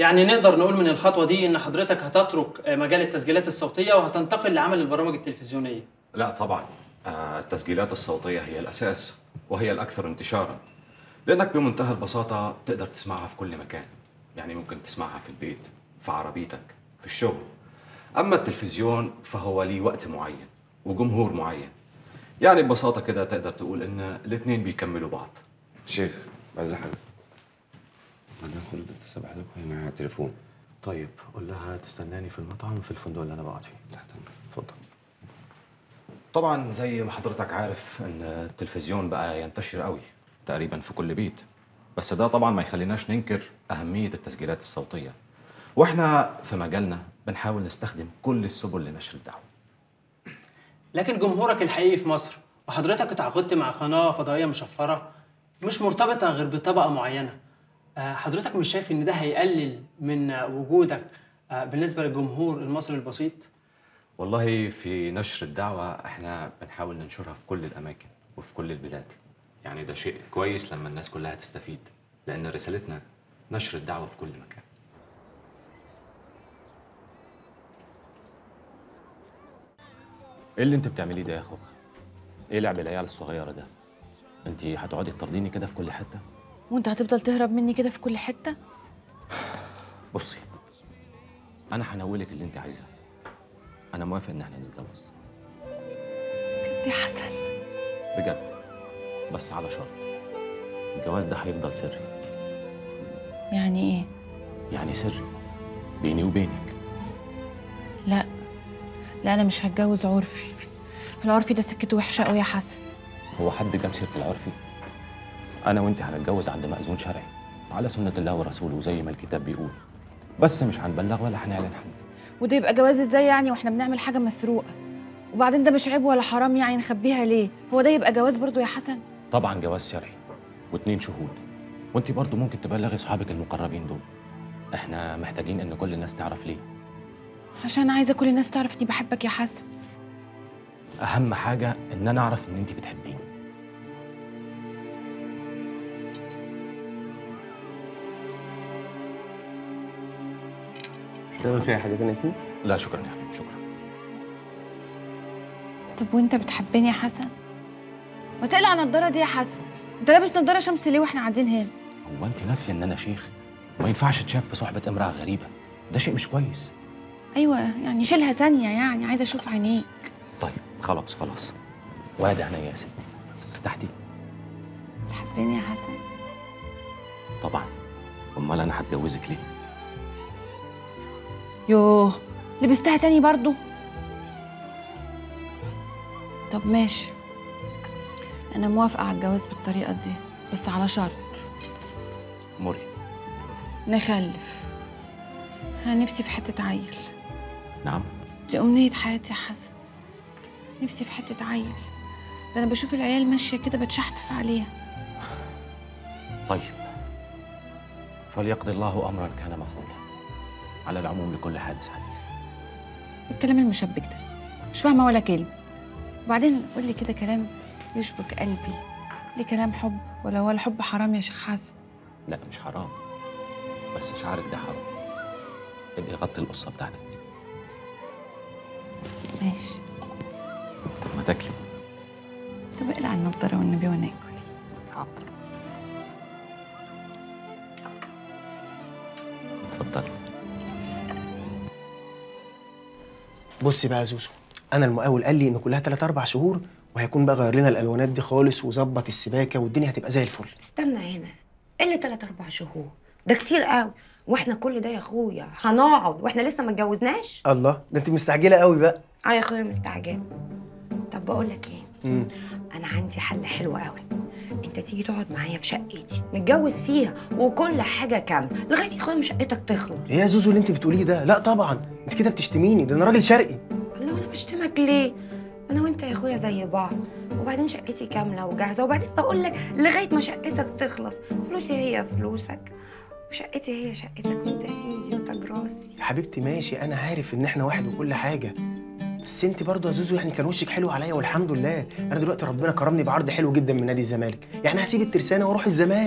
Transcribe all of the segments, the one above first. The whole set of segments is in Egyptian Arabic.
يعني نقدر نقول من الخطوه دي ان حضرتك هتترك آه، مجال التسجيلات الصوتيه وهتنتقل لعمل البرامج التلفزيونيه لا طبعا آه، التسجيلات الصوتية هي الأساس وهي الأكثر انتشارا لأنك بمنتهى البساطة تقدر تسمعها في كل مكان يعني ممكن تسمعها في البيت في عربيتك في الشغل أما التلفزيون فهو ليه وقت معين وجمهور معين يعني ببساطة كده تقدر تقول إن الاتنين بيكملوا بعض شيخ عايز حاجه مدام خلود اتصل بحضرتك وهي معاها على التليفون طيب قول لها تستناني في المطعم في الفندق اللي أنا بقعد فيه تحت امرك اتفضل طبعا زي ما حضرتك عارف ان التلفزيون بقى ينتشر قوي تقريبا في كل بيت بس ده طبعا ما يخليناش ننكر أهمية التسجيلات الصوتية واحنا في مجالنا بنحاول نستخدم كل السبل لنشر الدعوة لكن جمهورك الحقيقي في مصر وحضرتك اتعاقدت مع قناه فضائيه مشفره مش مرتبطه غير بطبقه معينه آه، حضرتك مش شايف ان ده هيقلل من آه، وجودك آه، بالنسبه للجمهور المصري البسيط والله في نشر الدعوة احنا بنحاول ننشرها في كل الأماكن وفي كل البلاد يعني ده شيء كويس لما الناس كلها تستفيد لأن رسالتنا نشر الدعوة في كل مكان ايه اللي انت بتعمليه ده يا اخوك؟ ايه لعب العيال الصغيرة ده؟ انت هتقعدي تطرديني كده في كل حتة؟ وانت هتفضل تهرب مني كده في كل حته بصي انا هنولك اللي انت عايزاه انا موافق ان احنا نتجوز بجد يا حسن بجد بس على شرط الجواز ده هيفضل سري يعني ايه يعني سري بيني وبينك لا لا انا مش هتجوز عرفي العرفي ده سكته وحشه قوي يا حسن هو حد جاب سيره العرفي انا وانت هنتجوز عند مأذون شرعي على سنة الله ورسوله زي ما الكتاب بيقول بس مش هنبلغ ولا هنعلن حد وده يبقى جواز ازاي يعني واحنا بنعمل حاجه مسروقه وبعدين ده مش عيب ولا حرام يعني نخبيها ليه هو ده يبقى جواز برضو يا حسن طبعا جواز شرعي واتنين شهود وانت برضو ممكن تبلغي صحابك المقربين دول احنا محتاجين ان كل الناس تعرف ليه عشان عايزه كل الناس تعرف اني بحبك يا حسن اهم حاجة ان انا اعرف ان انت بتحبيني اشتغل فيها حاجه ثانيه فيه لا شكرا يا حبيبي شكرا طب وانت بتحبني يا حسن ما تقلع النضاره دي يا حسن انت لابس نضاره شمس ليه واحنا قاعدين هنا هو انت ناسيه ان انا شيخ ما ينفعش تشاف بصحبة امرأة غريبة ده شيء مش كويس ايوه يعني شيلها ثانيه يعني عايزه اشوف عينيك طيب خلاص خلاص وادي عينيا يا ستي ارتحتي تحبني يا حسن طبعا امال انا هتجوزك ليه يوه لبستها تاني برضو طب ماشي انا موافقه على الجواز بالطريقه دي بس على شرط مري نخلف انا نفسي في حته عيل نعم دي امنيه حياتي يا حسن نفسي في حته عيل ده انا بشوف العيال ماشيه كده بتشحتف عليها طيب فليقضي الله امرا كان مفعولا على العموم لكل حادث حديث الكلام المشبك ده مش فاهمه ولا كلمه وبعدين قول لي كده كلام يشبك قلبي ليه كلام حب ولا هو الحب حرام يا شيخ حسن لا مش حرام بس شعرك ده حرام ابقي غطي القصه بتاعتك دي ماشي طب ما تاكلي طب اقلع النضاره والنبي وانا اكل حاضر اتفضلي بصي بقى يا زوزو انا المقاول قال لي ان كلها 3 4 شهور وهيكون بقى غير لنا الالوانات دي خالص وظبط السباكه والدنيا هتبقى زي الفل استنى هنا ايه اللي تلات اربع شهور ده كتير قوي واحنا كل ده يا اخويا هنقعد واحنا لسه ما اتجوزناش الله ده انت مستعجله قوي بقى اه يا اخويا مستعجل طب بقول لك ايه امم انا عندي حل حلو قوي انت تيجي تقعد معايا في شقتي نتجوز فيها وكل حاجه كامله لغايه يا اخويا ما شقتك تخلص ايه يا زوزو اللي انت بتقوليه ده لا طبعا انت كده بتشتميني ده انا راجل شرقي الله وانا بشتمك ليه انا وانت يا اخويا زي بعض وبعدين شقتي كامله وجاهزه وبعدين بقول لك لغايه ما شقتك تخلص فلوسي هي فلوسك وشقتي هي شقتك وانت سيدي وتاج راسي يا حبيبتي ماشي انا عارف ان احنا واحد وكل حاجه بس انت برضه يا زوزو يعني كان وشك حلو عليا والحمد لله انا دلوقتي ربنا كرمني بعرض حلو جدا من نادي الزمالك يعني هسيب الترسانه واروح الزمالك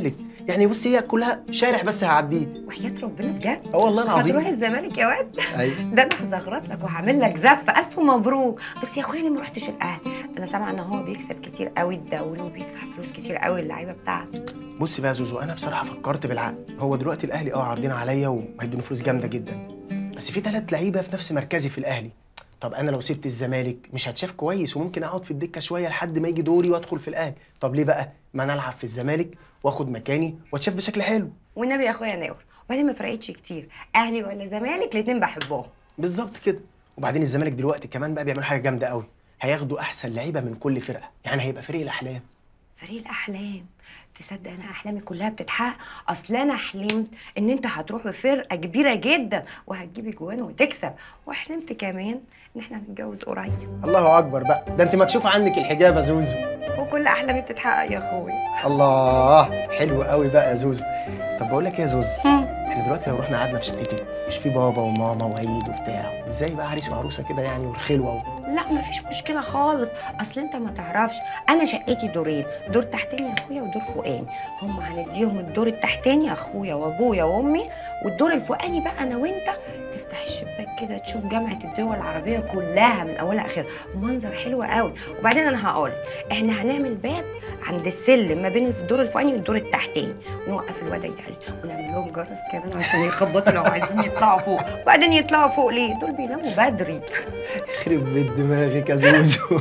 يعني بصي هي كلها شارع بس هعديه وحياه ربنا بجد اه والله العظيم هتروح الزمالك يا واد ايوه ده انا هزغرط لك وهعمل لك زف الف مبروك بس يا اخويا ليه ما رحتش الاهلي ده انا سامعه ان هو بيكسب كتير قوي الدوري وبيدفع فلوس كتير قوي اللعيبه بتاعته بصي بقى يا زوزو انا بصراحه فكرت بالعقل هو دلوقتي الاهلي اه عارضين عليا وهيدوني فلوس جامده جدا بس في ثلاث لعيبه في نفس مركزي في الاهلي طب انا لو سبت الزمالك مش هتشاف كويس وممكن اقعد في الدكه شويه لحد ما يجي دوري وادخل في الاهلي طب ليه بقى ما انا العب في الزمالك واخد مكاني واتشاف بشكل حلو والنبي يا اخويا ناور وبعدين ما فرقتش كتير اهلي ولا زمالك الاتنين بحبهم بالظبط كده وبعدين الزمالك دلوقتي كمان بقى بيعملوا حاجه جامده قوي هياخدوا احسن لعيبه من كل فرقه يعني هيبقى فريق الاحلام فريق الاحلام تصدق انا احلامي كلها بتتحقق اصل انا حلمت ان انت هتروح بفرقه كبيره جدا وهتجيب جوان وتكسب وحلمت كمان ان احنا هنتجوز قريب الله اكبر بقى ده انت مكشوف عنك الحجاب يا زوزو وكل احلامي بتتحقق يا اخويا الله حلو قوي بقى يا زوزو طب بقول لك ايه يا زوز مم. احنا دلوقتي لو رحنا قعدنا في شقتي مش في بابا وماما وعيد وبتاع ازاي بقى عريس وعروسه كده يعني والخلوه و... لا مفيش مشكله خالص اصل انت ما تعرفش انا شقتي دورين دور تحتاني يا اخويا ودور فوقاني هم هنديهم الدور التحتاني اخويا وابويا وامي والدور الفوقاني بقى انا وانت تفتح الشباك كده تشوف جامعه الدول العربيه كلها من اولها لاخرها منظر حلو قوي وبعدين انا هقول احنا هنعمل باب عند السلم ما بين الدور الفوقاني والدور التحتاني ونوقف الواد يتعلي ونعمل لهم جرس كمان عشان يخبطوا لو عايزين يطلعوا فوق وبعدين يطلعوا فوق ليه دول بيناموا بدري يخرب بيت دماغك يا زوزو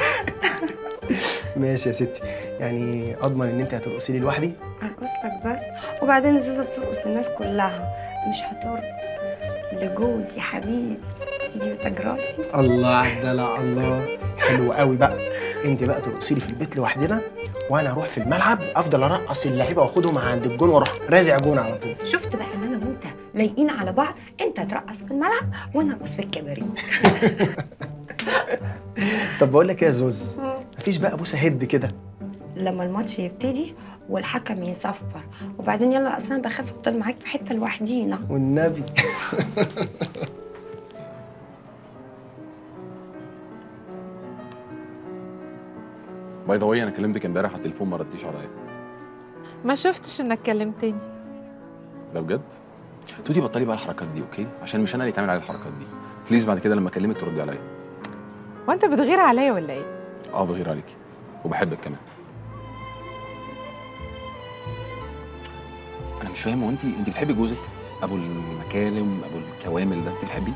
ماشي يا ستي يعني اضمن ان انت هترقصي لي لوحدي ارقص لك بس وبعدين زوزو بترقص للناس كلها مش هترقص لجوزي حبيبي سيدي وتاج راسي الله على الدلع الله حلو قوي بقى انت بقى ترقصي لي في البيت لوحدنا وانا اروح في الملعب افضل ارقص اللعيبه واخدهم عند الجون واروح رازع جون على طول شفت بقى ان انا وانت لايقين على بعض انت ترقص في الملعب وانا ارقص في الكباريه طب بقول لك ايه يا زوز مفيش بقى بوسه هد كده لما الماتش يبتدي والحكم يصفر وبعدين يلا اصلا انا بخاف افضل معاك في حته لوحدينا والنبي باي ذا واي انا كلمتك امبارح على التليفون ما رديش عليا ما شفتش انك كلمتني ده بجد تودي بطلي بقى الحركات دي اوكي عشان مش انا اللي يتعمل على الحركات دي بليز بعد كده لما اكلمك تردي عليا وانت بتغير عليا ولا ايه اه بغير عليكي وبحبك كمان انا مش فاهم هو انت انت بتحبي جوزك ابو المكارم ابو الكوامل ده انت بتحبيه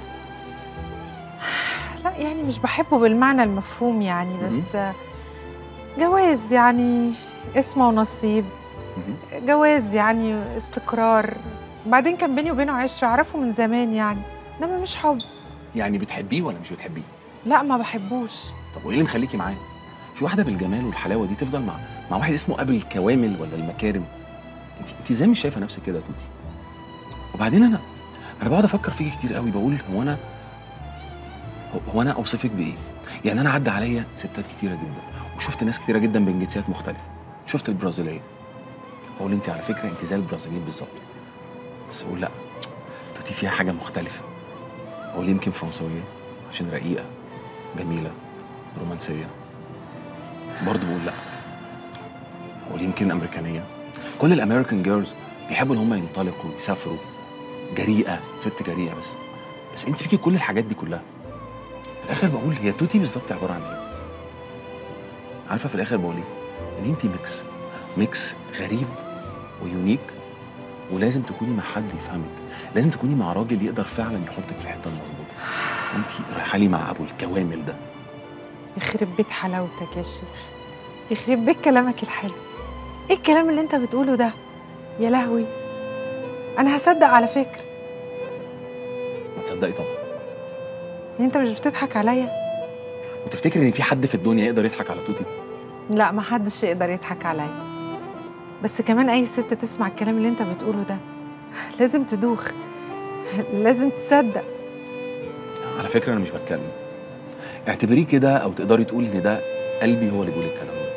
لا يعني مش بحبه بالمعنى المفهوم يعني بس جواز يعني اسمه ونصيب مهم. جواز يعني استقرار بعدين كان بيني وبينه عشرة اعرفه من زمان يعني انما مش حب يعني بتحبيه ولا مش بتحبيه لا ما بحبوش طب وايه اللي مخليكي معاه في واحده بالجمال والحلاوه دي تفضل مع مع واحد اسمه ابو الكوامل ولا المكارم انت انت ازاي مش شايفه نفسك كده يا توتي وبعدين انا انا بقعد افكر فيكي كتير قوي بقول هو انا هو- هو انا اوصفك بايه يعني انا عدى عليا ستات كتيره جدا وشفت ناس كتيره جدا من جنسيات مختلفه شفت البرازيليه اقول انت على فكره انت زي البرازيليين بالظبط بس اقول لا توتي فيها حاجه مختلفه اقول يمكن فرنسويه عشان رقيقه جميله رومانسيه برضه بقول لا اقول يمكن امريكانيه كل الامريكان جيرلز بيحبوا ان هم ينطلقوا يسافروا جريئه ست جريئه بس بس انت فيكي كل الحاجات دي كلها في الاخر بقول هي توتي بالظبط عباره عن ايه عارفه في الاخر بقول ايه ان انت ميكس ميكس غريب ويونيك ولازم تكوني مع حد يفهمك لازم تكوني مع راجل يقدر فعلا يحطك في الحته المظبوطه انت رايحه لي مع ابو الكوامل ده يخرب بيت حلاوتك يا شيخ يخرب بيت كلامك الحلو ايه الكلام اللي انت بتقوله ده يا لهوي انا هصدق على فكره ما تصدقي طبعا انت مش بتضحك عليا وتفتكري ان في حد في الدنيا يقدر يضحك على توتي لا ما حدش يقدر يضحك عليا بس كمان اي ست تسمع الكلام اللي انت بتقوله ده لازم تدوخ لازم تصدق على فكره انا مش بتكلم اعتبريه كده او تقدري تقولي ان ده قلبي هو اللي بيقول الكلام ده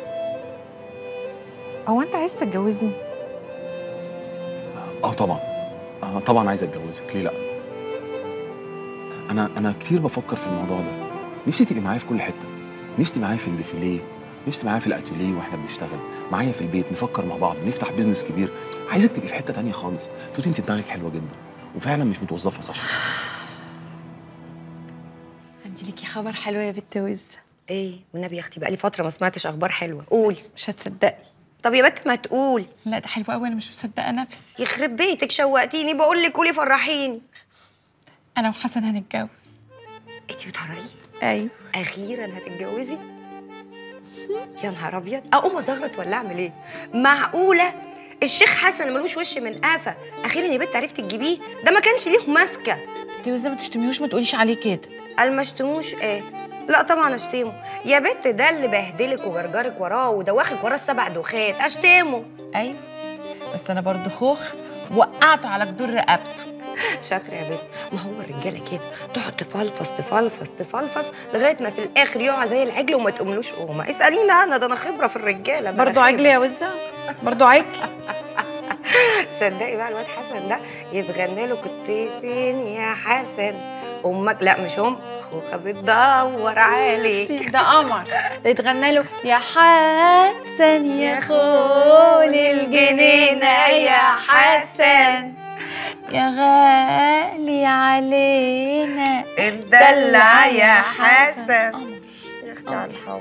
هو انت عايز تتجوزني اه طبعا اه طبعا عايز اتجوزك ليه لا انا انا كتير بفكر في الموضوع ده نفسي تبقي معايا في كل حته نفسي معايا في الديفيليه نفسي معايا في الاتيليه واحنا بنشتغل معايا في البيت نفكر مع بعض نفتح بيزنس كبير عايزك تبقي في حته تانية خالص توتي انت دماغك حلوه جدا وفعلا مش متوظفه صح عندي ليكي خبر حلو يا بنت وز ايه والنبي يا اختي بقالي فتره ما سمعتش اخبار حلوه قول مش هتصدقي طب يا بنت ما تقول لا ده حلو قوي انا مش مصدقه نفسي يخرب بيتك شوقتيني بقول لك قولي فرحيني انا وحسن هنتجوز انت بتهرجي ايوه اخيرا هتتجوزي يا نهار ابيض اقوم ازغرط ولا اعمل ايه معقوله الشيخ حسن ملوش وش من قافه اخيرا يا بنت عرفتي تجيبيه ده ما كانش ليه ماسكه انت وز ما تشتميهوش ما تقوليش عليه كده قال ما اشتموش ايه لا طبعا اشتمه يا بنت ده اللي بهدلك وجرجرك وراه ودواخك وراه السبع دوخات اشتمه ايوه بس انا برضه خوخ وقعته على جدور رقبته شاطره يا بنت ما هو الرجاله كده تقعد تفلفص تفلفص تفلفص لغايه ما في الاخر يقع زي العجل وما تقوملوش قومه اساليني انا ده انا خبره في الرجاله بقى برضه عجل يا وزه برضه عجل تصدقي بقى الواد حسن ده يتغنى له كنت فين يا حسن امك لا مش ام خوخه بتدور عليك ده قمر ده يتغنى له يا حسن يا خون الجنينه يا حسن يا غالي علينا الدلع يا حسن يا اختي على الحب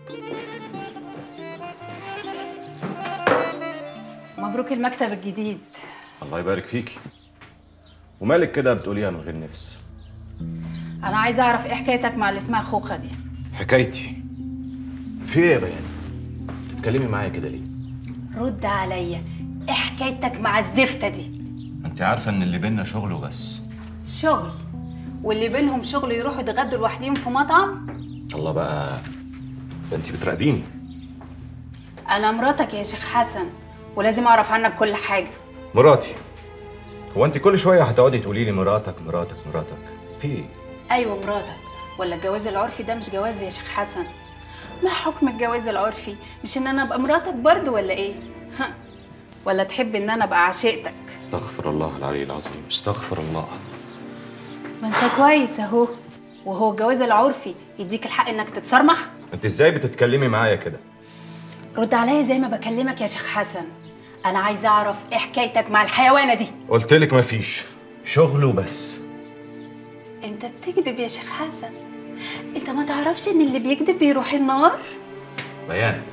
مبروك المكتب الجديد الله يبارك فيكي ومالك كده بتقوليها من غير نفس انا عايزه اعرف ايه حكايتك مع اللي اسمها خوخه دي حكايتي في ايه يا بيان تتكلمي معايا كده ليه رد عليا ايه حكايتك مع الزفته دي انت عارفه ان اللي بينا شغل وبس شغل واللي بينهم شغل يروحوا يتغدوا لوحديهم في مطعم الله بقى ده انت بتراقبيني انا مراتك يا شيخ حسن ولازم اعرف عنك كل حاجه مراتي هو انت كل شويه هتقعدي تقولي لي مراتك مراتك مراتك في ايه ايوه مراتك ولا الجواز العرفي ده مش جواز يا شيخ حسن ما حكم الجواز العرفي مش ان انا ابقى مراتك برضو ولا ايه ها. ولا تحب ان انا ابقى عشيقتك استغفر الله العلي العظيم استغفر الله ما انت كويس اهو وهو الجواز العرفي يديك الحق انك تتصرمح انت ازاي بتتكلمي معايا كده رد عليا زي ما بكلمك يا شيخ حسن انا عايزه اعرف ايه حكايتك مع الحيوانه دي قلت لك مفيش شغل وبس انت بتكذب يا شيخ حسن انت ما تعرفش ان اللي بيكذب بيروح النار بيان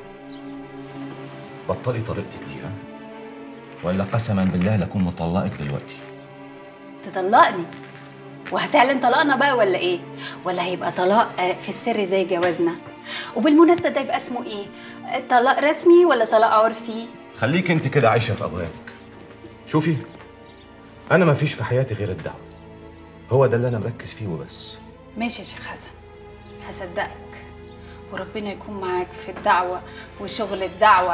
بطلي طريقتك دي ها ولا قسما بالله لاكون مطلقك دلوقتي تطلقني وهتعلن طلاقنا بقى ولا ايه ولا هيبقى طلاق آه، في السر زي جوازنا وبالمناسبه ده يبقى اسمه ايه آه، طلاق رسمي ولا طلاق عرفي خليك انت كده عايشه في اوهامك شوفي انا مفيش في حياتي غير الدعوه هو ده اللي انا مركز فيه وبس ماشي يا شيخ حسن هصدقك وربنا يكون معاك في الدعوه وشغل الدعوه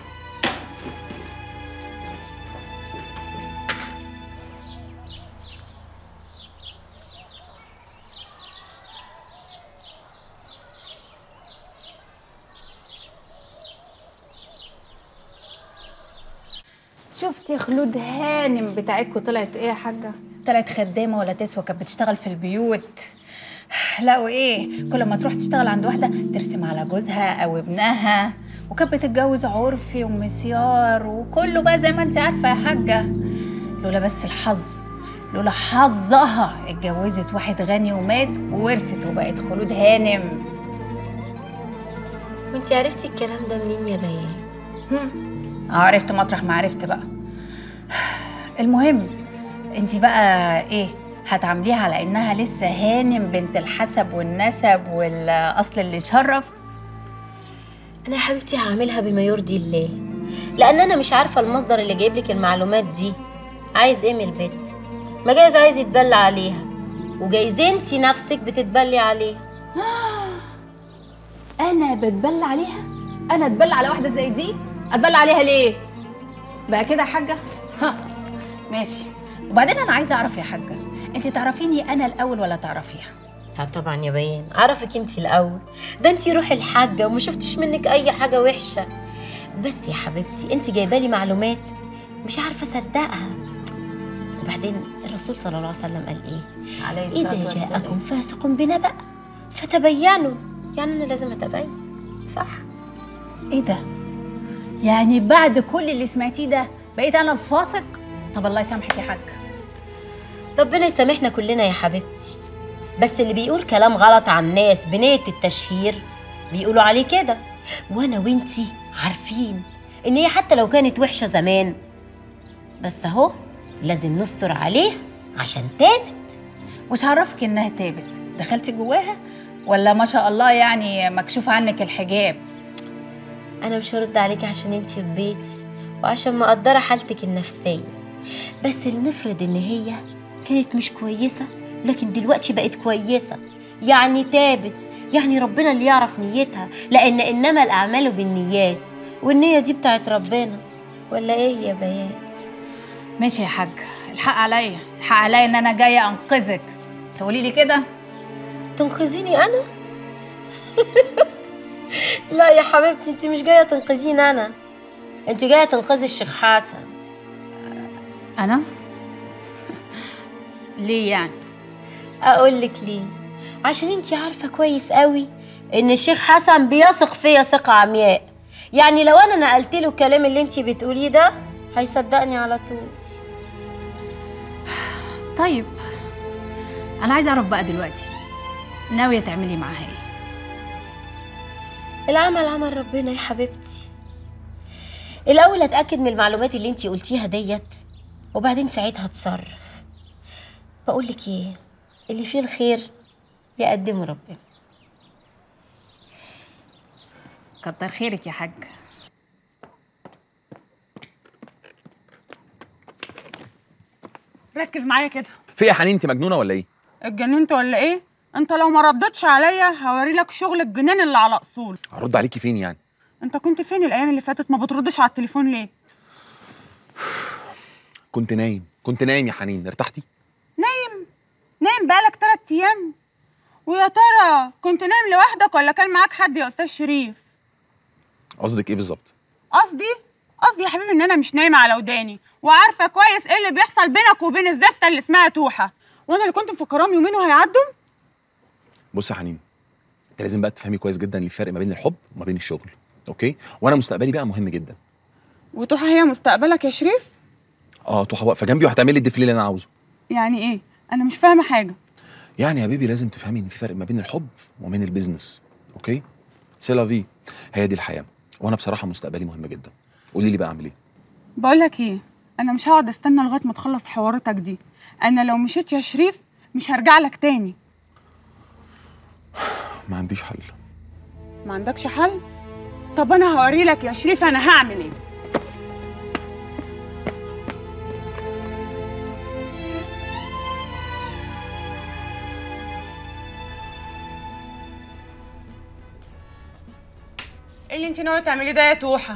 شفتي خلود هانم بتاعتكوا طلعت ايه يا حاجه طلعت خدامه ولا تسوى كانت بتشتغل في البيوت لا وايه كل ما تروح تشتغل عند واحده ترسم على جوزها او ابنها وكانت بتتجوز عرفي ومسيار وكله بقى زي ما انت عارفه يا حاجه لولا بس الحظ لولا حظها اتجوزت واحد غني ومات وورثت وبقت خلود هانم وانتي عرفتي الكلام ده منين يا بيان اه عرفت مطرح ما عرفت بقى المهم انت بقى ايه هتعامليها على انها لسه هانم بنت الحسب والنسب والاصل اللي شرف انا يا حبيبتي هعملها بما يرضي الله لان انا مش عارفه المصدر اللي جايب لك المعلومات دي عايز ايه من البيت ما جايز عايز يتبلى عليها وجايز انتي نفسك بتتبلي عليها انا بتبلى عليها انا اتبلى على واحده زي دي اتبلى عليها ليه بقى كده يا حاجه ها ماشي وبعدين انا عايزه اعرف يا حاجه انت تعرفيني انا الاول ولا تعرفيها لا طبعا يا بيان عرفك انتي الاول ده انتي روحي الحاجه وما شفتش منك اي حاجه وحشه بس يا حبيبتي انتي جايبه لي معلومات مش عارفه اصدقها وبعدين الرسول صلى الله عليه وسلم قال ايه عليه الصلاه اذا والسلام. جاءكم فاسق بنبأ فتبينوا يعني انا لازم اتبين صح ايه ده يعني بعد كل اللي سمعتيه ده بقيت انا الفاسق طب الله يسامحك يا حاج ربنا يسامحنا كلنا يا حبيبتي بس اللي بيقول كلام غلط عن ناس بنية التشهير بيقولوا عليه كده وانا وانتي عارفين ان هي حتى لو كانت وحشة زمان بس اهو لازم نستر عليه عشان تابت مش عرفك انها تابت دخلتي جواها ولا ما شاء الله يعني مكشوف عنك الحجاب انا مش هرد عليكي عشان انتي في بيتي وعشان مقدرة حالتك النفسية بس لنفرض ان هي كانت مش كويسة لكن دلوقتي بقت كويسة يعني تابت يعني ربنا اللي يعرف نيتها لان انما الاعمال بالنيات والنية دي بتاعت ربنا ولا ايه يا بيان ماشي يا حاج الحق عليا الحق عليا ان انا جايه انقذك تقولي لي كده تنقذيني انا لا يا حبيبتي انت مش جايه تنقذيني انا انت جايه تنقذي الشيخ حسن انا ليه يعني اقول لك ليه عشان انت عارفه كويس قوي ان الشيخ حسن بيثق فيا ثقه عمياء يعني لو انا نقلت له الكلام اللي انت بتقوليه ده هيصدقني على طول طيب انا عايزه اعرف بقى دلوقتي ناويه تعملي معاها ايه العمل عمل ربنا يا حبيبتي الاول اتاكد من المعلومات اللي انت قلتيها ديت وبعدين ساعتها اتصرف بقول لك ايه اللي فيه الخير يقدمه ربنا كتر خيرك يا حاج ركز معايا كده في ايه يا حنين انت مجنونه ولا ايه اتجننت ولا ايه انت لو ما ردتش عليا هوري لك شغل الجنان اللي على اصول هرد عليكي فين يعني انت كنت فين الايام اللي فاتت ما بتردش على التليفون ليه كنت نايم كنت نايم يا حنين ارتحتي نايم نايم بقالك تلات ايام ويا ترى كنت نايم لوحدك ولا كان معاك حد يا استاذ شريف قصدك ايه بالظبط قصدي قصدي يا حبيبي ان انا مش نايمه على وداني وعارفه كويس ايه اللي بيحصل بينك وبين الزفته اللي اسمها توحه وانا اللي كنت مفكراهم يومين وهيعدوا بص يا حنين انت لازم بقى تفهمي كويس جدا الفرق ما بين الحب وما بين الشغل اوكي وانا مستقبلي بقى مهم جدا وتوحه هي مستقبلك يا شريف اه توحه واقفه جنبي وهتعمل لي الديفلي اللي انا عاوزه يعني ايه انا مش فاهمه حاجه يعني يا بيبي لازم تفهمي ان في فرق ما بين الحب وما بين البيزنس اوكي سي في هي دي الحياه وانا بصراحه مستقبلي مهم جدا قولي لي بقى اعمل ايه بقول لك ايه انا مش هقعد استنى لغايه ما تخلص حواراتك دي انا لو مشيت يا شريف مش هرجع لك تاني ما عنديش حل ما عندكش حل طب انا هوري لك يا شريف انا هعمل ايه ايه اللي انت ناويه تعمليه ده يا توحه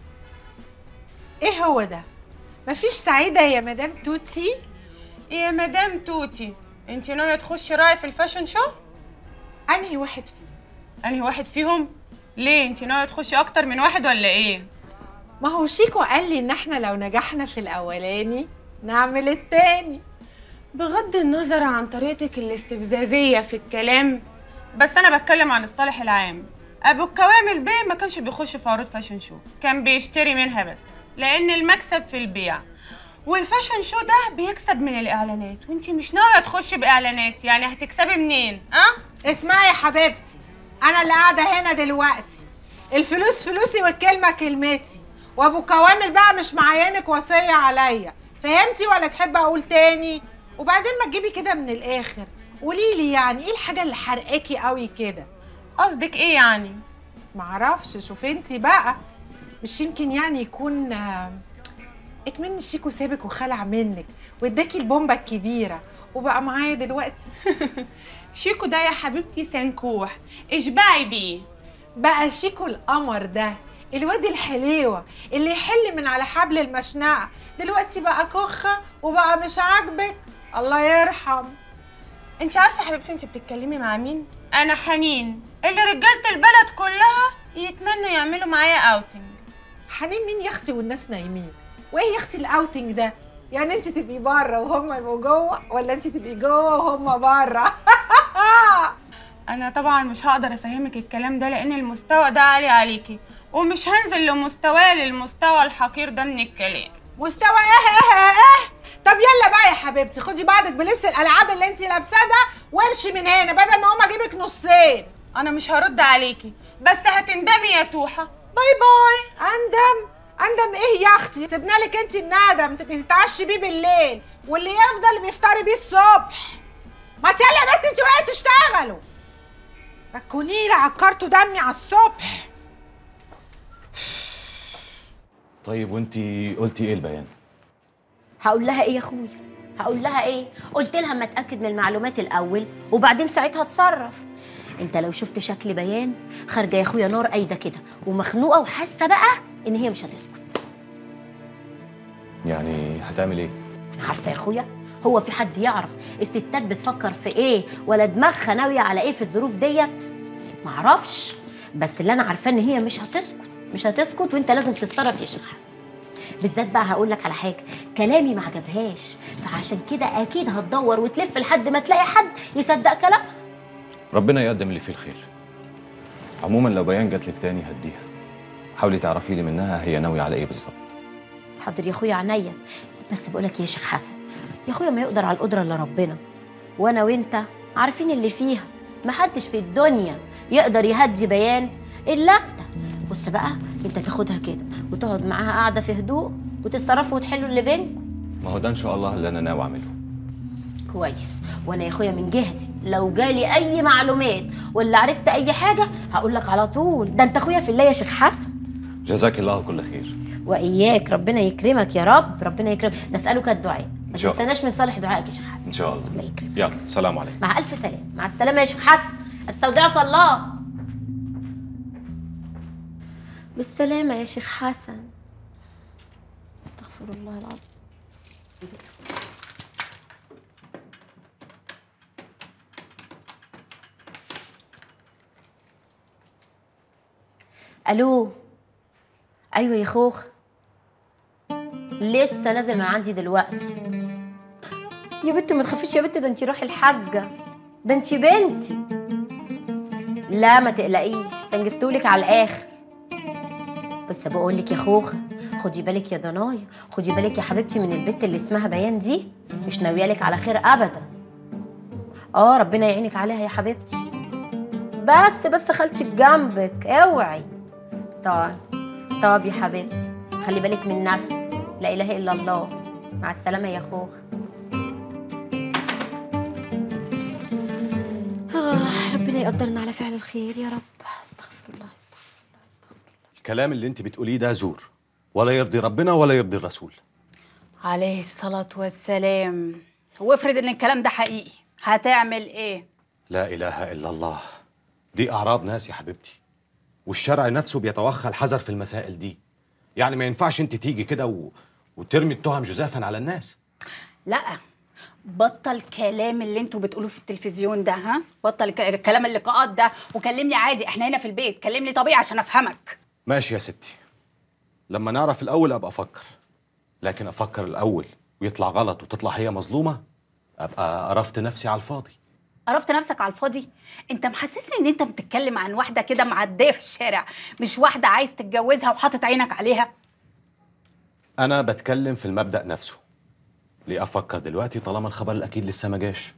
ايه هو ده مفيش سعيدة يا مدام توتي ايه يا مدام توتي انت ناويه تخشي راي في الفاشن شو انهي واحد فيهم انهي واحد فيهم ليه انت ناويه تخشي اكتر من واحد ولا ايه ما هو شيكو قال لي ان احنا لو نجحنا في الاولاني نعمل التاني بغض النظر عن طريقتك الاستفزازيه في الكلام بس انا بتكلم عن الصالح العام ابو الكوامل بيه ما كانش بيخش في عروض فاشن شو كان بيشتري منها بس لان المكسب في البيع والفاشن شو ده بيكسب من الاعلانات وانتي مش ناويه تخشي باعلانات يعني هتكسبي منين ها اسمعي يا حبيبتي انا اللي قاعده هنا دلوقتي الفلوس فلوسي والكلمه كلمتي وابو كوامل بقى مش معينك وصيه عليا فهمتي ولا تحب اقول تاني وبعدين ما تجيبي كده من الاخر قولي لي يعني ايه الحاجه اللي حرقاكي قوي كده قصدك ايه يعني معرفش شوفي انتي بقى مش يمكن يعني يكون آه، اكمن شيكو سابك وخلع منك واداكي البومبه الكبيره وبقى معايا دلوقتي شيكو ده يا حبيبتي سنكوح اشبعي بيه بقى شيكو القمر ده الواد الحليوه اللي يحل من على حبل المشنقه دلوقتي بقى كخه وبقى مش عاجبك الله يرحم انت عارفه يا حبيبتي انت بتتكلمي مع مين انا حنين اللي رجاله البلد كلها يتمنوا يعملوا معايا اوتنج حنين مين يا اختي والناس نايمين وايه يا اختي الاوتنج ده يعني انت تبقي بره وهم يبقوا جوه ولا انت تبقي جوه وهم بره انا طبعا مش هقدر افهمك الكلام ده لان المستوى ده عالي عليكي ومش هنزل لمستواه للمستوى الحقير ده من الكلام مستوى ايه ايه ايه ايه طب يلا بقى يا حبيبتي خدي بعضك بلبس الالعاب اللي انت لابساه ده وامشي من هنا بدل ما اقوم اجيبك نصين انا مش هرد عليكي بس هتندمي يا توحه باي باي اندم اندم ايه يا اختي سيبنا لك انت الندم تبقي تتعشي بيه بالليل واللي يفضل بيفطري بيه الصبح ما يلا يا بنت انت وقعت تشتغلوا بكوني لي عكرتوا دمي على الصبح طيب وانت قلتي ايه البيان هقول لها ايه يا اخويا هقول لها ايه قلت لها ما اتاكد من المعلومات الاول وبعدين ساعتها اتصرف انت لو شفت شكل بيان خارجه يا اخويا نار قايده كده ومخنوقه وحاسه بقى ان هي مش هتسكت يعني هتعمل ايه انا عارفه يا اخويا هو في حد يعرف الستات بتفكر في ايه ولا دماغها ناويه على ايه في الظروف ديت معرفش بس اللي انا عارفاه ان هي مش هتسكت مش هتسكت وانت لازم تتصرف يا شيخ حسن بالذات بقى هقول لك على حاجه كلامي ما عجبهاش فعشان كده اكيد هتدور وتلف لحد ما تلاقي حد يصدق كلامها ربنا يقدم اللي فيه الخير عموما لو بيان جات لك تاني هديها حاولي تعرفي لي منها هي ناويه على ايه بالظبط حاضر يا اخويا عينيا بس بقولك يا شيخ حسن يا اخويا ما يقدر على القدره الا ربنا وانا وانت عارفين اللي فيها محدش في الدنيا يقدر يهدي بيان الا انت بص بقى انت تاخدها كده وتقعد معاها قاعده في هدوء وتتصرفوا وتحلوا اللي بينكم ما هو ده ان شاء الله اللي انا ناوي اعمله كويس وانا يا اخويا من جهتي لو جالي اي معلومات ولا عرفت اي حاجه هقول لك على طول ده انت اخويا في الله يا شيخ حسن جزاك الله كل خير واياك ربنا يكرمك يا رب ربنا يكرمك نسالك الدعاء ما إن شاء الله. تنساناش من صالح دعائك يا شيخ حسن ان شاء الله الله يكرمك يلا سلام عليكم مع الف سلامه مع السلامه يا شيخ حسن استودعك الله بالسلامه يا شيخ حسن استغفر الله العظيم الو ايوه يا خوخ لسه نازل من عندي دلوقتي يا بنت ما تخافيش يا بنت ده انت روحي الحاجه ده انت بنتي لا ما تقلقيش استنجفتولك على الاخر بس بقول لك يا خوخه خدي بالك يا ضنايا خدي بالك يا حبيبتي من البت اللي اسمها بيان دي مش ناويه لك على خير ابدا اه ربنا يعينك عليها يا حبيبتي بس بس خالتك جنبك اوعي طب طب يا حبيبتي خلي بالك من نفسك لا اله الا الله مع السلامه يا خوخ آه ربنا يقدرنا على فعل الخير يا رب استغفر الله استغفر الكلام اللي انت بتقوليه ده زور ولا يرضي ربنا ولا يرضي الرسول عليه الصلاة والسلام وافرض ان الكلام ده حقيقي هتعمل ايه؟ لا اله الا الله دي اعراض ناس يا حبيبتي والشرع نفسه بيتوخى الحذر في المسائل دي يعني ما ينفعش انت تيجي كده و... وترمي التهم جزافا على الناس لا بطل كلام اللي انتوا بتقولوه في التلفزيون ده ها؟ بطل ك- كلام اللقاءات ده وكلمني عادي احنا هنا في البيت كلمني طبيعي عشان افهمك ماشي يا ستي لما نعرف الاول ابقى افكر لكن افكر الاول ويطلع غلط وتطلع هي مظلومه ابقى عرفت نفسي على الفاضي عرفت نفسك على الفاضي انت محسسني ان انت بتتكلم عن واحده كده معديه في الشارع مش واحده عايز تتجوزها وحاطط عينك عليها انا بتكلم في المبدا نفسه ليه افكر دلوقتي طالما الخبر الاكيد لسه ما جاش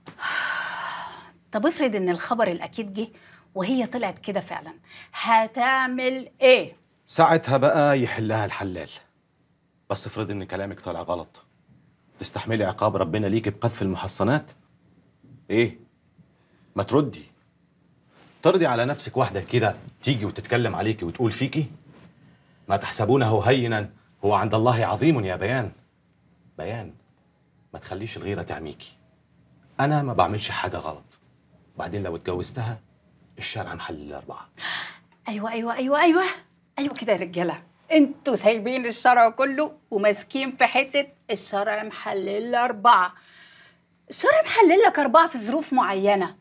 طب افرض ان الخبر الاكيد جه وهي طلعت كده فعلا هتعمل ايه ساعتها بقى يحلها الحلال بس افرض ان كلامك طلع غلط تستحملي عقاب ربنا ليكي بقذف المحصنات ايه ما تردي ترضي على نفسك واحدة كده تيجي وتتكلم عليكي وتقول فيكي ما تحسبونه هينا هو عند الله عظيم يا بيان بيان ما تخليش الغيرة تعميكي أنا ما بعملش حاجة غلط وبعدين لو اتجوزتها الشرع محل الأربعة ايوه ايوه ايوه ايوه ايوه كده يا رجاله انتوا سايبين الشرع كله وماسكين في حته الشرع محلل اربعه الشرع محلل لك اربعه في ظروف معينه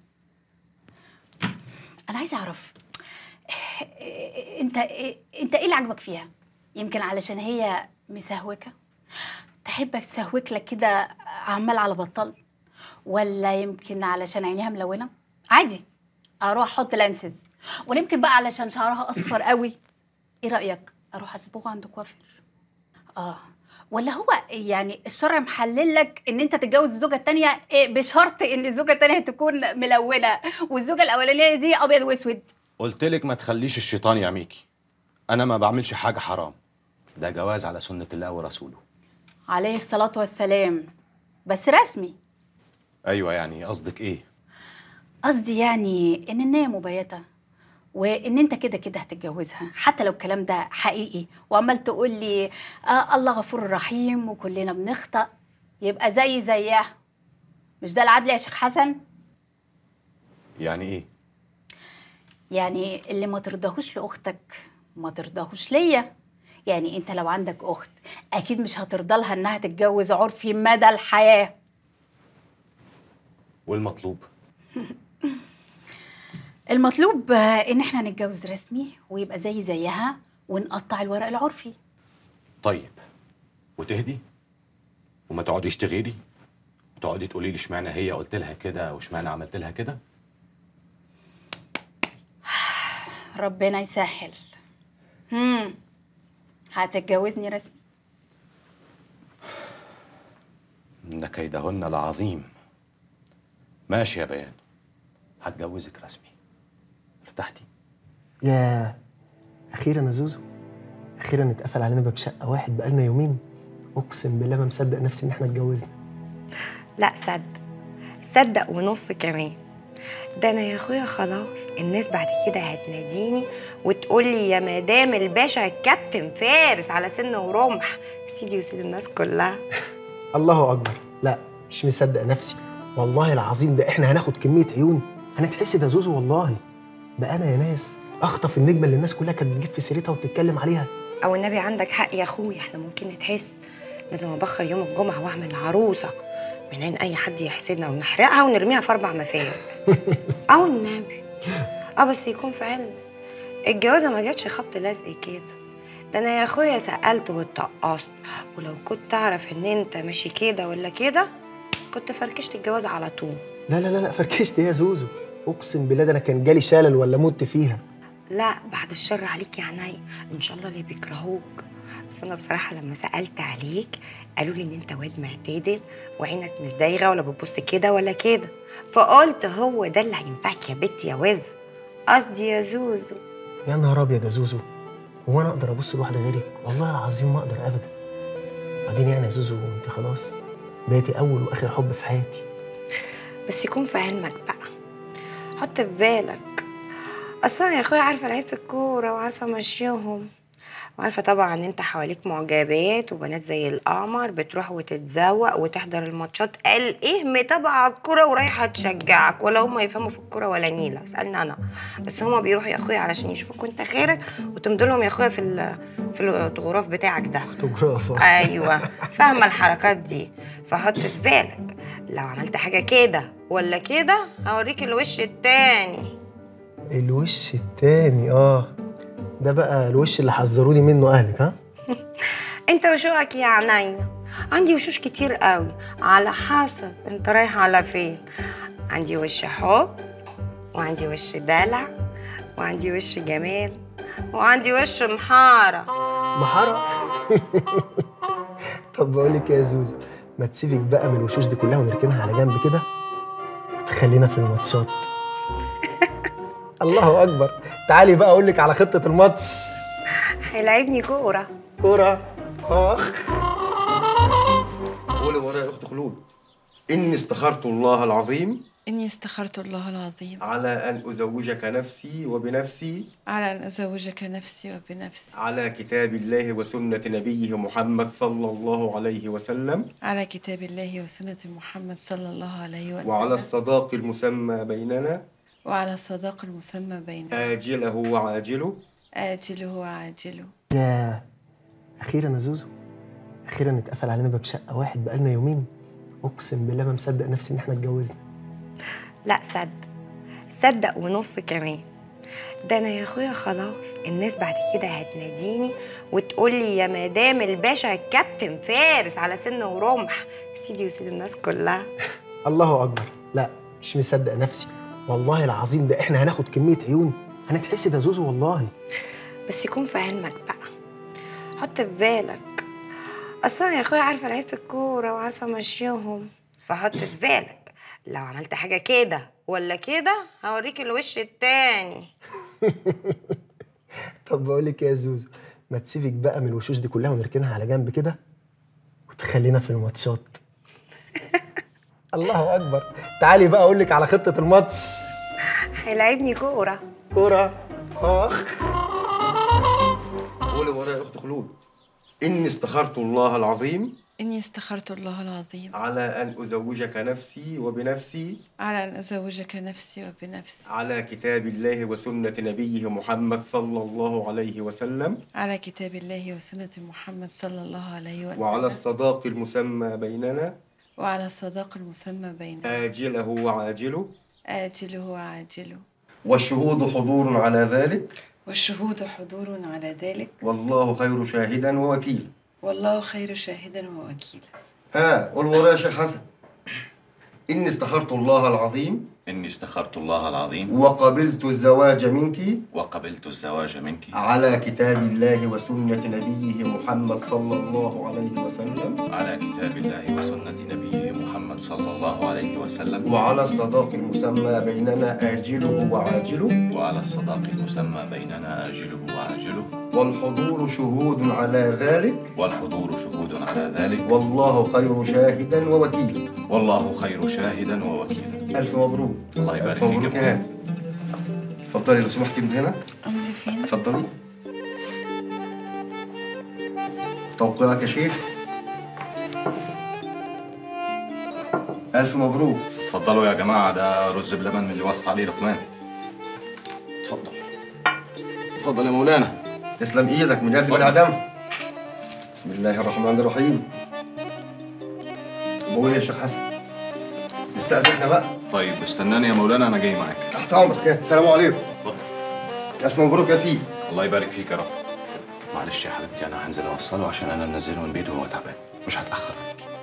انا عايزه اعرف انت انت ايه اللي عجبك فيها يمكن علشان هي مسهوكه تحبك تسهوك لك كده عمال على بطال ولا يمكن علشان عينيها ملونه عادي اروح احط لانسز ولا يمكن بقى علشان شعرها اصفر قوي ايه رايك اروح اصبغه عند كوافير اه ولا هو يعني الشرع محلل لك ان انت تتجوز الزوجه التانية إيه بشرط ان الزوجه التانية تكون ملونه والزوجه الاولانيه دي ابيض واسود قلت لك ما تخليش الشيطان يعميكي انا ما بعملش حاجه حرام ده جواز على سنه الله ورسوله عليه الصلاه والسلام بس رسمي ايوه يعني قصدك ايه قصدي يعني ان النية مبيتة وان انت كده كده هتتجوزها حتى لو الكلام ده حقيقي وعمال تقول لي آه الله غفور رحيم وكلنا بنخطأ يبقى زي زيها مش ده العدل يا شيخ حسن يعني ايه يعني اللي ما ترضاهوش لاختك ما ترضاهوش ليا يعني انت لو عندك اخت اكيد مش هترضى لها انها تتجوز عرفي مدى الحياه والمطلوب المطلوب آه، ان احنا نتجوز رسمي ويبقى زي زيها ونقطع الورق العرفي طيب وتهدي وما تقعديش تغيري وتقعدي تقولي لي اشمعنى هي قلت لها كده واشمعنى عملت لها كده ربنا يسهل هم هتتجوزني رسمي ان كيدهن العظيم ماشي يا بيان هتجوزك رسمي ارتحتي ياه اخيرا يا زوزو اخيرا اتقفل علينا باب شقه واحد بقالنا يومين اقسم بالله ما مصدق نفسي ان احنا اتجوزنا لا صدق صدق ونص كمان ده انا يا اخويا خلاص الناس بعد كده هتناديني وتقول لي يا مدام الباشا الكابتن فارس على سن ورمح سيدي وسيد الناس كلها الله اكبر لا مش مصدق نفسي والله العظيم ده احنا هناخد كميه عيون هنتحسد يا زوزو والله بقى انا يا ناس اخطف النجمه اللي الناس كلها كانت بتجيب في سيرتها وبتتكلم عليها او النبي عندك حق يا اخويا احنا ممكن نتحس لازم ابخر يوم الجمعه واعمل عروسه من عين اي حد يحسدنا ونحرقها ونرميها في اربع مفاهيم او النبي اه بس يكون في علم الجوازه ما جاتش خبط لزق كده ده انا يا اخويا سالت واتقصت ولو كنت اعرف ان انت ماشي كده ولا كده كنت فركشت الجواز على طول لا لا لا لا فركشت إيه يا زوزو اقسم بالله ده انا كان جالي شلل ولا مت فيها لا بعد الشر عليك يا عيني ان شاء الله اللي بيكرهوك بس انا بصراحه لما سالت عليك قالوا لي ان انت واد معتدل وعينك مش زايغه ولا بتبص كده ولا كده فقلت هو ده اللي هينفعك يا بنتي يا وز قصدي يا زوزو يا نهار ابيض يا زوزو هو انا اقدر ابص لواحده غيرك والله العظيم ما اقدر ابدا بعدين يعني يا زوزو انت خلاص بقيتي اول واخر حب في حياتي بس يكون في علمك بقى حط في بالك اصلا يا اخويا عارفه لعيبه الكوره وعارفه مشيهم وعارفه طبعا ان انت حواليك معجبات وبنات زي القمر بتروح وتتزوق وتحضر الماتشات قال ايه متابعه الكوره ورايحه تشجعك ولا هم يفهموا في الكوره ولا نيله اسالني انا بس هم بيروحوا يا اخويا علشان يشوفوك وانت خيرك وتمضي لهم يا اخويا في ال- في الاوتوغراف بتاعك ده فوتوغرافر ايوه فاهمه الحركات دي فحط في بالك لو عملت حاجه كده ولا كده هوريك الوش التاني الوش التاني اه ده بقى الوش اللي حذروني منه اهلك ها انت وشوقك يا عينيا عندي وشوش كتير قوي على حسب انت رايح على فين عندي وش حب وعندي وش دلع وعندي وش جمال وعندي وش محارة محارة طب بقول لك إيه يا زوزو ما تسيبك بقى من الوشوش دي كلها ونركنها على جنب كده وتخلينا في الماتشات الله اكبر تعالي بقى اقول لك على خطه الماتش هيلعبني كورة كوره اخ قولي ورايا يا اخت خلود اني استخرت الله العظيم إني استخرت الله العظيم على ان ازوجك نفسي وبنفسي على أن أزوجك نفسي وبنفسي على كتاب الله وسنه نبيه محمد صلى الله عليه وسلم على كتاب الله وسنة محمد صلى الله عليه وسلم وعلى الصداق المسمى بيننا وعلى الصداق المسمى بيننا آجله وعاجله آجله وعاجله ياه اخيرا يا زوزو اخيرا اتقفل علينا باب شقه واحد بقالنا يومين اقسم بالله ما مصدق نفسي ان احنا اتجوزنا لا صدق صدق ونص كمان ده انا يا اخويا خلاص الناس بعد كده هتناديني وتقول لي يا مدام الباشا الكابتن فارس على سن ورمح سيدي وسيد الناس كلها الله اكبر لا مش مصدق نفسي والله العظيم ده احنا هناخد كميه عيون هنتحسد يا زوزو والله بس يكون في علمك بقى حط في بالك اصلا يا اخويا عارفه لعيبه الكوره وعارفه مشيهم فحط في بالك لو عملت حاجه كده ولا كده هوريك الوش التاني طب بقول لك إيه يا زوزو ما تسيبك بقى من الوشوش دي كلها ونركنها على جنب كده وتخلينا في الماتشات الله اكبر تعالي بقى اقول لك على خطه الماتش هيلاعبني كوره كوره اخ قولي ورايا يا اخت خلود اني استخرت الله العظيم إني استخرت الله العظيم على ان ازوجك نفسي وبنفسي على أن أزوجك نفسي وبنفسي على كتاب الله وسنة نبيه محمد صلى الله عليه وسلم على كتاب الله وسنة محمد صلى الله عليه وسلم وعلى الصداق المسمى بيننا وعلى الصداق المسمى بيننا آجله وعاجله آجله وعاجله والشهود حضور على ذلك والشهود حضور على ذلك والله خير شاهدا ووكيل والله خير شاهدا ووكيلا ها قول ورايا يا شيخ حسن إني استخرت الله العظيم إني استخرت الله العظيم وقبلت الزواج منك وقبلت الزواج منك على كتاب الله وسنة نبيه محمد صلى الله عليه وسلم على كتاب الله وسنة نبيه محمد صلى الله عليه وسلم وعلى الصداق المسمى بيننا آجله وعاجله وعلى الصداق المسمى بيننا آجله وعاجله والحضور شهود على ذلك والحضور شهود على ذلك والله خير شاهدا ووكيل والله خير شاهدا ووكيلا ألف مبروك الله يبارك ألف فيك مبروك يا يا هاني اتفضلي لو سمحتي من هنا أمضي فين؟ اتفضلي توقيعك يا شيخ ألف مبروك اتفضلوا يا جماعة ده رز بلبن من اللي وصى عليه لقمان اتفضل اتفضل يا مولانا تسلم ايدك من يد بني ادم بسم الله الرحمن الرحيم بقول يا شيخ حسن نستأذننا بقى طيب استناني يا مولانا أنا جاي معاك تحت امرك يا السلام عليكم اتفضل الف مبروك يا سيدي الله يبارك فيك يا رب معلش يا حبيبتي أنا هنزل أوصله عشان أنا منزله من بيته وهو تعبان مش هتأخر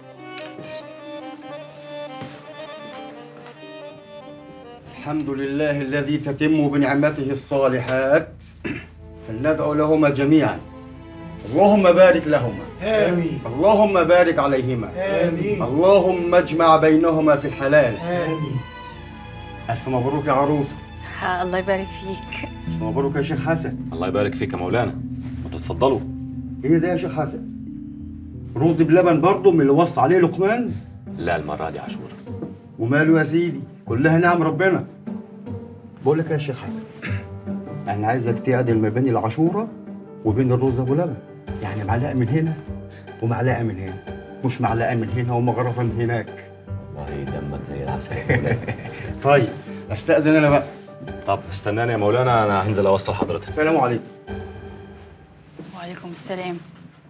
الحمد لله الذي تتم بنعمته الصالحات فلندعو لهما جميعا اللهم بارك لهما آمين. اللهم بارك عليهما آمين. اللهم اجمع بينهما في الحلال آمين ألف مبروك يا عروسة الله يبارك فيك ألف مبروك يا شيخ حسن الله يبارك فيك يا مولانا انتوا اتفضلوا ايه ده يا شيخ حسن رز بلبن برضه من اللي وصى عليه لقمان لا المرة دي عاشورة وماله يا سيدي كلها نعم ربنا بقول لك يا شيخ حسن انا عايزك تعدل ما بين العاشوره وبين الرز ابو لبن يعني معلقه من هنا ومعلقه من هنا مش معلقه من هنا ومغرفه من هناك والله دمك زي العسل يا مولانا طيب استاذن انا بقى طب استناني يا مولانا أنا هنزل أوصل حضرتك السلام عليكم وعليكم السلام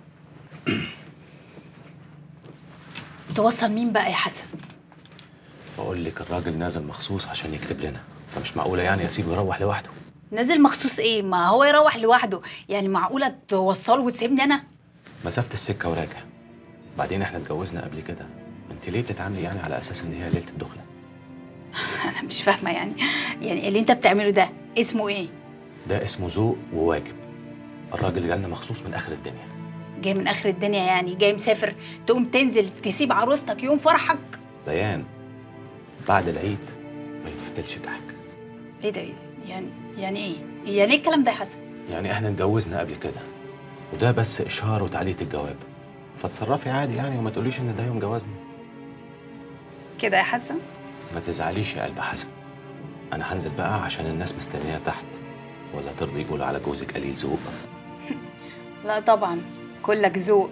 توصل مين بقى يا حسن بقول لك الراجل نازل مخصوص عشان يكتب لنا فمش معقولة يعني أسيبه يروح لوحده نازل مخصوص ايه ما هو يروح لوحده يعني معقوله توصله وتسيبني انا مسافة السكة وراجع بعدين احنا اتجوزنا قبل كده انت ليه بتتعاملي يعني على اساس ان هي ليلة الدخلة انا مش فاهمه يعني يعني اللي انت بتعمله ده اسمه ايه ده اسمه ذوق وواجب الراجل جالنا مخصوص من اخر الدنيا جاي من اخر الدنيا يعني جاي مسافر تقوم تنزل تسيب عروستك يوم فرحك بيان بعد العيد ما يتفتلش كحك ايه ده يعني يعني ايه يعني ايه الكلام ده يا حسن يعني احنا اتجوزنا قبل كده وده بس اشهار وتعليق الجواب فتصرفي عادي يعني وما تقوليش ان ده يوم جوازنا كده يا حسن ما تزعليش يا قلب حسن انا هنزل بقى عشان الناس مستنيه تحت ولا ترضي يقولوا على جوزك قليل ذوق لا طبعا كلك ذوق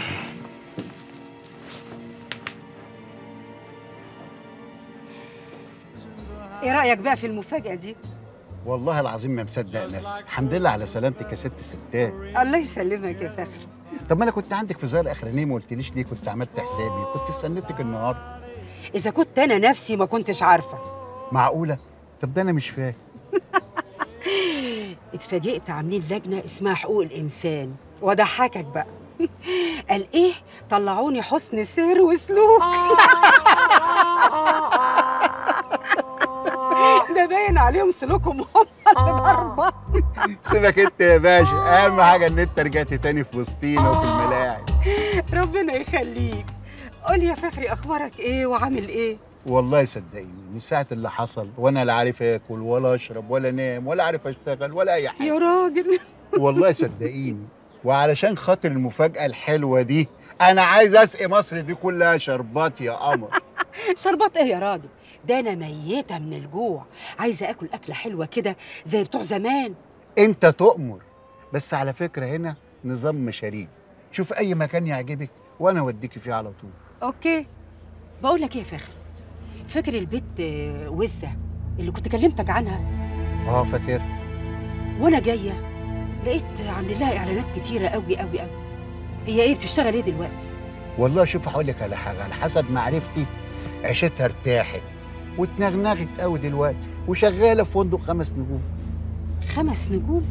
ايه رايك بقى في المفاجاه دي والله العظيم ما مصدق نفسي الحمد لله على سلامتك يا ست ستات الله يسلمك يا فخر طب ما انا كنت عندك في زي الاخرانيه ما قلتليش ليه كنت عملت حسابي كنت استنيتك النهارده اذا كنت انا نفسي ما كنتش عارفه معقوله طب ده انا مش فاهم اتفاجئت عاملين لجنه اسمها حقوق الانسان وضحكك بقى قال ايه طلعوني حسن سير وسلوك ده باين عليهم سلوكهم هم اللي ضربة سيبك انت يا باشا اهم حاجه ان انت رجعت تاني في وسطينا وفي الملاعب ربنا يخليك قول يا فخري اخبارك ايه وعامل ايه والله صدقيني من ساعه اللي حصل وانا لا عارف اكل ولا اشرب ولا انام ولا عارف اشتغل ولا اي حاجه يا راجل والله صدقيني وعلشان خاطر المفاجاه الحلوه دي انا عايز اسقي مصر دي كلها شربات يا قمر شربات ايه يا راجل ده انا ميته من الجوع عايزه اكل اكله حلوه كده زي بتوع زمان انت تؤمر بس على فكره هنا نظام مشاريع شوف اي مكان يعجبك وانا اوديكي فيه على طول اوكي بقول لك ايه يا فخري فاكر البت آه، وزه اللي كنت كلمتك عنها اه فاكر وانا جايه لقيت عاملين لها اعلانات كتيره قوي قوي قوي هي ايه بتشتغل ايه دلوقتي والله شوف هقول لك على حاجه على حسب معرفتي عيشتها ارتاحت واتنغنغت قوي دلوقتي وشغاله في فندق خمس نجوم خمس نجوم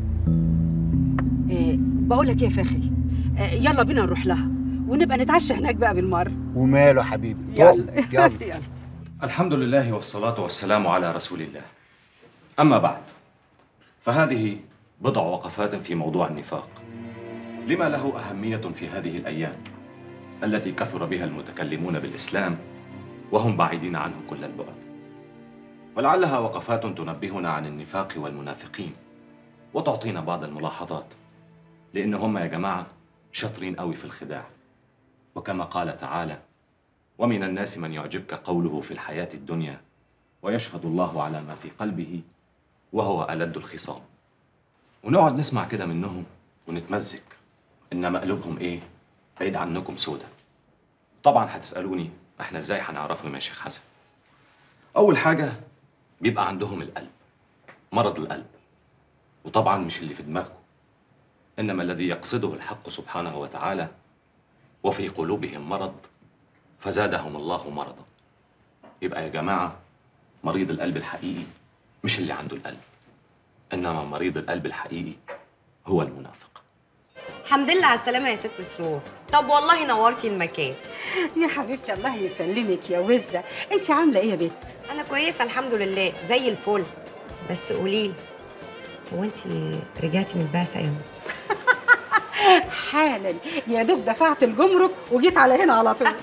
آه بقول لك ايه يا فخري آه يلا بينا نروح لها ونبقى نتعشى هناك بقى بالمره وماله حبيبي يلا يلا يلا الحمد لله والصلاة والسلام على رسول الله أما بعد فهذه بضع وقفات في موضوع النفاق لما له أهمية في هذه الأيام التي كثر بها المتكلمون بالإسلام وهم بعيدين عنه كل البعد ولعلها وقفات تنبهنا عن النفاق والمنافقين وتعطينا بعض الملاحظات لأن هم يا جماعة شاطرين قوي في الخداع وكما قال تعالى ومن الناس من يعجبك قوله في الحياة الدنيا ويشهد الله على ما في قلبه وهو ألد الخصام ونقعد نسمع كده منهم ونتمزج إنما قلوبهم إيه بعيد عنكم سودة طبعا هتسألوني إحنا إزاي هنعرفهم يا شيخ حسن أول حاجة بيبقى عندهم القلب مرض القلب وطبعا مش اللي في دماغكم إنما الذي يقصده الحق سبحانه وتعالى وفي قلوبهم مرض فزادهم الله مرضا يبقى يا جماعة مريض القلب الحقيقي مش اللي عنده القلب إنما مريض القلب الحقيقي هو المنافق الحمد لله على السلامة يا ست سرور طب والله نورتي المكان يا حبيبتي الله يسلمك يا وزه انت عامله ايه يا بت أنا كويسة الحمد لله زي الفل بس قوليلي هو أنت رجعتي من البعثة امتى؟ حالا يا دوب دفعت الجمرك وجيت على هنا على طول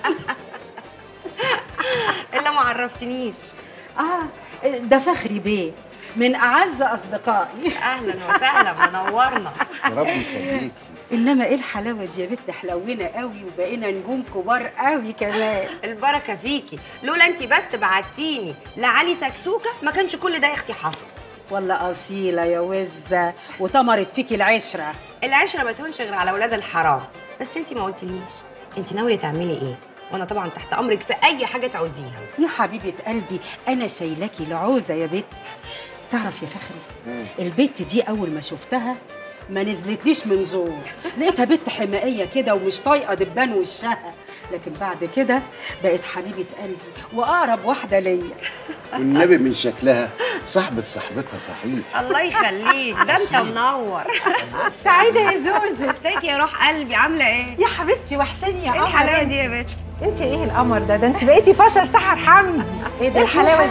إلا ما عرفتنيش اه ده فخري بيه من اعز اصدقائي اهلا وسهلا منورنا يا رب يخليك انما ايه الحلاوه دي يا بت حلوينا قوي وبقينا نجوم كبار قوي كمان البركة فيكي لولا أنت بس بعتيني لعلي سكسوكة ما كانش كل ده يا أختي حصل والله اصيله يا وزه وطمرت فيكي العشره العشرة ما تهونش غير على ولاد الحرام بس أنت ما قلتليش أنت ناوية تعملي إيه؟ وأنا طبعا تحت أمرك في أي حاجة تعوزيها يا حبيبه قلبي انا شايلاكي العوزه يا بت تعرف يا فخري البت دي اول ما شفتها ما نزلتليش من زور لقيتها بنت حمائيه كده ومش طايقه دبان وشها لكن بعد كده بقت حبيبه قلبي واقرب واحده ليا والنبي من شكلها صاحبة صاحبتها صحيح الله يخليك ده أنت منور سعيدة يا زوزو ازيك يا روح قلبي عاملة إيه؟ يا حبيبتي وحشاني يا إيه قمر الحلاوة انت. دي يا بنت؟ انت ايه القمر ده ده انت بقيتي فشر سحر حمدي ايه ده الحلاوة دي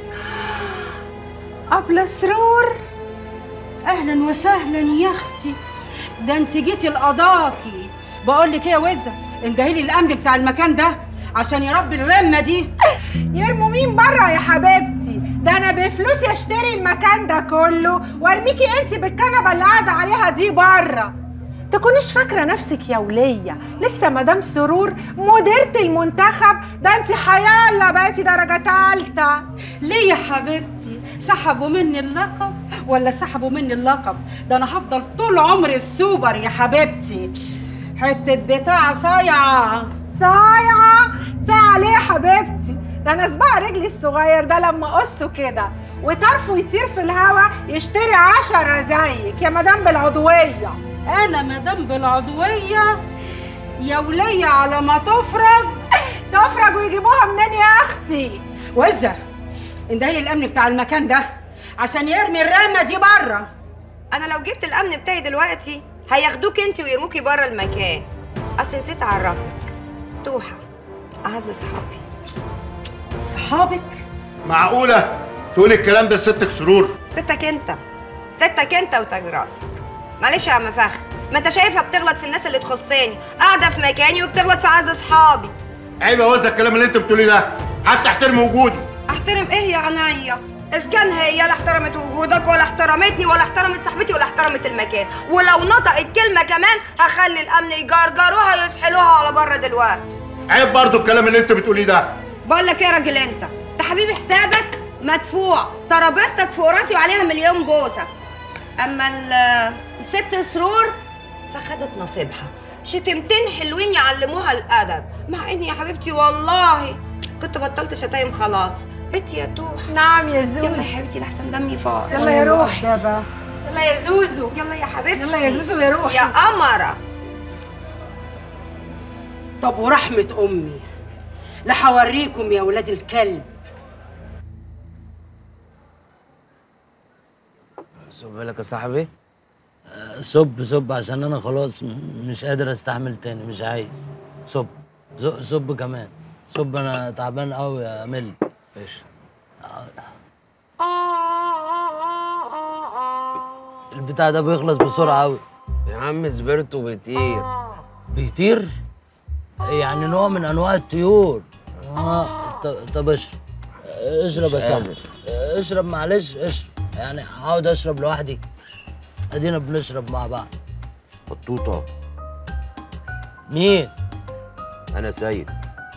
أبلة سرور أهلا وسهلا يا أختي ده أنت جيتي لقضاكي بقول لك إيه يا وزة اندهيلي الأمن بتاع المكان ده عشان يربي الرمة دي يرموا مين بره يا حبيبتي ده انا بفلوسي اشتري المكان ده كله وارميكي انت بالكنبه اللي قاعده عليها دي بره تكونيش فاكره نفسك يا وليه لسه مدام سرور مديره المنتخب ده انت حيالله بقيتي درجه تالته ليه يا حبيبتي سحبوا مني اللقب ولا سحبوا مني اللقب ده أنا هفضل طول عمري السوبر يا حبيبتي حتة بتاع صايعة صايعه ساعه ليه يا حبيبتي ده انا سباق رجلي الصغير ده لما اقصه كده وطرفه يطير في الهوا يشتري عشرة زيك يا مدام بالعضويه أنا مدام بالعضوية يا ولية على ما تفرج تفرج ويجيبوها منين يا اختي وزة اندهلي الأمن بتاع المكان ده عشان يرمي الرامة دي بره أنا لو جبت الأمن بتاعي دلوقتي هياخدوك أنت ويرموكي بره المكان أصل نسيت أعرفك توحة أعز صحابي صحابك معقولة تقول الكلام ده لستك سرور ستك انت ستك انت وتاج راسك معلش يا عم فخر ما انت شايفها بتغلط في الناس اللي تخصني قاعده في مكاني وبتغلط في اعز اصحابي عيب يا وزة الكلام اللي انت بتقوليه ده حتى احترم وجودي احترم ايه يا عينيا اذا كان هي لا احترمت وجودك ولا احترمتني ولا احترمت صاحبتي ولا احترمت المكان ولو نطقت كلمه كمان هخلي الامن يجرجروها يسحلوها على بره دلوقتي عيب برضو الكلام اللي انت بتقوليه ده بقول لك ايه يا راجل انت انت حبيبي حسابك مدفوع ترابيزتك فوق راسي وعليها مليون بوسه اما ال- الست سرور فخدت نصيبها شتمتين حلوين يعلموها الادب مع اني يا حبيبتي والله كنت بطلت شتايم خلاص بنتي يا توح نعم يا زوزو يلا يا حبيبتي لحسن دمي فار يلا يا روحي يلا يا زوزو يلا يا حبيبتي يلا يا زوزو يا روحي. يا قمره طب ورحمة أمي لا هوريكم يا ولاد الكلب صب لك يا صاحبي آه، صب صب عشان انا خلاص م- مش قادر استحمل تاني مش عايز صب ز- صب كمان صب انا تعبان قوي يا مل ماشي البتاع ده بيخلص بسرعة قوي يا عم سبرته بيطير بيطير يعني نوع من انواع الطيور اه ط- طب اشرب اشرب يا مش صاحبي قادر. اشرب معلش اشرب يعني اقعد اشرب لوحدي ادينا بنشرب مع بعض بطوطة مين أنا سيد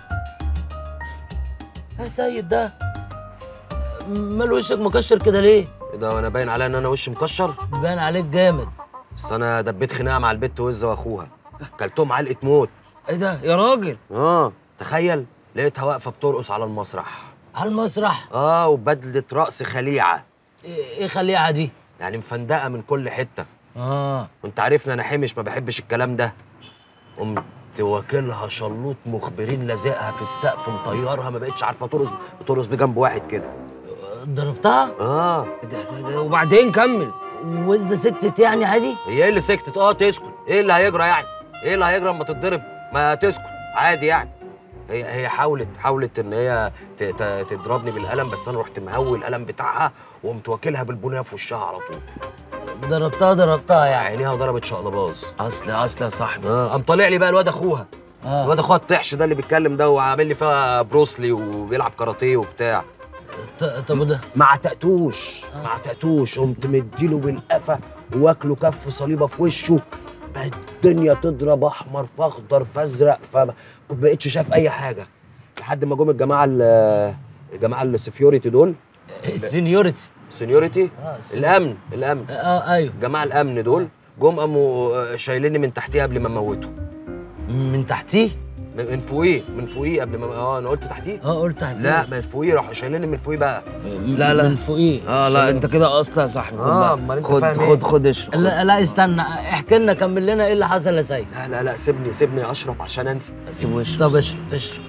يا سيد ده مال وشك مكشر كده ليه إيه ده وأنا باين عليا إن أنا وشي مكشر؟ باين عليك جامد بس أنا دبيت خناقة مع البت وزة وأخوها كلتهم علقة موت ايه ده يا راجل آه تخيل لقيتها واقفة بترقص على المسرح على المسرح آه وبدلة رقص خليعة ايه إيه خليعه دي يعني مفندقة من كل حتة اه وأنت عارفني أنا حمش ما بحبش الكلام ده قمت واكلها شلوط مخبرين لازقها في السقف مطيرها ما بقتش عارفة ترقص بترقص بجنب واحد كده ضربتها آه وبعدين كمل وإذا سكتت يعني عادي هي ايه اللي سكتت اه تسكت ايه اللي هيجرى يعني ايه اللي هيجرى اما تتضرب ما تسكت عادي يعني هي هي حاولت حاولت ان هي ت- ت- تضربني بالقلم بس انا رحت مهوي القلم بتاعها وقمت واكلها بالبنيه في وشها على طول ضربتها ضربتها يعني عينيها ضربت شقلباز اصل اصل يا صاحبي اه قام طالع لي بقى الواد اخوها آه. الواد اخوها الطحش ده اللي بيتكلم ده وعامل لي فيها بروسلي وبيلعب كاراتيه وبتاع ط- طب وده ما عتقتوش ما عتقتوش قمت مديله بالقفا واكله كف صليبه في وشه بقت الدنيا تضرب احمر في اخضر في ازرق فما بقتش شايف اي حاجه لحد ما جم الجماعه ال- الجماعه السكيورتي دول السينيورتي سينيورتي آه، الامن الامن اه ايوه جماعه الامن دول جم قاموا آه، شايليني من تحتيه قبل ما اموته من تحتيه من من فوقيه من فوقيه قبل ما اه انا قلت تحتيه اه قلت تحتيه لا من فوقيه راحوا شايليني من فوقيه بقى لا لا من فوقيه اه لا انت كده اصلا يا صاحبي اه امال انت فاهم ايه؟ خد اشرب لا لا استنى احكي لنا كمل لنا ايه اللي حصل يا سيد لا لا لا سيبني سيبني اشرب عشان انسى سيبه يشرب طب اشرب اشرب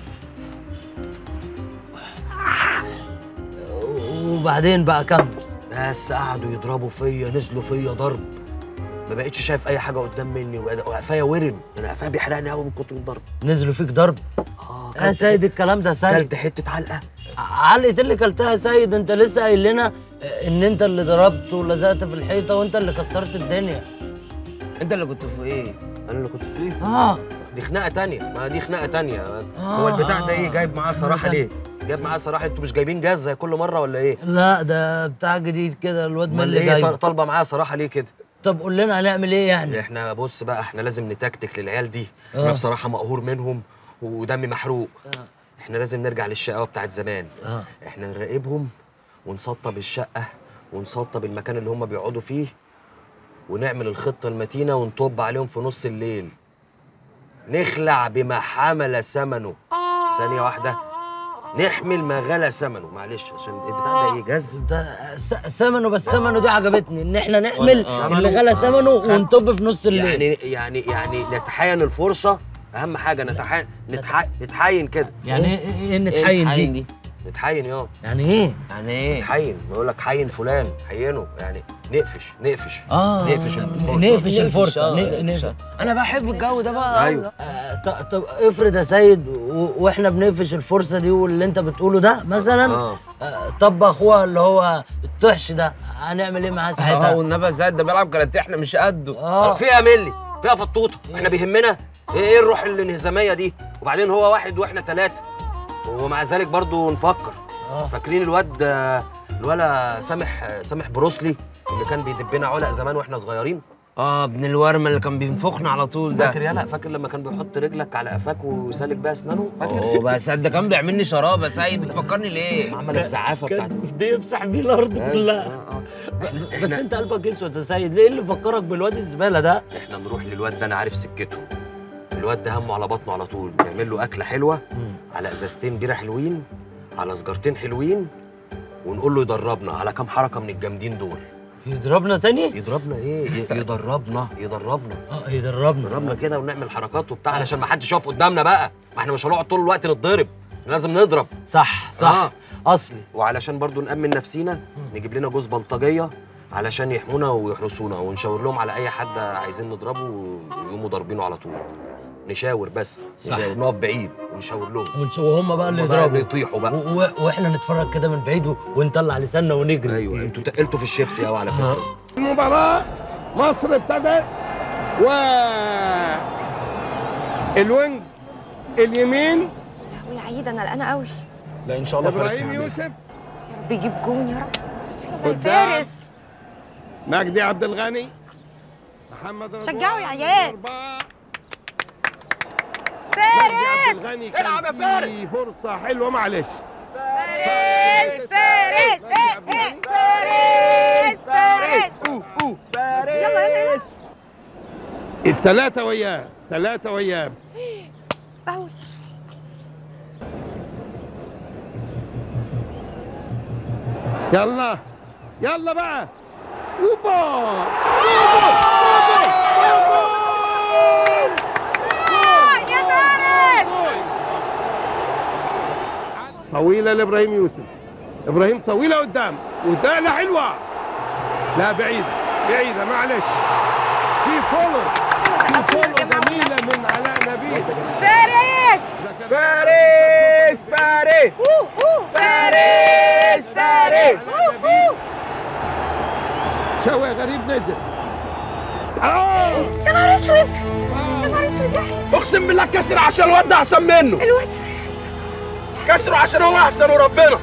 وبعدين بقى كمل بس قعدوا يضربوا فيا نزلوا فيا ضرب ما بقتش شايف اي حاجه قدام مني وقد- وقفايا ورم انا قفايا بيحرقني قوي من كتر الضرب نزلوا فيك ضرب اه يا سيد الكلام ده سيد كلت حته علقه علقة اللي كلتها يا سيد انت لسه قايل لنا ان انت اللي ضربت ولزقت في الحيطه وانت اللي كسرت الدنيا انت اللي كنت في ايه انا اللي كنت في ايه اه دي خناقه تانية ما دي خناقه تانية آه، هو البتاع ده ايه آه. جايب معاه صراحه ليه جايب معاه صراحه انتوا مش جايبين جاز زي كل مره ولا ايه لا ده بتاع جديد كده الواد امال ملي ايه جاي طال- طالبه معايا صراحه ليه كده طب قول لنا هنعمل ايه يعني احنا بص بقى احنا لازم نتكتك للعيال دي آه. انا بصراحه مقهور منهم ودمي محروق احنا لازم نرجع للشقاوه بتاعت زمان اه احنا نراقبهم ونسطب الشقه ونسطب المكان اللي هم بيقعدوا فيه ونعمل الخطه المتينه ونطب عليهم في نص الليل نخلع بما حمل ثمنه ثانيه واحده نحمل ما غلى ثمنه معلش عشان البتاع ده ايه جاز ده س- ثمنه بس ثمنه دي عجبتني ان احنا نحمل آه. اللي غلى ثمنه ونطب في نص الليل يعني يعني يعني نتحين الفرصه اهم حاجه نتحين نتح... نتحين كده يعني ايه ايه نتحين دي نتحين يا يعني ايه يعني ايه نتحين بيقول لك حين فلان حينه يعني نقفش نقفش اه نقفش الفرصه نقفش الفرصه آه، ن- نقفش انا بحب الجو ده بقى ايوه آه، ط- طب افرض يا سيد و- واحنا بنقفش الفرصه دي واللي انت بتقوله ده مثلا آه. آه، طب اخوها اللي هو الطحش ده هنعمل ايه معاه ساعتها؟ اه والنبي زاد ده بيلعب كاراتيه احنا مش قده اه فيها ملي فيها فطوطه احنا بيهمنا ايه ايه الروح الانهزاميه دي وبعدين هو واحد واحنا ثلاثه ومع ذلك برضو نفكر فاكرين الواد آه، الولا سامح آه، سامح بروسلي اللي كان بيدبنا علق زمان واحنا صغيرين اه ابن الورمه اللي كان بينفخنا على طول ده فاكر يالا فاكر لما كان بيحط رجلك على قفاك ويسلك بيها اسنانه فاكر اوه بس ده كان بيعملني شرابه سيد بتفكرني ليه عملك زعافه بتاعت بيمسح بيه الارض كلها بس انت قلبك اسود يا سيد ليه اللي فكرك بالواد الزباله ده؟ احنا نروح للواد ده انا عارف سكته الواد ده همه على بطنه على طول نعمل له اكله حلوه على ازازتين بيره حلوين على سجارتين حلوين ونقول له يدربنا على كام حركه من الجامدين دول يضربنا تاني؟ يضربنا ايه ي- يدربنا يدربنا اه يدربنا يدربنا كده ونعمل حركات وبتاع علشان ما حدش يقف قدامنا بقى ما احنا مش هنقعد طول الوقت نتضرب لازم نضرب صح صح اصلي وعلشان برضو نأمن نفسينا نجيب لنا جوز بلطجيه علشان يحمونا ويحرسونا ونشاور لهم على اي حد عايزين نضربه ويقوموا ضاربينه على طول نشاور بس صح. نشاور نقف بعيد ونشاور لهم ونش- وهم بقى اللي هم بقى يضربوا اللي يطيحوا بقى و- و- واحنا نتفرج كده من بعيد و- ونطلع لساننا ونجري ايوه انتوا تقلتوا في الشيبسي قوي على فكره المباراة مصر ابتدت و الوينج اليمين ويا عيد انا قلقانه قوي لا ان شاء الله فارس ابراهيم هيعملها. يوسف يا رب يجيب جون يا رب قدام فارس مجدي عبد الغني محمد رضوان شجعوا يا عيال مجدي فارس عبد الغني العب يا فارس فرصة حلوة معلش فارس فارس إيه إيه فارس فارس يلا يلا يلا الثلاثة وياه ثلاثة وياه فاول يلا يلا بقى اوبا يا فارس طويلة لإبراهيم يوسف إبراهيم طويلة قدام ودالة حلوة لا بعيدة بعيدة معلش في فولو في فولو جميلة من علاء نبيل فارس فارس فارس فارس فارس شوقي غريب نزل اه يا نهار اسود يا نهار اسود يا حبيبي. اقسم بالله كسر عشان الواد ده احسن منه الواد كسره عشان هو احسن وربنا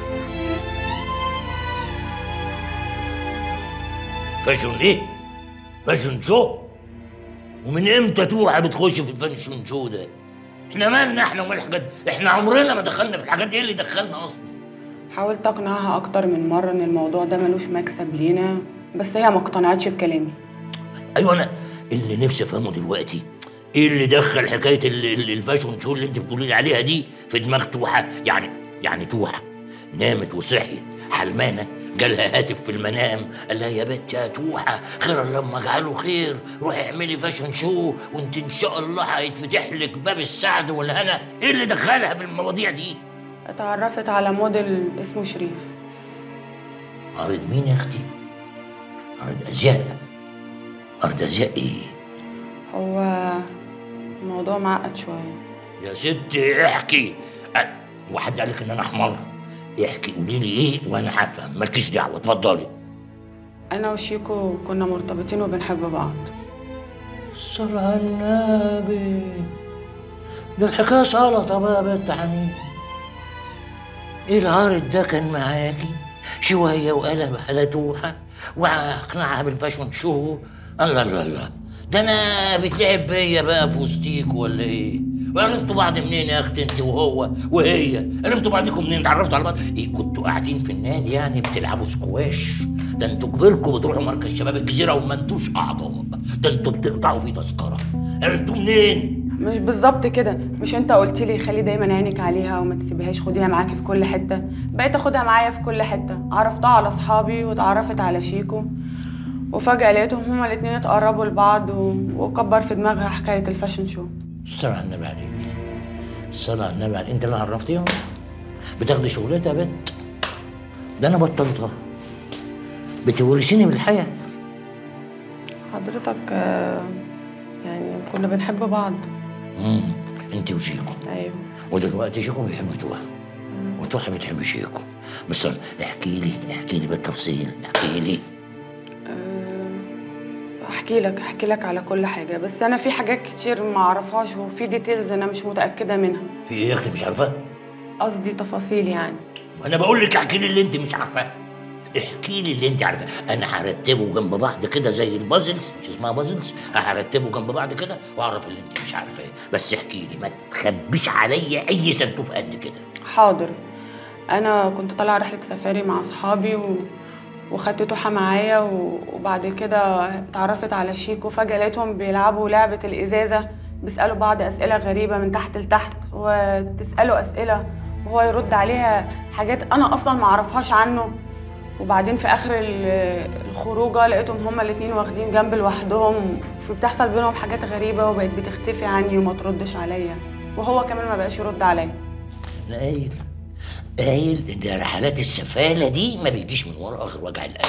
فاشون ايه؟ فاشون شو؟ ومن امتى توحى بتخش في الفاشون شو ده؟ احنا مالنا احنا ومال الحاجات دي؟ احنا عمرنا ما دخلنا في الحاجات دي ايه اللي دخلنا اصلا؟ حاولت اقنعها اكتر من مره ان الموضوع ده ملوش مكسب لينا بس هي ما اقتنعتش بكلامي ايوه انا اللي نفسي افهمه دلوقتي ايه اللي دخل حكايه ال- ال- الفاشون شو اللي انت بتقولي لي عليها دي في دماغ توحه يعني يعني توحه نامت وصحيت حلمانه جالها هاتف في المنام قال لها يا بنت يا توحه خيرا لما اجعله خير روحي اعملي فاشون شو وانت ان شاء الله هيتفتح لك باب السعد والهنا ايه اللي دخلها بالمواضيع دي اتعرفت على موديل اسمه شريف عرض مين يا اختي عرض ازياء عرض ازياء ايه هو الموضوع معقد شويه يا ستي احكي أ- وحد قال لك ان انا حمار احكي قولي لي ايه وانا هفهم مالكيش دعوه اتفضلي انا وشيكو كنا مرتبطين وبنحب بعض صل على النبي ده الحكايه سلطه بقى يا بنت حنين ايه العارض ده كان معاكي شويه وقلب على توحه واقنعها بالفاشون شو الله الله الله ده انا بتلعب بيا بقى في وسطيك ولا ايه وعرفتوا بعض منين يا اختي انت وهو وهي عرفتوا بعضكم منين اتعرفتوا على بعض ايه كنتوا قاعدين في النادي يعني بتلعبوا سكواش ده انتوا كبركم بتروحوا مركز شباب الجزيره وما انتوش اعضاء ده انتوا بتقطعوا في تذكره عرفتوا منين مش بالظبط كده مش انت قلت لي خلي دايما عينك عليها وما تسيبهاش خديها معاكي في كل حته بقيت اخدها معايا في كل حته عرفتها على اصحابي واتعرفت على شيكو وفجاه لقيتهم هما الاتنين اتقربوا لبعض و... وكبر في دماغها حكايه الفاشن شو الصلاة على النبي عليك الصلاة على النبي عليك انت اللي عرفتيهم بتاخدي شغلتها يا بنت ده انا بطلتها بتورثيني بالحياة حضرتك آه، يعني كنا بنحب بعض امم انت وشيكو ايوه ودلوقتي شيكو بيحب توها توحي بتحب شيكو بس احكي لي احكي لي بالتفصيل احكي لي احكي لك احكي لك على كل حاجه بس انا في حاجات كتير ما اعرفهاش وفي ديتيلز انا مش متاكده منها في ايه يا اختي مش عارفاه قصدي تفاصيل يعني انا بقول لك احكي لي اللي انت مش عارفاه احكي لي اللي انت عارفاه انا هرتبه جنب بعض كده زي البازلز مش اسمها بازلز هرتبه جنب بعض كده واعرف اللي انت مش عارفاه بس احكي لي ما تخبيش عليا اي سنتوف قد كده حاضر انا كنت طالعه رحله سفاري مع اصحابي و... وخدت توحة معايا و... وبعد كده اتعرفت على شيكو فجأة لقيتهم بيلعبوا لعبة الإزازة بيسألوا بعض أسئلة غريبة من تحت لتحت وتسأله أسئلة وهو يرد عليها حاجات أنا أصلا معرفهاش عنه وبعدين في آخر ال- الخروجة لقيتهم هما الاتنين واخدين جنب لوحدهم بتحصل بينهم حاجات غريبة وبقت بتختفي عني وما تردش عليا وهو كمان ما بقاش يرد عليا انا قايل قايل ان رحلات السفالة دي ما بيجيش من وراها غير وجع القلب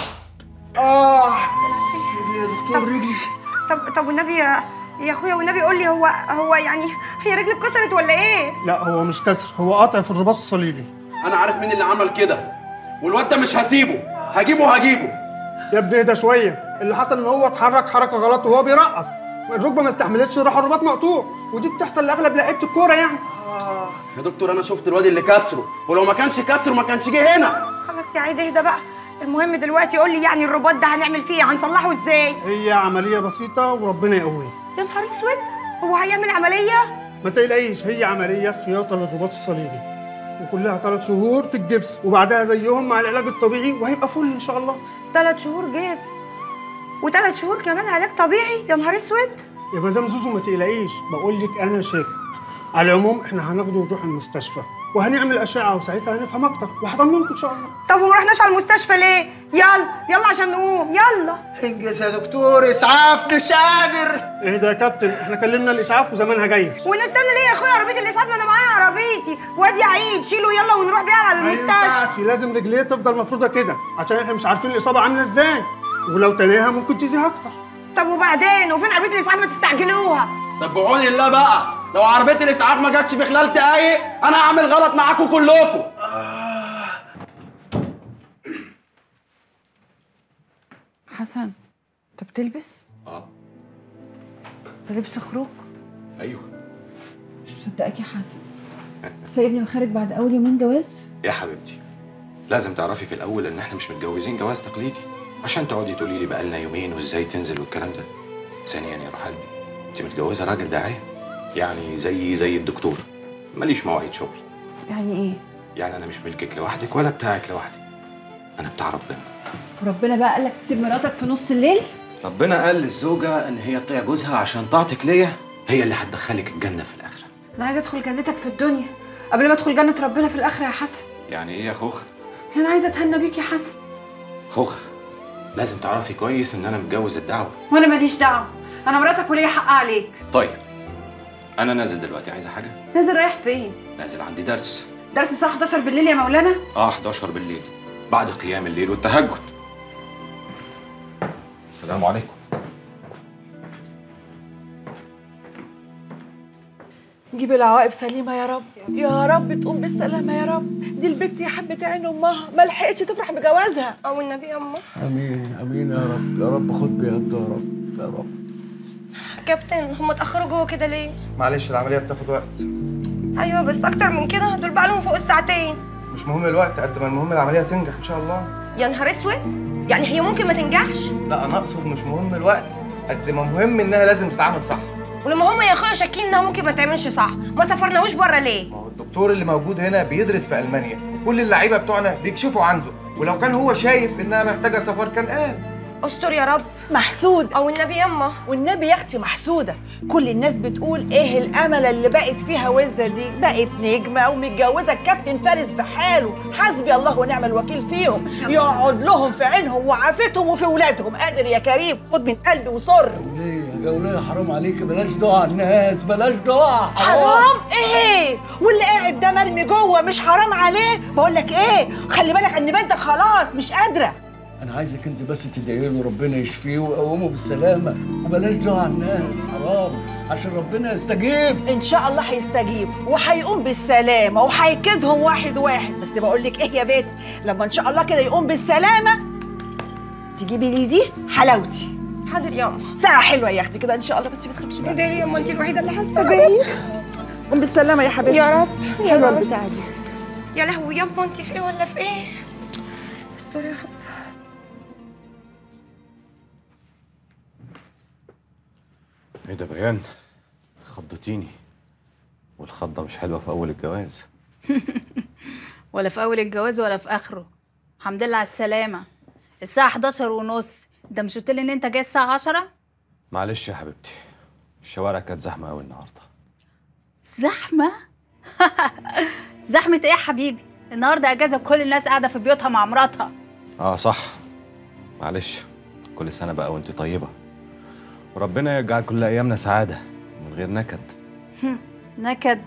اه رجلي يا دكتور رجلي طب طب والنبي يا يا اخويا والنبي قول لي هو هو يعني هي رجلي اتكسرت ولا ايه؟ لا هو مش كسر هو قطع في الرباط الصليبي انا عارف مين اللي عمل كده والواد ده مش هسيبه هجيبه هجيبه يا ابني اهدى شويه اللي حصل ان هو اتحرك حركه غلط وهو بيرقص الركبه ما استحملتش راح الرباط مقطوع ودي بتحصل لاغلب لعيبه الكوره يعني يا دكتور انا شفت الواد اللي كسره ولو ما كانش كسره ما كانش جه هنا خلاص يا عيد اهدى بقى المهم دلوقتي قول لي يعني الرباط ده هنعمل فيه ايه؟ هنصلحه ازاي؟ هي عمليه بسيطه وربنا يقويه يا نهار اسود هو هيعمل عمليه؟ ما تقلقيش هي عمليه خياطه للرباط الصليبي وكلها ثلاث شهور في الجبس وبعدها زيهم مع العلاج الطبيعي وهيبقى فل ان شاء الله ثلاث شهور جبس وثلاث شهور كمان علاج طبيعي يا نهار اسود يا مدام زوزو ما تقلقيش بقول لك انا شاكر على العموم احنا هناخده ونروح المستشفى وهنعمل اشعه وساعتها هنفهم اكتر وهطمنكم ان شاء الله طب وما رحناش على المستشفى ليه؟ يلا يلا عشان نقوم يلا انجز يا دكتور اسعاف مش قادر اهدى يا كابتن احنا كلمنا الاسعاف وزمانها جايه ونستنى ليه يا اخويا عربيه الاسعاف ما انا معايا عربيتي وادي عيد شيله يلا ونروح بيها على ما المستشفى ينفعش لازم رجليه تفضل مفروضه كده عشان احنا مش عارفين الاصابه عامله ازاي ولو تناها ممكن تزيها اكتر طب وبعدين وفين عربيه الاسعاف ما تستعجلوها طب بعون الله بقى لو عربيه الاسعاف ما جاتش في خلال دقايق انا هعمل غلط معاكم كلكم حسن انت بتلبس؟ اه ده لبس خروج ايوه مش مصدقاك يا حسن سايبني وخارج بعد اول يومين جواز يا حبيبتي لازم تعرفي في الاول ان احنا مش متجوزين جواز تقليدي عشان تقعدي تقولي لي بقالنا يومين وازاي تنزل والكلام ده ثانيا يا روح قلبي انت متجوزه راجل داعيه يعني زي زي الدكتور ماليش مواعيد شغل يعني ايه؟ يعني انا مش ملكك لوحدك ولا بتاعك لوحدك انا بتاع ربنا وربنا بقى قال لك تسيب مراتك في نص الليل؟ ربنا قال للزوجه ان هي تطيع جوزها عشان طاعتك ليا هي اللي هتدخلك الجنه في الاخره انا عايزه ادخل جنتك في الدنيا قبل ما ادخل جنه ربنا في الاخره يا حسن يعني ايه يا خوخه انا عايزه اتهنى بيك يا حسن خوخه لازم تعرفي كويس ان انا متجوز الدعوه وانا ماليش دعوه انا مراتك وليا حق عليك طيب انا نازل دلوقتي عايزه حاجه نازل رايح فين نازل عندي درس درس الساعه 11 بالليل يا مولانا اه 11 بالليل بعد قيام الليل والتهجد السلام عليكم جيب العواقب سليمة يا رب يا رب تقوم بالسلامة يا رب دي البت يا حبة عين أمها ما لحقتش تفرح بجوازها أو النبي يا أمه امين امين يا رب يا رب خد بيد يا رب يا رب كابتن هم اتاخروا جوه كده ليه؟ معلش العملية بتاخد وقت ايوه بس اكتر من كده دول بقى لهم فوق الساعتين مش مهم الوقت قد ما المهم العملية تنجح إن شاء الله يا نهار اسود يعني هي ممكن ما تنجحش لا أنا أقصد مش مهم الوقت قد ما مهم إنها لازم تتعمل صح ولما هم يا اخويا شاكين انها ممكن ما تعملش صح ما سافرناهوش بره ليه؟ الدكتور اللي موجود هنا بيدرس في ألمانيا وكل اللعيبة بتوعنا بيكشفوا عنده ولو كان هو شايف إنها محتاجة سفر كان قال استر يا رب محسود او النبي يما والنبي يا اختي محسوده كل الناس بتقول ايه الامل اللي بقت فيها وزه دي بقت نجمه ومتجوزه الكابتن فارس بحاله حسبي الله ونعم الوكيل فيهم يقعد لهم في عينهم وعافتهم وفي ولادهم قادر يا كريم خد من قلبي وصر ليه يا جولة حرام عليك بلاش دعاء الناس بلاش دعاء حرام ايه واللي قاعد ده مرمي جوه مش حرام عليه بقول لك ايه خلي بالك ان بنتك خلاص مش قادره انا عايزك انت بس تدعي له ربنا يشفيه ويقومه بالسلامه وبلاش دعاء على الناس حرام عشان ربنا يستجيب ان شاء الله هيستجيب وهيقوم بالسلامه وهيكيدهم واحد واحد بس بقول لك ايه يا بنت لما ان شاء الله كده يقوم بالسلامه تجيبي لي دي حلاوتي حاضر ياما ساعه حلوه يا اختي كده ان شاء الله بس ما تخافيش ايه ده يا ياما انت الوحيده اللي حاسه ادعي بيا قوم بالسلامه يا حبيبتي يا رب يا حلوه رب. البتاعه دي يا لهوي ياما انت في ايه ولا في ايه استر يا رب ايه ده بيان خضتيني والخضه مش حلوه في اول الجواز ولا في اول الجواز ولا في اخره الحمد لله على السلامه الساعه 11 ونص انت مش قلت لي ان انت جاي الساعه 10 معلش يا حبيبتي الشوارع كانت زحمه قوي النهارده زحمه زحمه ايه يا حبيبي النهارده اجازه كل الناس قاعده في بيوتها مع مراتها اه صح معلش كل سنه بقى وانت طيبه وربنا يجعل كل ايامنا سعاده من غير نكد هم، نكد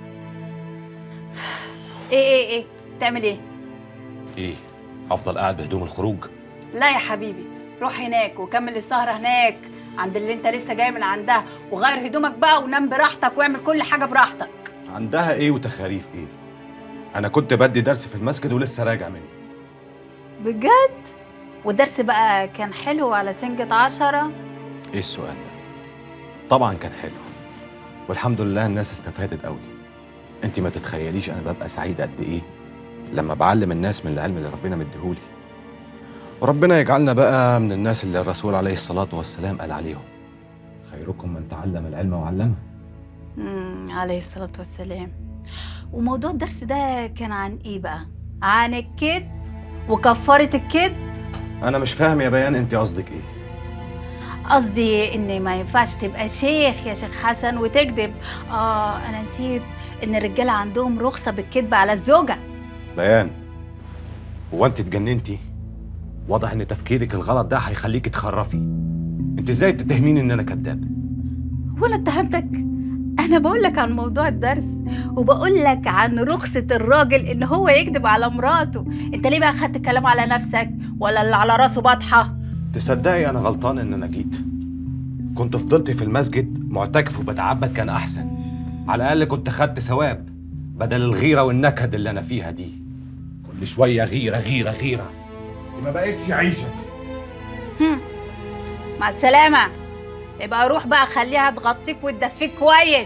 ايه ايه ايه تعمل ايه ايه هفضل قاعد بهدوم الخروج لا يا حبيبي روح هناك وكمل السهرة هناك عند اللي انت لسه جاي من عندها وغير هدومك بقى ونام براحتك واعمل كل حاجة براحتك عندها ايه وتخاريف ايه انا كنت بدي درس في المسجد ولسه راجع منه بجد والدرس بقى كان حلو على سنجة عشرة ايه السؤال ده طبعا كان حلو والحمد لله الناس استفادت قوي انت ما تتخيليش انا ببقى سعيد قد ايه لما بعلم الناس من العلم اللي ربنا مديهولي وربنا يجعلنا بقى من الناس اللي الرسول عليه الصلاة والسلام قال عليهم خيركم من تعلم العلم وعلمه مم. عليه الصلاة والسلام وموضوع الدرس ده كان عن ايه بقى عن الكذب وكفارة الكذب انا مش فاهم يا بيان انت قصدك ايه قصدي ان ما ينفعش تبقى شيخ يا شيخ حسن وتكذب اه انا نسيت ان الرجاله عندهم رخصه بالكذب على الزوجه بيان هو انت اتجننتي واضح ان تفكيرك الغلط ده هيخليكي تخرفي انت ازاي تتهميني ان انا كذاب وانا اتهمتك انا بقول لك عن موضوع الدرس وبقول لك عن رخصه الراجل ان هو يكذب على مراته انت ليه بقى خدت الكلام على نفسك ولا اللي على راسه بطحه تصدقي انا غلطان ان انا جيت كنت فضلت في المسجد معتكف وبتعبد كان احسن على الاقل كنت خدت ثواب بدل الغيره والنكد اللي انا فيها دي كل شويه غيره غيره غيره دي ما بقتش عيشه هم. مع السلامه يبقى روح بقى خليها تغطيك وتدفيك كويس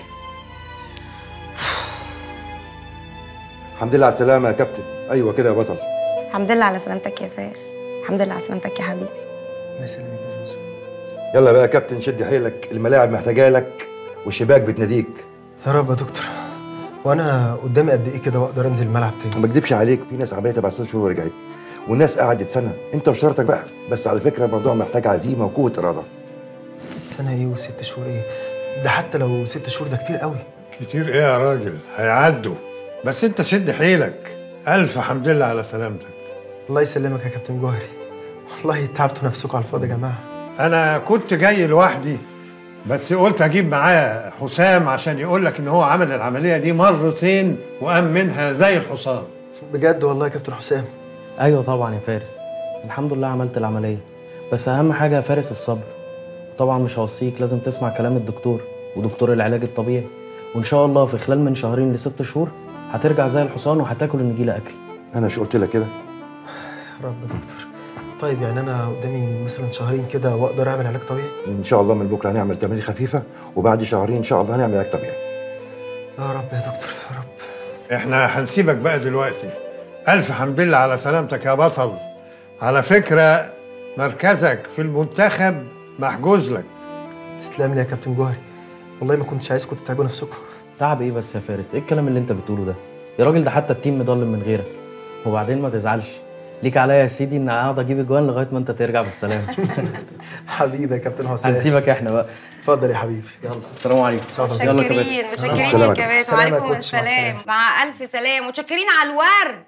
الحمد لله على السلامة يا كابتن أيوة كده يا بطل الحمد لله على سلامتك يا فارس الحمد لله على سلامتك يا حبيبي الله يسلمك يا زوزو يلا بقى يا كابتن شد حيلك الملاعب محتاجة لك والشباك بتناديك يا رب يا دكتور وانا قدامي قد ايه كده واقدر انزل الملعب تاني ما اكدبش عليك في ناس عمليه تبع ست شهور ورجعت والناس قعدت سنة أنت وشطارتك بقى بس على فكرة الموضوع محتاج عزيمة وقوة إرادة سنه ايه وست شهور ايه ده حتى لو ست شهور ده كتير قوي كتير ايه يا راجل هيعدوا بس انت شد حيلك الف حمد لله على سلامتك الله يسلمك يا كابتن جوهري والله تعبتوا نفسكم على الفاضي يا جماعه انا كنت جاي لوحدي بس قلت اجيب معايا حسام عشان يقول لك ان هو عمل العمليه دي مرتين وقام منها زي الحصان بجد والله يا كابتن حسام ايوه طبعا يا فارس الحمد لله عملت العمليه بس اهم حاجه يا فارس الصبر طبعا مش هوصيك لازم تسمع كلام الدكتور ودكتور العلاج الطبيعي وان شاء الله في خلال من شهرين لست شهور هترجع زي الحصان وهتاكل النجيله اكل أنا مش قلت لك كده يا رب يا دكتور طيب يعني انا قدامي مثلا شهرين كده واقدر اعمل علاج طبيعي إن شاء الله من بكرة هنعمل تمارين خفيفة وبعد شهرين إن شاء الله هنعمل علاج طبيعي يا رب يا دكتور يا رب احنا هنسيبك بقى دلوقتي الف حمد لله على سلامتك يا بطل على فكره مركزك في المنتخب محجوز لك تسلم لي يا كابتن جوهري والله ما كنتش عايزكم تتعبوا نفسكم تعب ايه بس يا فارس ايه الكلام اللي انت بتقوله ده يا راجل ده حتى التيم مضلم من غيرك وبعدين ما تزعلش ليك عليا يا سيدي ان اقعد اجيب اجوان لغايه ما انت ترجع بالسلامه حبيبي يا كابتن حسام هنسيبك احنا بقى اتفضل يا حبيبي يلا السلام عليكم يلا يا كباتن. متشكرين متشكرين يا كباتن سلام يا وعليكم كوتش، مع السلام مع الف سلام متشكرين على الورد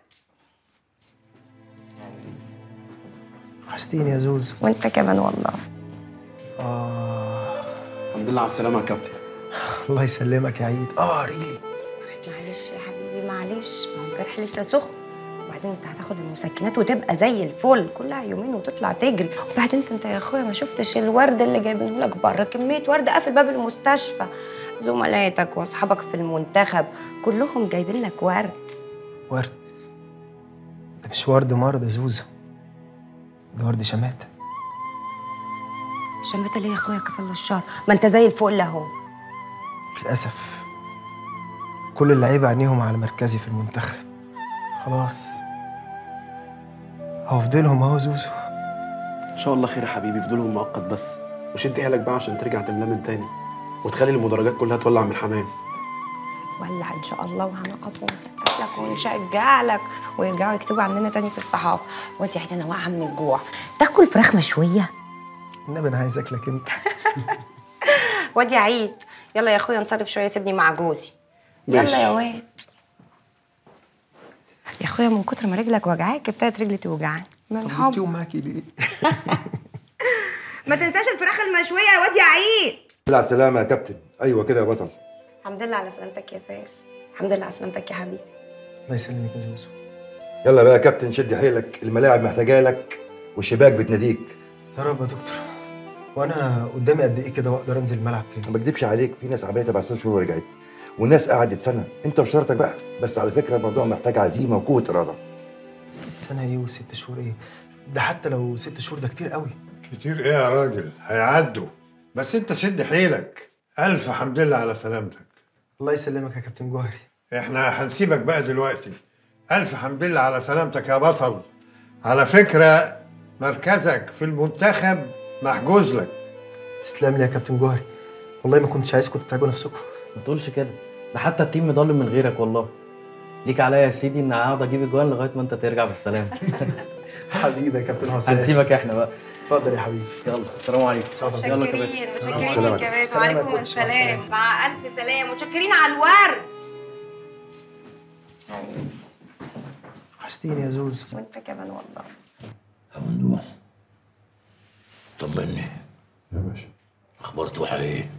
وحشتيني يا زوزو وانت كمان والله اه الحمد لله على السلامة يا كابتن الله يسلمك يا عيد اه رجلي معلش يا حبيبي معلش ما هو الجرح لسه سخن وبعدين انت هتاخد المسكنات وتبقى زي الفل كلها يومين وتطلع تجري وبعدين انت يا اخويا ما شفتش الورد اللي جايبينه لك بره كميه ورد قافل باب المستشفى زملاتك واصحابك في المنتخب كلهم جايبين لك ورد ورد ده مش ورد مرض يا زوزو ده ورد شماتة شماتة ليه يا اخويا كفى الله الشر ما انت زي الفل اهو للأسف كل اللعيبة عينيهم على مركزي في المنتخب خلاص هفضلهم اهو زوزو ان شاء الله خير يا حبيبي فضولهم مؤقت بس وشد حيلك بقى عشان ترجع تملاه من تاني وتخلي المدرجات كلها تولع من الحماس ولع ان شاء الله وهنقف ونسقف لك ونشجع لك ويرجعوا يكتبوا عننا تاني في الصحافه وانت يا عيني انا واقعه من الجوع تاكل فراخ مشويه النبي انا عايز اكلك انت وادي عيد يلا يا اخويا نصرف شويه سيبني مع جوزي ماشي. يلا يا واد يا اخويا من كتر ما رجلك وجعاك ابتدت رجلي توجعني من حب انتي ومعاكي ليه ما تنساش الفراخ المشويه يا واد يا عيد على السلامة يا كابتن أيوة كده يا بطل الحمد لله على سلامتك يا فارس الحمد لله على سلامتك يا حبيبي الله يسلمك يا زوزو يلا بقى يا كابتن شد حيلك الملاعب محتاجة لك والشباك بتناديك يا رب يا دكتور وانا قدامي قد ايه كده واقدر انزل الملعب تاني ما بكدبش عليك في ناس عمليه تبع ست شهور ورجعت والناس قعدت سنه انت وشطارتك بقى بس على فكره الموضوع محتاج عزيمه وقوه اراده سنه ايه وست شهور ايه ده حتى لو ست شهور ده كتير قوي كتير ايه يا راجل هيعدوا بس انت شد حيلك الف حمد لله على سلامتك الله يسلمك يا كابتن جوهري احنا هنسيبك بقى دلوقتي الف حمد لله على سلامتك يا بطل على فكره مركزك في المنتخب محجوز لك تسلم لي يا كابتن جوهري والله ما كنتش عايزكم تتعبوا نفسكم ما تقولش كده ده حتى التيم مضل من غيرك والله ليك عليا يا سيدي ان اقعد اجيب اجوان لغايه ما انت ترجع بالسلامه حبيبي يا كابتن حسام هنسيبك احنا بقى اتفضل يا حبيبي يلا السلام عليكم يلا كمان متشكرين سلام متشكرين عليكم. كمان سلام يا وعليكم كوتش، مع السلام مع الف سلام متشكرين على الورد وحشتيني يا زوزو وانت كمان والله ممدوح طمني يا باشا اخبار توحى ايه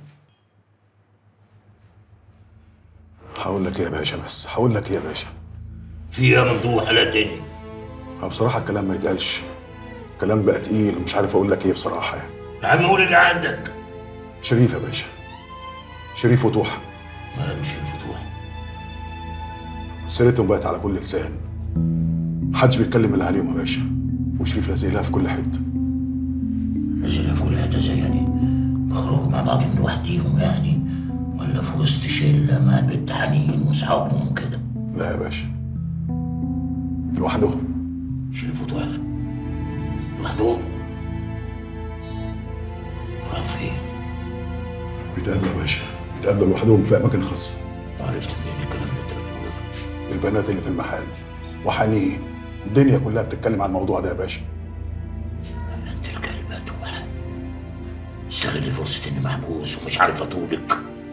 هقول لك ايه يا باشا بس هقول لك ايه يا باشا في إيه يا ممدوح لا تاني هو بصراحه الكلام ما يتقالش كلام بقى تقيل ومش عارف اقول لك ايه بصراحه يعني يا عم قول اللي عندك شريف يا باشا شريف وطوحه ما مش الفتوح سيرتهم بقت على كل لسان محدش بيتكلم الا عليهم يا باشا وشريف لازق لها في كل حته نزل في كل حته زي يعني بخرجوا مع بعضهم لوحديهم يعني ولا في وسط شله مع بنت حنين واصحابهم وكده لا يا باشا لوحدهم شريف وطوح لوحدهم راح فين؟ بيتقابلوا يا باشا بيتقابلوا لوحدهم في اماكن خاصه وعرفت منين الكلام اللي انت بتقوله ده؟ البنات اللي في المحل وحنين الدنيا كلها بتتكلم عن الموضوع ده يا باشا انت الكلبة توحى تستغل فرصة اني محبوس ومش عارف اطولك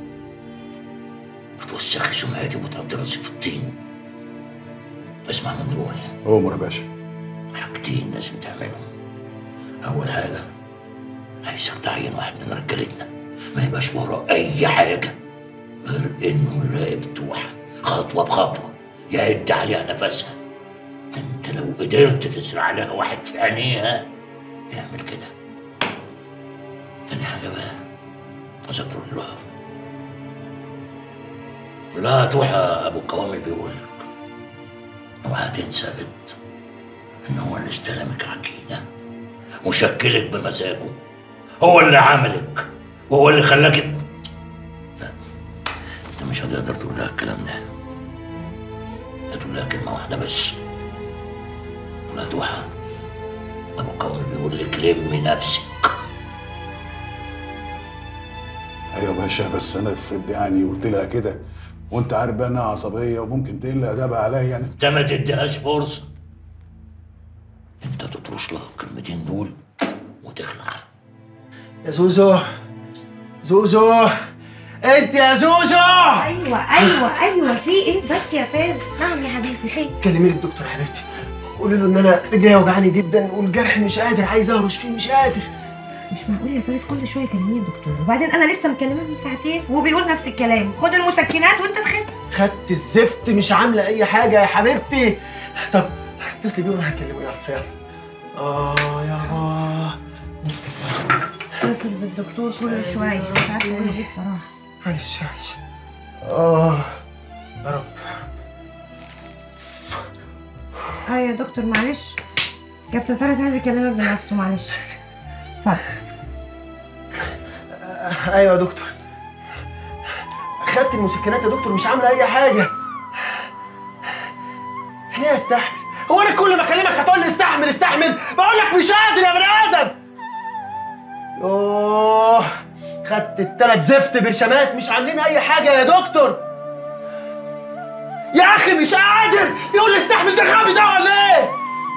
بتوسخي سمعتي وتحط راسي في الطين اسمع ممدوح عمر يا باشا حاجتين لازم تعملهم اول حاجة عايزك تعين واحد من رجالتنا ما يبقاش وراه اي حاجة غير انه يراقب توحى خطوة بخطوة يعد عليها نفسها ده انت لو قدرت تزرع لها واحد في عينيها اعمل كده تاني حاجة بقى عايزك تروح لها قول لها توحى ابو الكوامل بيقول لك اوعى تنسى بنت ان هو اللي استلمك عجينة وشكلك بمزاجه هو اللي عملك وهو اللي خلاك لا انت مش هتقدر تقول لها الكلام ده انت تقول لها كلمة واحدة بس قول لها توحى ابو الكوامل بيقول لك لمي نفسك ايوه يا باشا بس انا في يعني قلت لها كده وانت عارف بقى انها عصبيه وممكن تقل ادابها عليا يعني انت ما تديهاش فرصة انت تطرش لها الكلمتين دول وتخلع يا زوزو زوزو انت يا زوزو ايوه ايوه ايوه في ايه بس يا فارس نعم يا حبيبي خير كلمي لي الدكتور حبيبتي قولي له ان انا رجلي وجعاني جدا والجرح مش قادر عايز اهرش فيه مش قادر مش معقول يا فارس كل شويه كلميني الدكتور وبعدين انا لسه مكلمه من ساعتين وبيقول نفس الكلام خد المسكنات وانت تخف خدت الزفت مش عامله اي حاجه يا حبيبتي طب اتصلي بيه وانا هكلمه يلا يلا اه يابا اتصل بالدكتور كل شويه مش عارفه اقول ايه بصراحه معلش معلش اه يا رب اه يا دكتور معلش كابتن فارس عايز يكلمك بنفسه معلش اتفضل آه، ايوه يا دكتور خدت المسكنات يا دكتور مش عامله اي حاجه يعني ايه استحمل هو انا كل ما اكلمك هتقول لي استحمل استحمل بقول لك مش قادر يا بني ادم يوه خدت التلات زفت برشامات مش عاملين اي حاجه يا دكتور يا اخي مش قادر بيقول لي استحمل ده غبي ده ولا ايه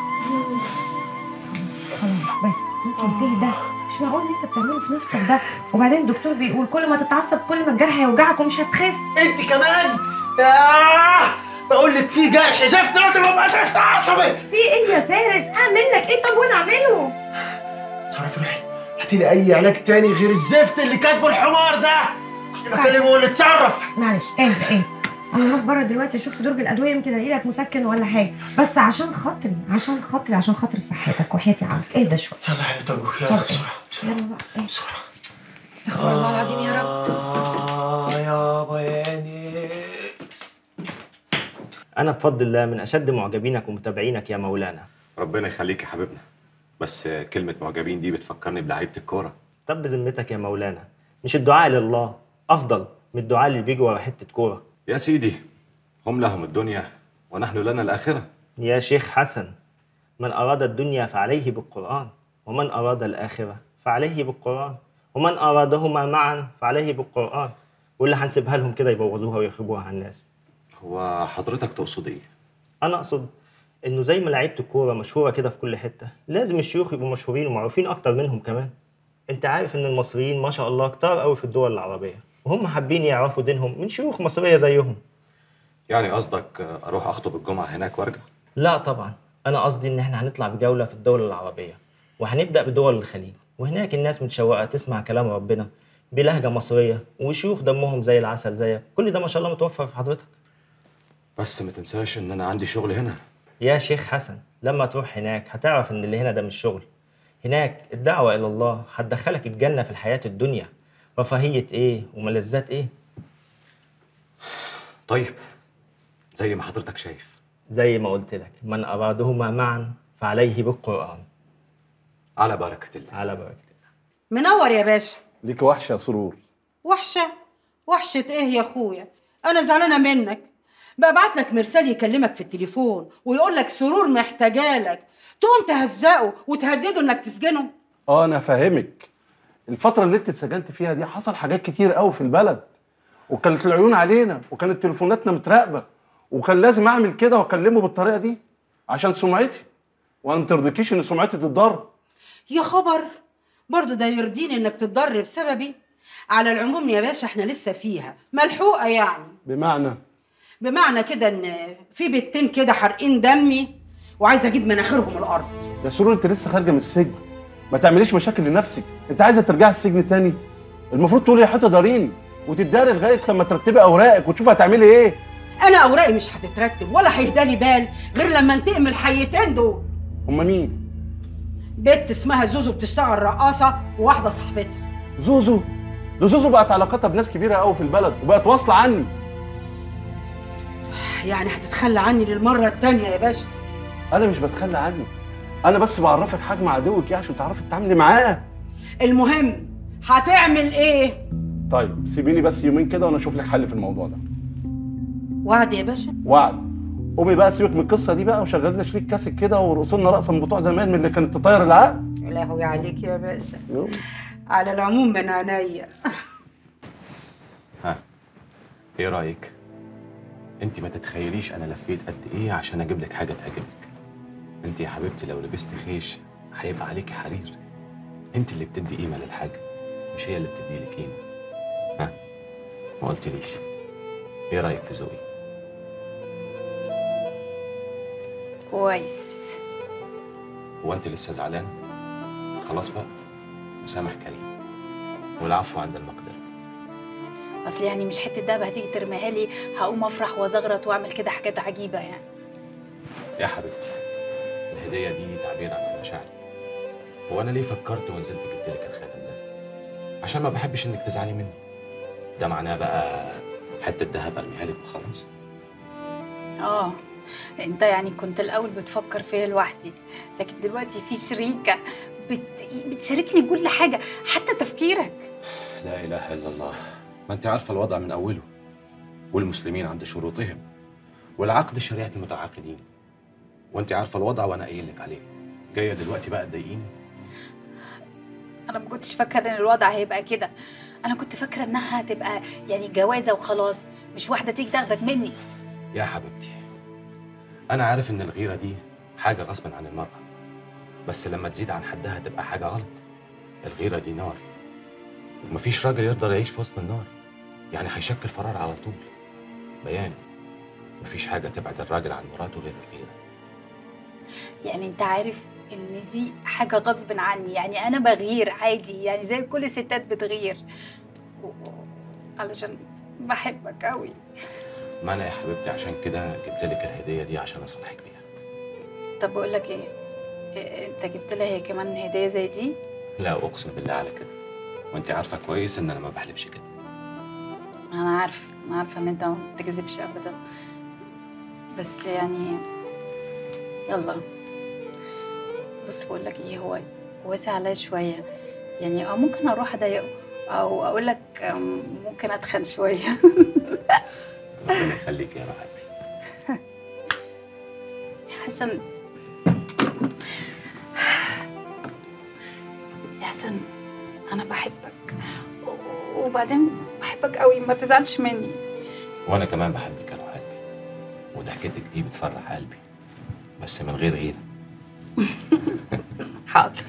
خلاص بس ممكن تهدى مش معقول اللي انت بتعمله في نفسك ده وبعدين الدكتور بيقول كل ما تتعصب كل ما الجرح هيوجعك ومش هتخف انت كمان ياه بقول لك في جرح زفت لازم ابقى زفت عصبي في ايه يا فارس اعمل لك ايه طب وانا اعمله صرف روحي هاتي لي اي علاج تاني غير الزفت اللي كاتبه الحمار ده بكلمه يقول لي اتصرف معلش ايه ايه انا اروح بره دلوقتي اشوف في درج الادويه يمكن الاقي لك مسكن ولا حاجه بس عشان خاطري عشان خاطري عشان خاطر صحتك وحياتي عليك اهدى شويه يلا يا حبيبتي ارجوك يلا بسرعه يلا بقى ايه بسرعه استغفر الله العظيم يا رب آه يابا ياني أنا بفضل الله من أشد معجبينك ومتابعينك يا مولانا ربنا يخليك يا حبيبنا بس كلمة معجبين دي بتفكرني بلعيبة الكورة طب بذمتك يا مولانا مش الدعاء لله أفضل من الدعاء اللي بيجي ورا حتة كورة يا سيدي هم لهم الدنيا ونحن لنا الآخرة يا شيخ حسن من أراد الدنيا فعليه بالقرآن ومن أراد الآخرة فعليه بالقرآن ومن أرادهما معا فعليه بالقرآن واللي هنسيبها لهم كده يبوظوها ويخربوها على الناس هو حضرتك تقصد ايه؟ أنا أقصد إنه زي ما لعيبة الكورة مشهورة كده في كل حتة لازم الشيوخ يبقوا مشهورين ومعروفين أكتر منهم كمان أنت عارف إن المصريين ما شاء الله كتار قوي في الدول العربية وهم حابين يعرفوا دينهم من شيوخ مصرية زيهم يعني قصدك أروح أخطب الجمعة هناك وأرجع؟ لا طبعا انا قصدي ان احنا هنطلع بجوله في الدول العربيه وهنبدا بدول الخليج وهناك الناس متشوقه تسمع كلام ربنا بلهجه مصريه وشيوخ دمهم زي العسل زيك كل ده ما شاء الله متوفر في حضرتك بس ما تنساش إن أنا عندي شغل هنا يا شيخ حسن لما تروح هناك هتعرف ان اللي هنا ده مش شغل هناك الدعوه الى الله هتدخلك الجنه في الحياه الدنيا رفاهيه ايه وملذات ايه طيب زي ما حضرتك شايف زي ما قلت لك من ارادهما معا فعليه بالقران على بركه الله على بركه منور يا باشا ليك وحشه يا سرور وحشه وحشه ايه يا اخويا انا زعلانه منك ببعت لك مرسال يكلمك في التليفون ويقول لك سرور محتاجالك تقوم تهزقه وتهدده انك تسجنه اه انا فاهمك الفتره اللي انت اتسجنت فيها دي حصل حاجات كتير قوي في البلد وكانت العيون علينا وكانت تليفوناتنا متراقبه وكان لازم اعمل كده واكلمه بالطريقه دي عشان سمعتي وانا مترضيكيش ان سمعتي تتضر يا خبر برضه ده يرضيني انك تتضر بسببي على العموم يا باشا احنا لسه فيها ملحوقه يعني بمعنى بمعنى كده ان في بنتين كده حارقين دمي وعايزه اجيب مناخيرهم الارض يا سرور انت لسه خارجه من السجن ما تعمليش مشاكل لنفسك انت عايزه ترجعي السجن تاني المفروض تقولي يا حته داريني وتداري لغايه لما ترتبي اوراقك وتشوفي هتعملي ايه انا اوراقي مش هتترتب ولا هيهدالي بال غير لما انتقم الحيتين دول هما مين بنت اسمها زوزو بتشتغل رقاصه وواحده صاحبتها زوزو ده زوزو بقت علاقتها بناس كبيره قوي في البلد وبقت واصله عني يعني هتتخلى عني للمره التانيه يا باشا انا مش بتخلى عنك انا بس بعرفك حجم عدوك ايه عشان تعرفي تتعاملي معاه المهم هتعمل ايه طيب سيبيني بس يومين كده وانا اشوف لك حل في الموضوع ده وعد يا باشا وعد قومي بقى سيبك من القصه دي بقى وشغلي لنا شريك كاسك كده ورقص لنا رقصه من بتوع زمان من اللي كانت تطير العقل يا لهوي عليك يا باشا على العموم من عينيا ها ايه رايك انت ما تتخيليش انا لفيت قد ايه عشان اجيب لك حاجه تعجبك انت يا حبيبتي لو لبست خيش هيبقى عليكي حرير انت اللي بتدي قيمه للحاجه مش هي اللي بتدي لك قيمه ها ما قلتليش ايه رايك في ذوقي كويس هو انت لسه زعلانه خلاص بقى مسامح كريم والعفو عند المقدره اصل يعني مش حته دهب هتيجي ترميها لي هقوم افرح وازغرط واعمل كده حاجات عجيبه يعني يا حبيبتي الهديه دي تعبير عن مشاعري هو انا ليه فكرت ونزلت جبت لك الخاتم ده عشان ما بحبش انك تزعلي مني ده معناه بقى حته ذهب ارميها لك وخلاص اه انت يعني كنت الاول بتفكر فيا لوحدي لكن دلوقتي في شريكه بت... بتشاركني كل حاجه حتى تفكيرك لا اله الا الله ما انت عارفه الوضع من اوله والمسلمين عند شروطهم والعقد شريعه المتعاقدين وانت عارفه الوضع وانا قايل لك عليه جايه دلوقتي بقى تضايقيني انا ما كنتش فاكره ان الوضع هيبقى كده انا كنت فاكره انها هتبقى يعني جوازه وخلاص مش واحده تيجي تاخدك مني يا حبيبتي انا عارف ان الغيره دي حاجه غصب عن المراه بس لما تزيد عن حدها تبقى حاجه غلط الغيره دي نار ومفيش راجل يقدر يعيش في وسط النار يعني هيشكل فرار على طول بيان مفيش حاجه تبعد الراجل عن مراته غير الغيره يعني انت عارف ان دي حاجه غصب عني يعني انا بغير عادي يعني زي كل الستات بتغير و- و- علشان بحبك قوي ما انا يا حبيبتي عشان كده جبت لك الهديه دي عشان اصالحك بيها طب بقول لك ايه إيه، انت جبت لها هي كمان هديه زي دي لا اقسم بالله على كده وانت عارفه كويس ان انا ما بحلفش كده انا عارفه انا عارفه ان انت ما بتكذبش ابدا بس يعني يلا بص بقول لك ايه هو واسع عليا شويه يعني اه ممكن اروح اضايقه او اقول لك أم، ممكن اتخن شويه ربنا يخليك يا روحي حسن يا حسن انا بحبك و- وبعدين بحبك قوي ما تزعلش مني وانا كمان بحبك يا روح قلبي وضحكتك دي بتفرح قلبي بس من غير غيره حاضر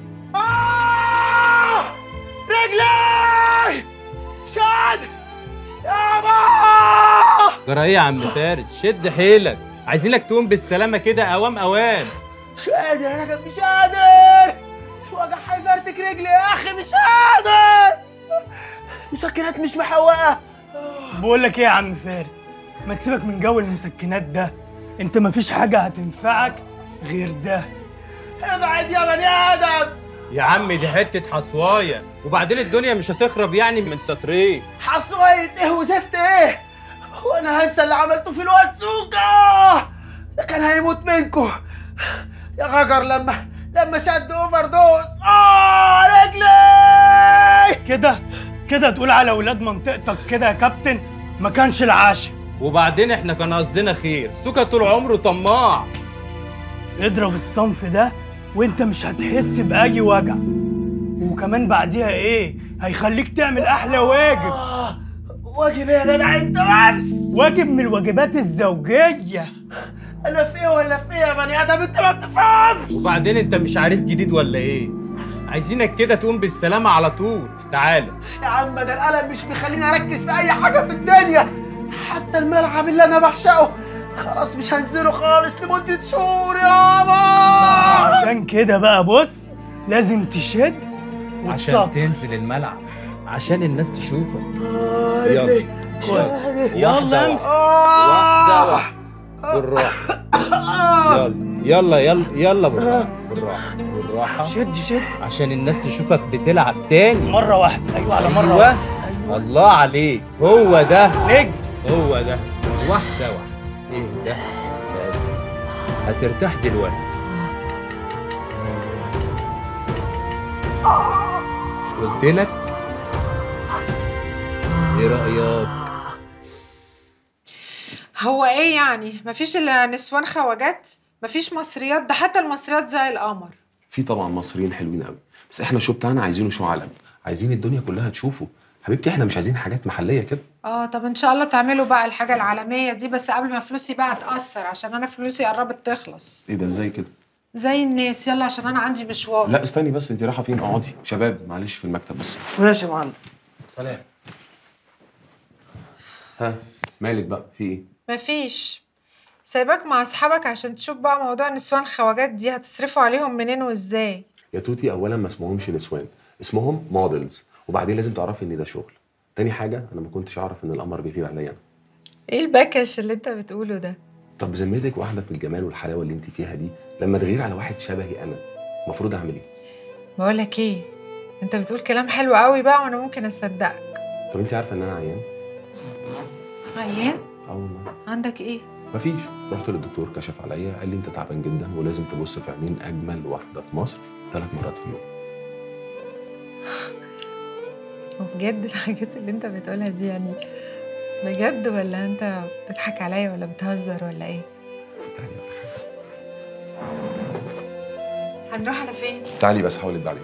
رجلي شاد يابا جرى ايه يا عم فارس شد حيلك عايزينك تقوم بالسلامه كده اوام اوان مش قادر انا كان مش قادر وجع هيفرتك رجلي يا اخي مش قادر مسكنات مش محوقه بقول لك ايه يا عم فارس ما تسيبك من جو المسكنات ده انت مفيش حاجه هتنفعك غير ده ابعد يا بني ادم يا عم دي حته حصوايه وبعدين الدنيا مش هتخرب يعني من سطرين حصوية ايه وزفت ايه وانا هنسى اللي عملته في الواد سوكا ده كان هيموت منكم يا غجر لما لما شد اوفر دوز اه رجلي كده كده تقول على ولاد منطقتك كده يا كابتن ما كانش العاشق وبعدين احنا كان قصدنا خير سوكا طول عمره طماع اضرب الصنف ده وانت مش هتحس باي وجع وكمان بعديها ايه هيخليك تعمل احلى واجب واجب ايه يا جدع انت بس واجب من الواجبات الزوجيه انا في ايه ولا في ايه يا بني ادم انت ما بتفهمش وبعدين انت مش عريس جديد ولا ايه عايزينك كده تقوم بالسلامه على طول تعالى يا عم ده القلم مش مخليني اركز في اي حاجه في الدنيا حتى الملعب اللي انا بعشقه خلاص مش هنزله خالص لمده شهور يابا عشان كده بقى بص لازم تشد عشان وتصب. تنزل الملعب عشان الناس تشوفك آه، يلا رجلي. يلا يلا واحدة آه. واحدة بالراحة يلا يلا يلا يلا بالراحة بالراحة بالراحة شد شد عشان الناس تشوفك بتلعب تاني مرة واحدة أيوة على مرة أيوة. واحدة الله عليك هو ده نجم هو ده واحدة واحدة ايه ده بس هترتاح دلوقتي مش قلت لك ايه رأيك هو ايه يعني مفيش الا نسوان خواجات مفيش مصريات ده حتى المصريات زي القمر في طبعا مصريين حلوين قوي بس احنا الشو بتاعنا عايزينه شو عالمي عايزين الدنيا كلها تشوفه حبيبتي احنا مش عايزين حاجات محليه كده اه طب ان شاء الله تعملوا بقى الحاجه العالميه دي بس قبل ما فلوسي بقى تاثر عشان انا فلوسي قربت تخلص ايه ده ازاي كده زي الناس يلا عشان انا عندي مشوار لا استني بس انت رايحه فين اقعدي شباب معلش في المكتب بس ماشي يا معلم سلام ها مالك بقى في ايه مفيش سايباك مع اصحابك عشان تشوف بقى موضوع نسوان خواجات دي هتصرفوا عليهم منين وازاي يا توتي اولا ما اسمهمش نسوان اسمهم موديلز وبعدين لازم تعرفي ان ده شغل تاني حاجه انا ما كنتش اعرف ان القمر بيغير عليا أنا. ايه البكش اللي انت بتقوله ده طب بذمتك واحده في الجمال والحلاوه اللي انت فيها دي لما تغير على واحد شبهي انا المفروض اعمل ايه بقول لك ايه انت بتقول كلام حلو قوي بقى وانا ممكن اصدقك طب انت عارفه ان انا عيان عيان اه والله عندك ايه مفيش رحت للدكتور كشف عليا قال لي انت تعبان جدا ولازم تبص في عينين اجمل واحده في مصر ثلاث مرات في اليوم وبجد الحاجات اللي انت بتقولها دي يعني بجد ولا انت بتضحك عليا ولا بتهزر ولا ايه هنروح على فين تعالي بس حاولي تبعدي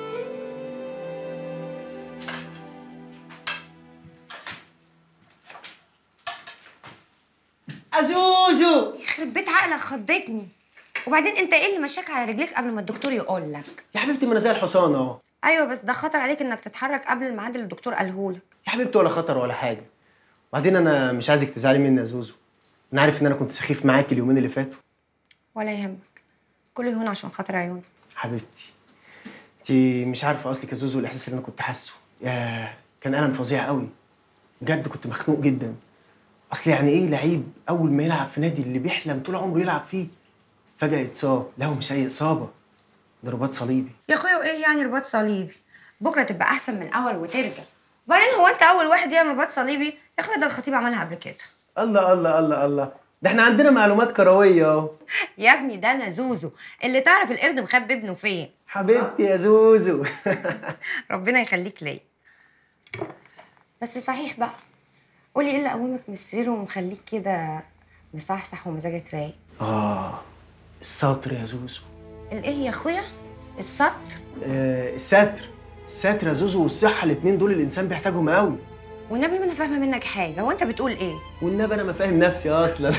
أزوزو يخرب بيت عقلك خضتني وبعدين انت ايه اللي مشاك على رجليك قبل ما الدكتور يقول لك يا حبيبتي ما انا زي الحصان اهو ايوه بس ده خطر عليك انك تتحرك قبل الميعاد اللي الدكتور قاله لك يا حبيبتي ولا خطر ولا حاجه وبعدين انا مش عايزك تزعلي مني يا زوزو انا عارف ان انا كنت سخيف معاكي اليومين اللي فاتوا ولا يهمك كله يهون عشان خاطر عيوني حبيبتي انت مش عارفه اصلك يا زوزو الاحساس اللي انا كنت حاسه ياه كان الم فظيع قوي بجد كنت مخنوق جدا اصل يعني ايه لعيب اول ما يلعب في نادي اللي بيحلم طول عمره يلعب فيه فجاه يتصاب لا هو مش اي اصابه ده رباط صليبي يا اخويا وايه يعني رباط صليبي بكره تبقى احسن من الاول وترجع وبعدين هو انت اول واحد يعمل رباط صليبي يا اخويا ده الخطيب عملها قبل كده الله الله الله الله ده احنا عندنا معلومات كرويه اهو يا ابني ده انا زوزو اللي تعرف القرد مخبي ابنه فين حبيبتي يا زوزو ربنا يخليك ليا بس صحيح بقى قولي ايه اللي قومك من السرير ومخليك كده مصحصح ومزاجك رايق اه السطر يا زوزو الايه يا اخويا السطر آه الستر الستر يا زوزو والصحه الاتنين دول الانسان بيحتاجهم قوي والنبي ما انا فاهمه منك حاجه وانت بتقول ايه والنبي انا ما فاهم نفسي اصلا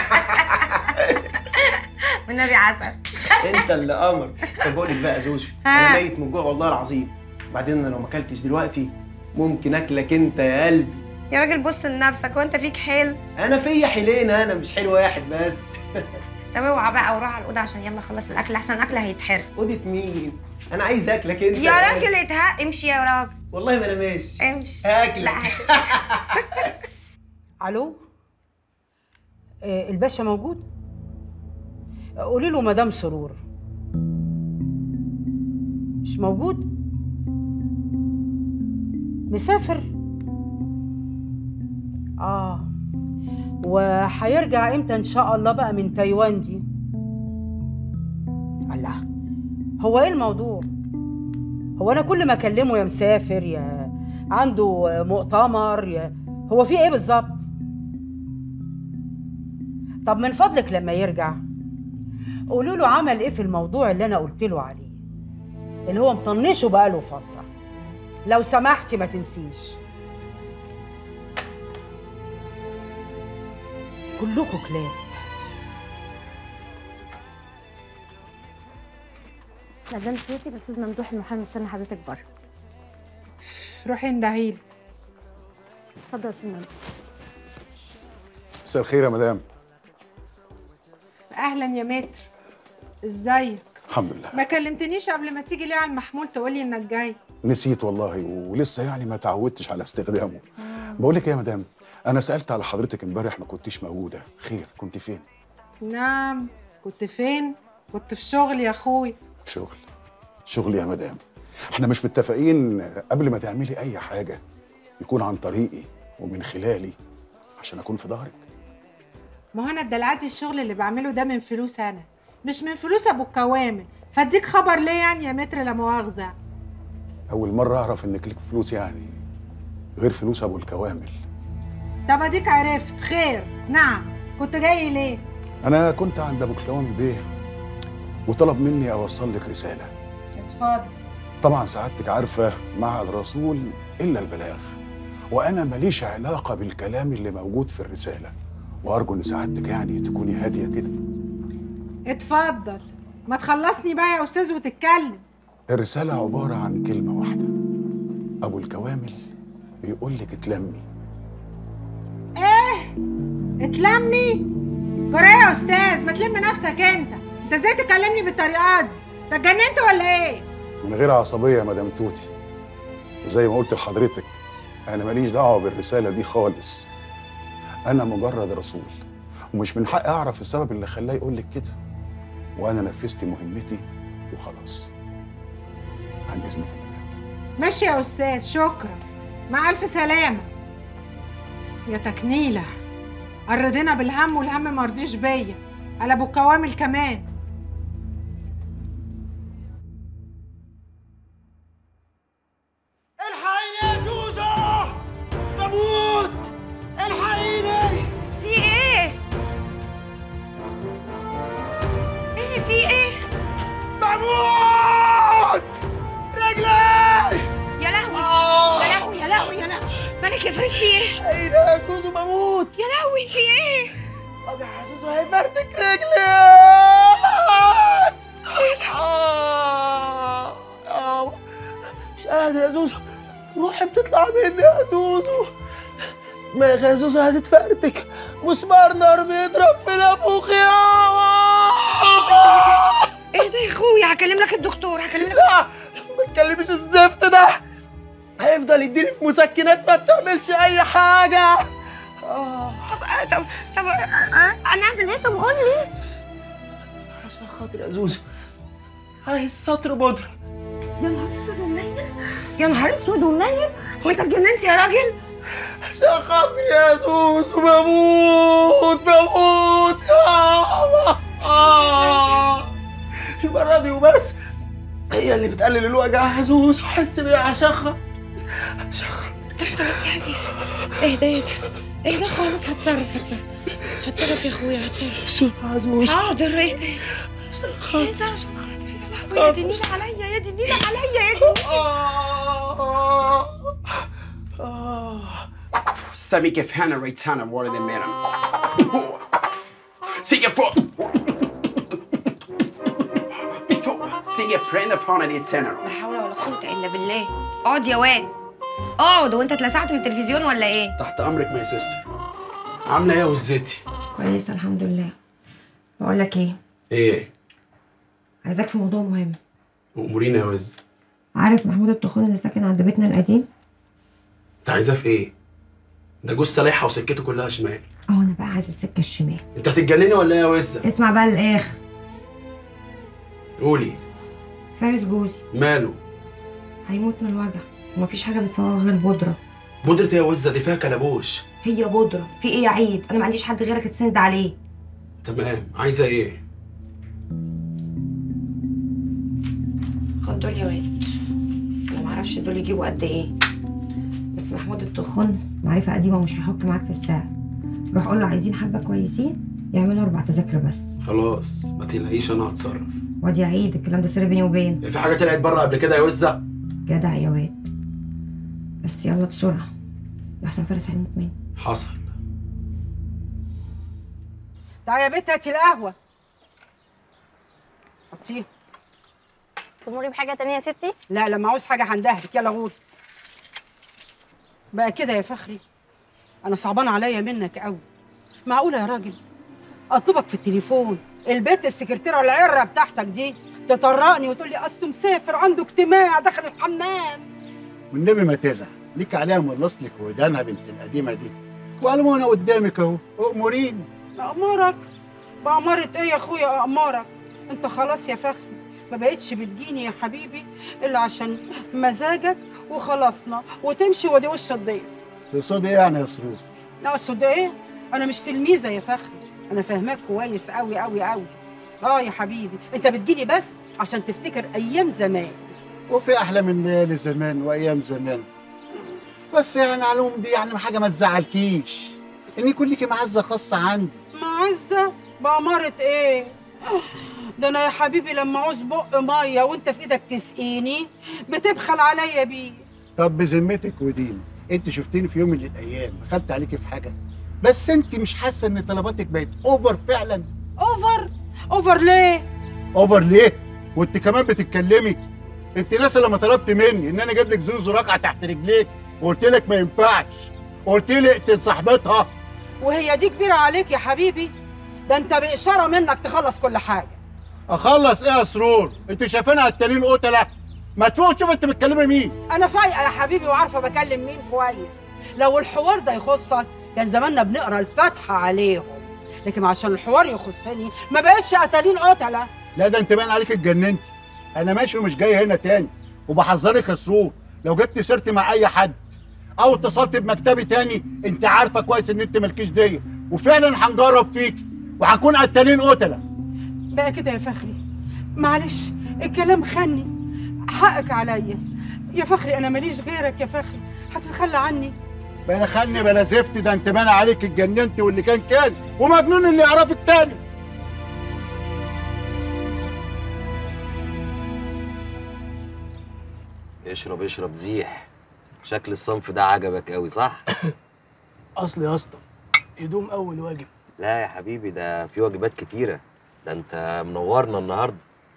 والنبي عسل انت اللي قمر طب بقول لك بقى يا زوزو ها. انا ميت من الجوع والله العظيم وبعدين انا لو ما اكلتش دلوقتي ممكن اكلك انت يا قلبي يا راجل بص لنفسك وانت فيك حيل انا فيا حيلين انا مش حلو واحد بس طب اوعى بقى وروح على الاوضه عشان يلا خلص الاكل احسن الاكل هيتحرق اوضه مين انا عايز اكلك انت يا راجل اتهق امشي يا راجل والله ما انا ماشي امشي هاكلك لا الو آه، الباشا موجود قولي له مدام سرور مش موجود مسافر اه وهيرجع امتى ان شاء الله بقى من تايوان دي الله هو ايه الموضوع هو انا كل ما اكلمه يا مسافر يا عنده مؤتمر يا هو في ايه بالظبط طب من فضلك لما يرجع قولوا له عمل ايه في الموضوع اللي انا قلت له عليه اللي هو مطنشه بقاله فتره لو سمحتي ما تنسيش كلكم كلاب مدام توتي الاستاذ ممدوح المحامي مستني حضرتك بره روحي اندهيله اتفضل يا استاذ ممدوح مساء الخير يا مدام اهلا يا متر ازيك الحمد لله ما كلمتنيش قبل ما تيجي ليه على المحمول تقولي انك جاي نسيت والله ولسه يعني ما تعودتش على استخدامه بقول لك ايه يا مدام انا سالت على حضرتك امبارح ما كنتيش موجوده خير كنت فين نعم كنت فين كنت في شغل يا اخوي شغل شغل يا مدام احنا مش متفقين قبل ما تعملي اي حاجه يكون عن طريقي ومن خلالي عشان اكون في ظهرك ما هو انا دلعتي الشغل اللي بعمله ده من فلوس انا مش من فلوس ابو الكوامل فاديك خبر ليه يعني يا متر لا مؤاخذه اول مره اعرف انك لك فلوس يعني غير فلوس ابو الكوامل طب اديك عرفت خير نعم كنت جاي ليه انا كنت عند ابو الكوامل بيه وطلب مني اوصل لك رساله اتفضل طبعا سعادتك عارفه مع الرسول الا البلاغ وانا ماليش علاقه بالكلام اللي موجود في الرساله وارجو ان سعادتك يعني تكوني هاديه كده اتفضل ما تخلصني بقى يا استاذ وتتكلم الرساله عباره عن كلمه واحده ابو الكوامل بيقول لك اتلمي ايه اتلمي جرى إيه يا استاذ ما تلم نفسك انت انت ازاي تكلمني بالطريقه دي انت اتجننت ولا ايه من غير عصبيه يا مدام توتي وزي ما قلت لحضرتك انا ماليش دعوه بالرساله دي خالص انا مجرد رسول ومش من حقي اعرف السبب اللي خلاه يقول لك كده وانا نفذت مهمتي وخلاص عن اذنك ماشي يا استاذ شكرا مع الف سلامه يا تكنيله قرضنا بالهم والهم مرضيش بيا قلبوا الكوامل كمان الحقيني يا زوزو بموت الحقيني في ايه؟ ايه في ايه؟ بموت رجلي يا لهوي يا لهوي يا لهوي يا لهوي مالك يا فريد في ايه؟ ايه يا زوزو بموت يا لهوي في ايه؟ يا زوزو هيفردك رجلي آه، آه، مش قادر يا زوزو روحي بتطلع مني يا زوزو دماغي يا زوزو هتتفرتك مسمار نار بيضرب في نافوخي ايه ده يا اخويا هكلم لك الدكتور هكلم لك لا ما تكلمش الزفت ده هيفضل يديني في مسكنات ما بتعملش اي حاجه آه. طب طب طب آه، انا اعمل ايه طب قول لي عشان خاطر يا زوزو عايز سطر بودره يا نهار اسود ومنيل يا نهار اسود ومنيل هو انت اتجننت يا راجل عشان خاطري يا زوزو بموت بموت آه. آه. المرة دي وبس هي اللي بتقلل الوجع يا زوزو حس بيها عشان خاطر عشان خاطر طب خلاص يا حبيبي اهدى اهدى اهدى خالص هتصرف هتصرف هتصرف يا اخويا هتصرف بسرعة يا زوزو حاضر اهدى عشان خاطر اهدى عشان خاطري يا لهوي يا دي النيلة عليا يا دي النيلة عليا يا دي سامي كيف هانا ريتانا وارد ميرم سيجي فوق سيجي بريند فانا دي تانا لا حول ولا قوة إلا بالله اقعد يا واد اقعد وانت اتلسعت من التلفزيون ولا ايه؟ تحت امرك ماي سيستر عامله ايه يا وزتي كويسة الحمد لله بقول لك ايه ايه عايزاك في موضوع مهم امورينا يا وز عارف محمود التخون اللي ساكن عند بيتنا القديم؟ انت عايزاه في ايه ده جوز سلايحه وسكته كلها شمال اه انا بقى عايزة السكة الشمال انت هتتجنني ولا ايه يا وزه اسمع بقى للاخر قولي فارس جوزي ماله هيموت من الوجع ومفيش حاجة بتفوق غير بودرة بودرة ايه يا وزه دي فيها كلبوش هي بودرة في ايه يا عيد؟ انا ما عنديش حد غيرك تسند عليه تمام عايزه ايه خد دول يا واد انا معرفش دول يجيبوا قد ايه بس محمود التخن معرفة قديمة ومش هيحك معاك في السعر روح قول له عايزين حبة كويسين يعملوا اربع تذاكر بس خلاص ما تقلقيش انا هتصرف واد يا عيد الكلام ده سر بيني وبين في حاجه طلعت بره قبل كده يا وزه جدع يا واد بس يلا بسرعة لحسن فارس هيموت مني حصل تعالي يا بنت هاتي القهوه حطيها تمري بحاجه تانية يا ستي لا لما عاوز حاجه هندهلك يلا غور بقى كده يا فخري انا صعبان عليا منك قوي معقوله يا راجل اطلبك في التليفون البت السكرتيره العره بتاعتك دي تطرقني وتقول لي اصله مسافر عنده اجتماع داخل الحمام والنبي ما تزعل ليك عليها ملص لك ودانها بنت القديمه دي وعلى ما انا قدامك اهو امورين بأمارك بأمارة ايه يا اخويا أمارك انت خلاص يا فخري ما بقتش بتجيني يا حبيبي الا عشان مزاجك وخلصنا وتمشي ودي وش الضيف تقصد ايه يعني يا سرور لا اقصد ايه انا مش تلميذه يا فخري انا فاهماك كويس قوي قوي قوي اه يا حبيبي انت بتجيلي بس عشان تفتكر ايام زمان وفي احلى من ليالي زمان وايام زمان بس يعني على العموم دي يعني حاجه ما تزعلكيش ان يكون ليكي معزه خاصه عندي معزه بأمارة ايه ده انا يا حبيبي لما عاوز بق ميه وانت في ايدك تسقيني بتبخل عليا بيه طب بذمتك ودين انت شفتيني في يوم من الايام دخلت عليكي في حاجه بس انت مش حاسه ان طلباتك بقت اوفر فعلا اوفر اوفر ليه اوفر ليه وانت كمان بتتكلمي انت لسه لما طلبت مني ان انا اجيب لك زوزو راكعه تحت رجليك وقلت لك ما ينفعش قلت لي اقتل صاحبتها وهي دي كبيره عليك يا حبيبي ده انت باشاره منك تخلص كل حاجه اخلص ايه يا سرور انت شايفينها التانيين قتله ما تفوق تشوف انت بتكلمي مين انا فايقه يا حبيبي وعارفه بكلم مين كويس لو الحوار ده يخصك كان زماننا بنقرا الفاتحه عليهم لكن عشان الحوار يخصني ما بقتش قتالين قتله لا ده انت باين عليك اتجننتي انا ماشي ومش جاي هنا تاني وبحذرك يا سرور لو جبت سيرتي مع اي حد او اتصلت بمكتبي تاني انت عارفه كويس ان انت مالكيش ديه وفعلا هنجرب فيكي وهنكون قتالين قتله بقى كده يا فخري معلش الكلام خني حقك عليا يا فخري انا ماليش غيرك يا فخري هتتخلى عني بلا خني بلا زفت ده انت باين عليك اتجننتي واللي كان كان ومجنون اللي يعرفك تاني اشرب اشرب زيح شكل الصنف ده عجبك قوي صح؟ اصل يا اسطى هدوم اول واجب لا يا حبيبي ده في واجبات كتيرة ده انت منورنا النهارده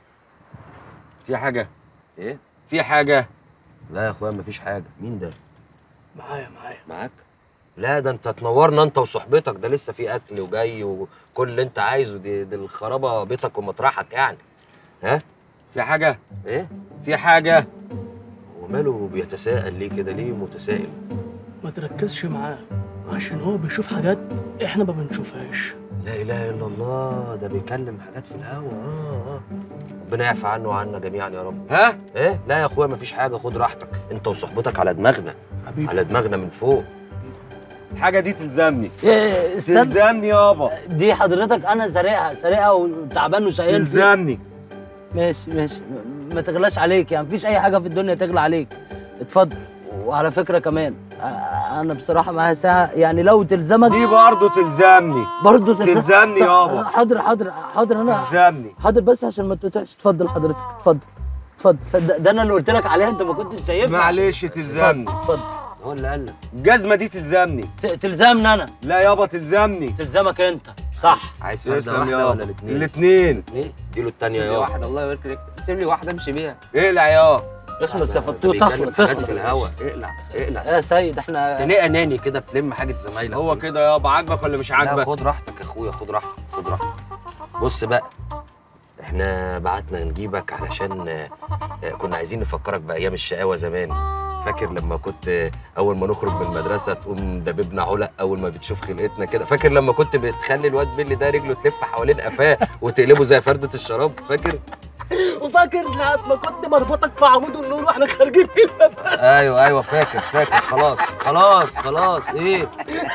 في حاجة؟ ايه؟ في حاجة؟ لا يا اخويا مفيش حاجة مين ده؟ معايا معايا معاك؟ لا ده انت تنورنا انت وصحبتك ده لسه في اكل وجاي وكل اللي انت عايزه دي, دي الخرابة بيتك ومطرحك يعني ها؟ في حاجة؟ ايه؟ في حاجة؟ هو ماله بيتساءل ليه كده ليه متسائل؟ ما تركزش معاه عشان هو بيشوف حاجات احنا ما بنشوفهاش لا اله الا الله ده بيكلم حاجات في الهوا اه اه ربنا يعفى عنه وعنا جميعا يا رب ها ايه لا يا اخويا مفيش حاجه خد راحتك انت وصحبتك على دماغنا حبيبي على دماغنا من فوق الحاجه دي تلزمني إيه استنى تلزمني يابا دي حضرتك انا سارقها سارقها وتعبان وشايل تلزمني ماشي ماشي ما تغلاش عليك يعني مفيش اي حاجه في الدنيا تغلى عليك اتفضل وعلى فكره كمان آه، انا بصراحه معايا ساعه يعني لو تلزمك دي برضه تلزمني برضه تلزم- تلزمني طب، يابا. حاضر حاضر حاضر انا تلزمني حاضر بس عشان ما تقطعش اتفضل حضرتك اتفضل اتفضل ده, ده انا اللي قلت لك عليها انت ما كنتش شايفها معلش تلزمني اتفضل هو اللي قال لك الجزمه دي تلزمني تلزمني انا لا يابا تلزمني تلزمك انت صح عايز فرده تسلم واحده يابا. ولا الاثنين الاثنين اديله الثانيه سيب لي يابا واحده الله يبارك لك سيب لي واحده امشي بيها اقلع يا اخلص يا فتوت بيتكلم اخلص حاجات اخلص في الهوا اقلع اقلع يا سيد احنا انت ليه اناني كده بتلم حاجه زمايلك هو كده يابا عاجبك ولا مش لا عاجبك خد راحتك يا اخويا خد راحتك خد راحتك بص بقى احنا بعتنا نجيبك علشان آه، آه، كنا عايزين نفكرك بايام الشقاوه زمان فاكر لما كنت آه، اول ما نخرج من المدرسه تقوم دببنا علق اول ما بتشوف خلقتنا كده فاكر لما كنت بتخلي الواد بيلي ده رجله تلف حوالين قفاه وتقلبه زي فرده الشراب فاكر وفاكر ساعة ما كنت مربوطك في عمود النور واحنا خارجين من المدرسة ايوه ايوه فاكر فاكر خلاص خلاص خلاص ايه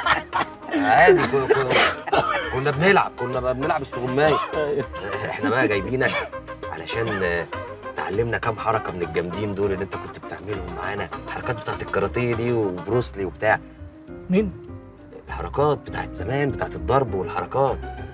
عادي كو- كو- كنا بنلعب كنا بقى بنلعب استغماية احنا بقى جايبينك علشان آه، تعلمنا كام حركه من الجامدين دول اللي انت كنت بتعملهم معانا الحركات بتاعت الكاراتيه دي وبروسلي وبتاع مين؟ الحركات بتاعت زمان بتاعت الضرب والحركات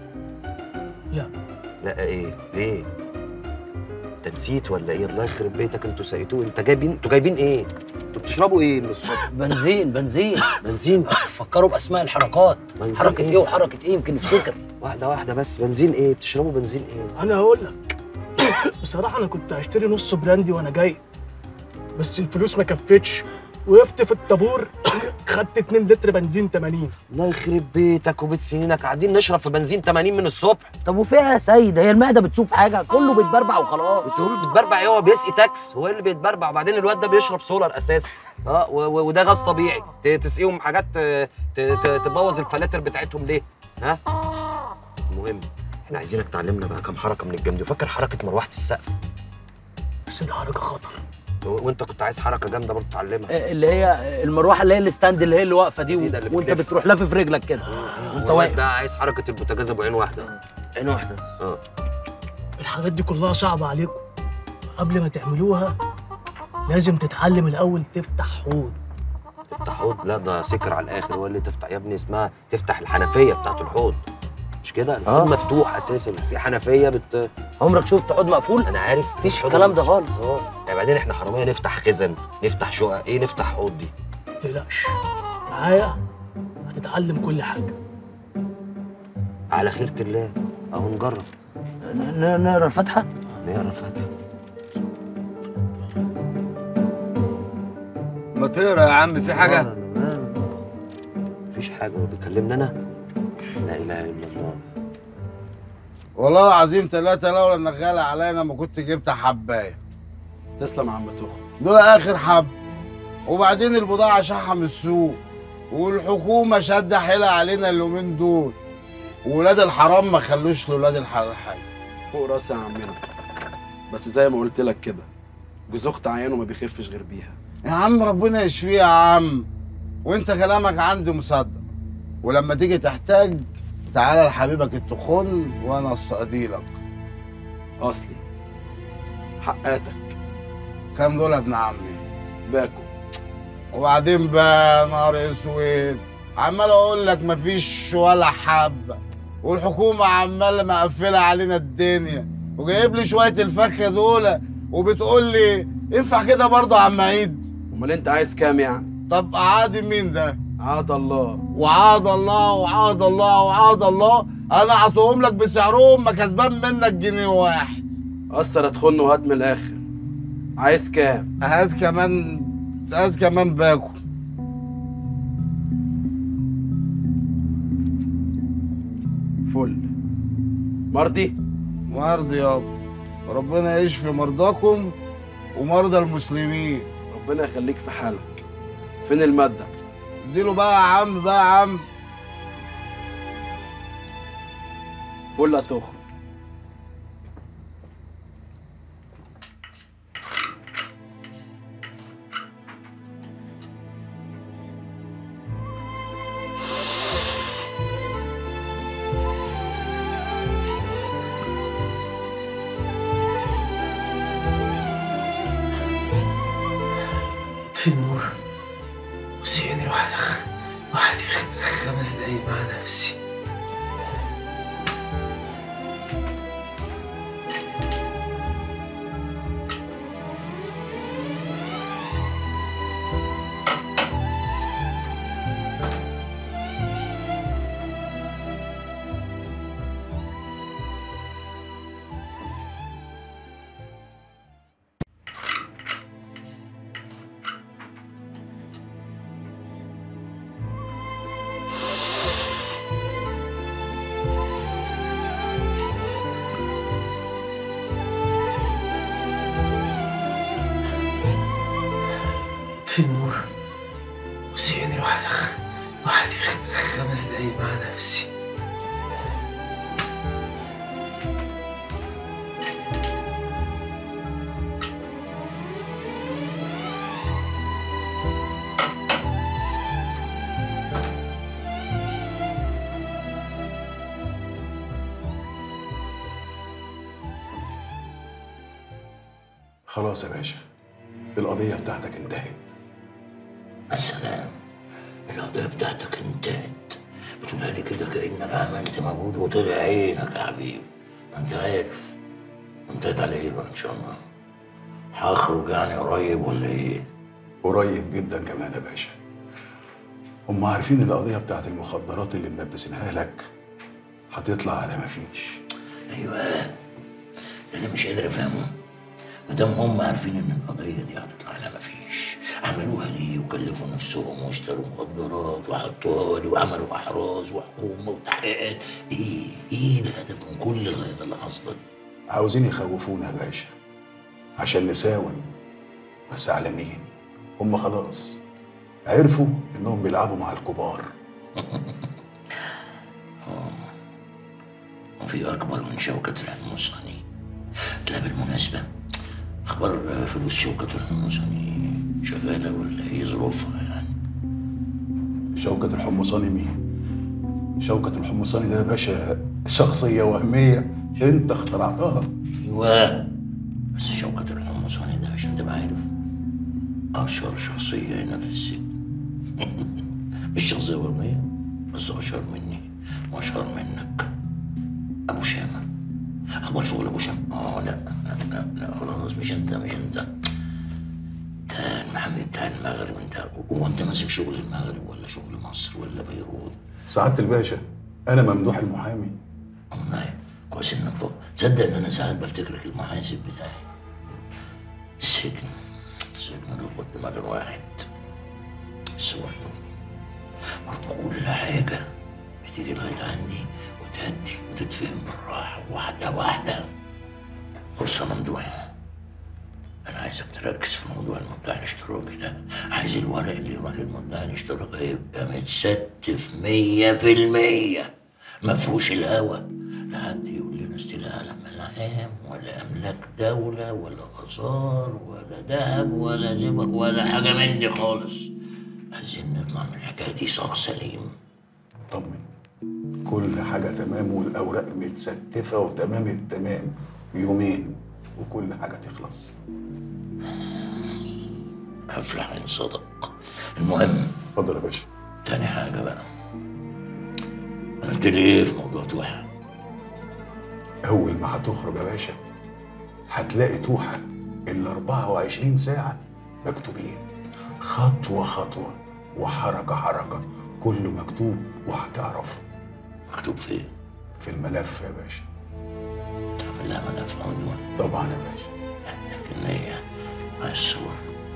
لا لا ايه ليه انت نسيت ولا ايه الله يخرب بيتك انتوا سقيتوه انت جايبين انتوا جايبين ايه انتوا بتشربوا ايه من الصبح بنزين بنزين بنزين فكروا باسماء الحركات بنزين حركه إيه؟ ايه وحركه ايه يمكن نفتكر واحده واحده بس بنزين ايه بتشربوا بنزين ايه انا هقول لك بصراحة انا كنت هشتري نص براندي وانا جاي بس الفلوس ما كفتش وقفت في الطابور خدت 2 لتر بنزين 80 الله يخرب بيتك وبيت سنينك قاعدين نشرب في بنزين 80 من الصبح طب وفيها يا سيد هي المعده بتشوف حاجه كله بيتبربع وخلاص بتقول بتبربع ايه هو بيسقي تاكس هو إيه اللي بيتبربع وبعدين الواد ده بيشرب سولار اساسا اه و- و- وده غاز طبيعي ت- تسقيهم حاجات ت- ت- ت- تبوظ الفلاتر بتاعتهم ليه ها المهم احنا عايزينك تعلمنا بقى كام حركه من الجامد فاكر حركه مروحه السقف بس ده حركة خطر و- وانت كنت عايز حركه جامده برضه تعلمها آه، اللي هي المروحه اللي هي الستاند اللي هي اللي واقفه دي دي ده اللي وانت بتلف. بتروح لافف رجلك كده وانت والواد واقف ده عايز حركه البوتاجاز ابو عين واحده عين واحده بس اه الحاجات دي كلها صعبة عليكم قبل ما تعملوها لازم تتعلم الأول تفتح حوض تفتح حوض لا ده سكر على الاخر هو اللي تفتح يا ابني اسمها تفتح الحنفيه بتاعت الحوض مش كده الحوض آه. مفتوح اساسا بس هي حنفيه بت عمرك شفت حوض مقفول انا عارف مفيش حوض الكلام ده مفتوح. خالص اه يعني بعدين احنا حراميه نفتح خزن نفتح شقق ايه نفتح حوض دي متقلقش معايا هتتعلم كل حاجة على خيرة الله اهو نجرب ن- نقرا الفاتحه نقرا الفاتحه ما تقرا يا عم في حاجه مفيش حاجه هو بيكلمنا انا لا اله الا الله والله العظيم ثلاثة لولا انك غالي علينا ما كنت جبت حباية تسلم يا عم توخ دول اخر حب وبعدين البضاعة شحة من السوق والحكومة شادة حيلها علينا اليومين دول وولاد الحرام ما خلوش لولاد الحلال حاجه فوق راسي يا عمنا بس زي ما قلت لك كده جوز اخت عيانه ما بيخفش غير بيها يا عم ربنا يشفيه يا عم وانت كلامك عندي مصدق ولما تيجي تحتاج تعالى لحبيبك التخن وانا الصقديلك اصلي حقاتك كام دول يا ابن عمي باكو وبعدين بقى نهار اسود عمال اقول لك مفيش ولا حبه والحكومه عماله مقفله علينا الدنيا وجايب لي شويه الفخه دول وبتقول لي ينفع كده برضه يا عم عيد امال انت عايز كام يعني طب عادي مين ده عاد الله وعاد الله وعاد الله وعاد الله انا اعطيهم لك بسعرهم ما كسبان منك جنيه واحد اثر اتخن وهات من الاخر عايز كام هات كمان هات كمان باكو فل مرضي مرضي يابا ربنا يشفي مرضاكم ومرضى المسلمين ربنا يخليك في حالك فين الماده اديله بقى يا عم بقى يا عم فل هتخرج في النور وسيبني لوحدي لوحدي خمس دقايق مع نفسي في النور وسيبني لوحدي لوحدي خمس دقايق مع نفسي خلاص يا باشا القضية بتاعتك انتهت السلام القضية بتاعتك انتهت بتقولها لي كده كأنك عملت مجهود وطلع عينك يا حبيبي ما انت عارف انتهت على ايه بقى ان شاء الله هخرج يعني قريب ولا ايه قريب جدا كمان يا باشا هم عارفين القضية بتاعت المخدرات اللي ملبسينها لك هتطلع على مفيش ايوه انا مش قادر افهمه ما دام هم عارفين ان القضيه دي هتطلع على ما فيش عملوها ليه وكلفوا نفسهم واشتروا مخدرات وحطوها لي وعملوا احراز وحكومه وتحقيقات ايه ايه الهدف من كل الغيره اللي حاصله دي عاوزين يخوفونا يا باشا عشان نساوم بس على مين هم خلاص عرفوا انهم بيلعبوا مع الكبار وفي اكبر من شوكه الحمصاني لا بالمناسبه اخبار فلوس شوكه الحمصاني شغاله ولا ايه ظروفها يعني شوكة الحمصاني مين؟ شوكة الحمصاني ده يا باشا شخصية وهمية انت اخترعتها ايوه بس شوكة الحمصاني ده عشان تبقى عارف اشهر شخصية هنا في السجن مش شخصية وهمية بس اشهر مني واشهر منك ابو شامة اخبار شغل ابو شامة اه لا لا لا, لا خلاص مش انت مش انت انت المحامي بتاع المغرب انت هو انت ماسك شغل المغرب ولا شغل مصر ولا بيروت سعادة الباشا انا ممدوح المحامي والله كويس انك فوق تصدق ان انا ساعات بفتكرك المحاسب بتاعي السجن السجن ربط دماغ الواحد بس برضه برضه كل حاجة بتيجي لغاية عندي وتهدي وتتفهم بالراحة واحدة واحدة بص يا ممدوح أنا عايزك تركز في موضوع المدعي الاشتراكي ده عايز الورق اللي يروح للمدعي الاشتراكي يبقى متستف مية في المية ما فيهوش الهوى لا حد يقول لنا استيلاء على ملاعب ولا املاك دوله ولا اثار ولا ذهب ولا زبق ولا حاجه من دي خالص عايزين نطلع من الحكايه دي صاغ سليم طمن كل حاجة تمام والأوراق متستفة وتمام التمام يومين وكل حاجة تخلص افلح ان صدق المهم اتفضل يا باشا تاني حاجه بقى قلت لي ايه في موضوع توحه أول ما هتخرج يا باشا هتلاقي توحة ال 24 ساعة مكتوبين خطوة خطوة وحركة حركة كله مكتوب وهتعرفه مكتوب فين؟ في الملف يا باشا تعمل لها ملف موضوع طبعا يا باشا لكن هي مع الصور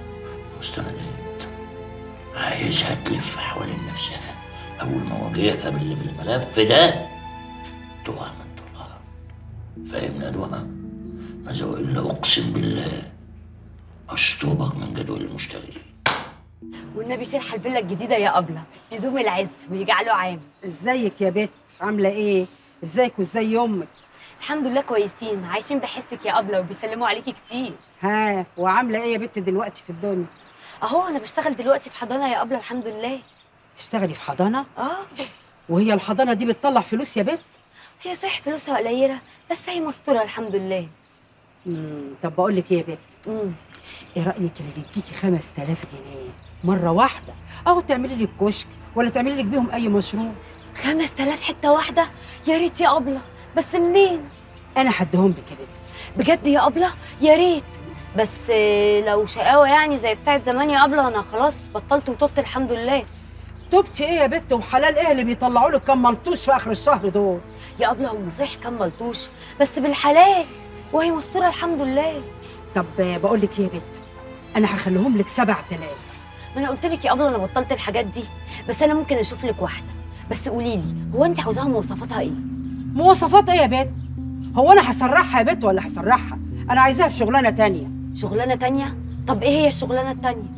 مستندات عايزها تلف حوالين نفسها اول ما واجهها باللي في الملف ده تقع من طولها فاهم ندوها ماذا والا اقسم بالله اشطبك من جدول المشتغل والنبي شرح الفيلا الجديده يا ابله يدوم العز ويجعله عام ازيك يا بت عامله ايه ازيك وازاي امك الحمد لله كويسين عايشين بحسك يا ابله وبيسلموا عليكي كتير ها وعامله ايه يا بت دلوقتي في الدنيا اهو انا بشتغل دلوقتي في حضانه يا ابله الحمد لله تشتغلي في حضانه اه وهي الحضانه دي بتطلع فلوس يا بت هي صحيح فلوسها قليله بس هي مستوره الحمد لله امم طب بقول لك ايه يا بت امم ايه رايك اللي يديكي 5000 جنيه مره واحده اهو تعملي لك كشك ولا تعملي لك بيهم اي مشروع 5000 حته واحده يا ريت يا ابله بس منين انا هديهم لك يا بت بجد يا ابله يا ريت بس آه، لو شقاوه يعني زي بتاعت زمان يا ابله انا خلاص بطلت وتوبت الحمد لله تبتي ايه يا بت وحلال ايه اللي بيطلعوا لك كام ملطوش في اخر الشهر دول يا ابله هم صحيح كام ملطوش بس بالحلال وهي مستوره الحمد لله طب بقول لك ايه يا بت انا هخليهم لك 7000 ما انا قلت لك يا ابله انا بطلت الحاجات دي بس انا ممكن اشوف لك واحده بس قولي لي هو انت عاوزاها مواصفاتها ايه مواصفات ايه يا بت هو انا هسرحها يا بت ولا هسرحها انا عايزاها في شغلانه تانية شغلانه تانية طب ايه هي الشغلانه التانية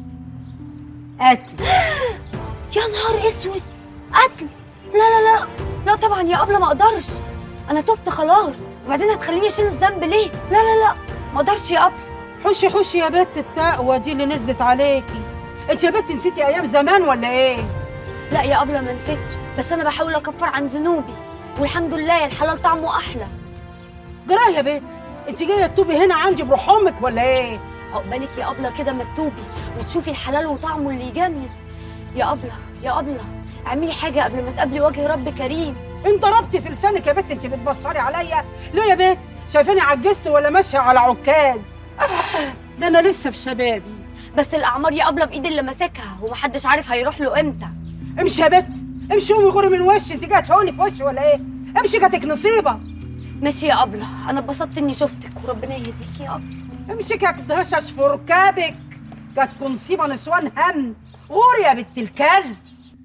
قتل يا نهار اسود قتل لا لا لا لا طبعا يا ابله ما اقدرش انا تبت خلاص وبعدين هتخليني اشيل الذنب ليه لا لا لا ما اقدرش يا ابله حشي حشي يا بت التقوى دي اللي نزلت عليكي انت يا بت نسيتي ايام زمان ولا ايه لا يا ابله ما نسيتش بس انا بحاول اكفر عن ذنوبي والحمد لله الحلال طعمه احلى جرايه يا بت انت جايه تتوبي هنا عندي بروح امك ولا ايه عقبالك يا ابله كده ما تتوبي وتشوفي الحلال وطعمه اللي يجنن يا ابله يا ابله اعملي حاجه قبل ما تقابلي وجه رب كريم انت ضربتي في لسانك يا بت انت بتبشري عليا ليه يا بت شايفاني عجزت ولا ماشيه على عكاز ده انا لسه في شبابي بس الاعمار يا ابله بايد اللي ماسكها ومحدش عارف هيروح له امتى امشي يا بت امشي قومي غوري من وشي انت جايه تفوني في وشي ولا ايه امشي جاتك نصيبه ماشي يا ابله انا اتبسطت اني شفتك وربنا يهديكي يا ابله امشي كدهشش في ركابك جاتكوا نصيبه نسوان هم غوري يا بت الكلب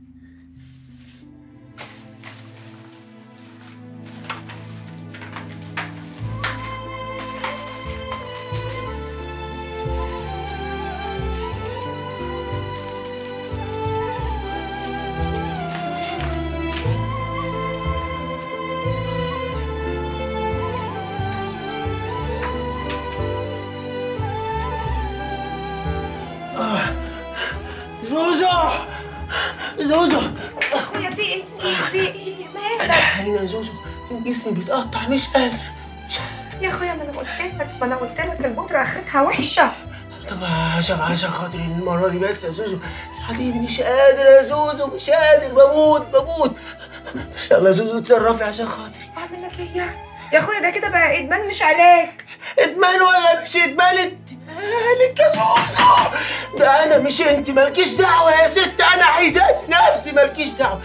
زوزو زوزو اخويا في ايه في ايه مالك هنا زوزو جسمي بيتقطع مش قادر يا اخويا ما انا قلت لك ما انا قلت لك البودره اخرتها وحشه طب عشان عشان خاطري المرة دي بس يا زوزو ساعديني مش قادر يا زوزو مش قادر بموت بموت يلا يا زوزو اتصرفي عشان خاطري اعمل لك ايه يعني يا اخويا ده كده بقى ادمان مش علاج ادمان ولا مش ادمان انت مالك يا زوزو ده انا مش انت مالكيش دعوة يا ست انا عايزاك نفسي مالكيش دعوة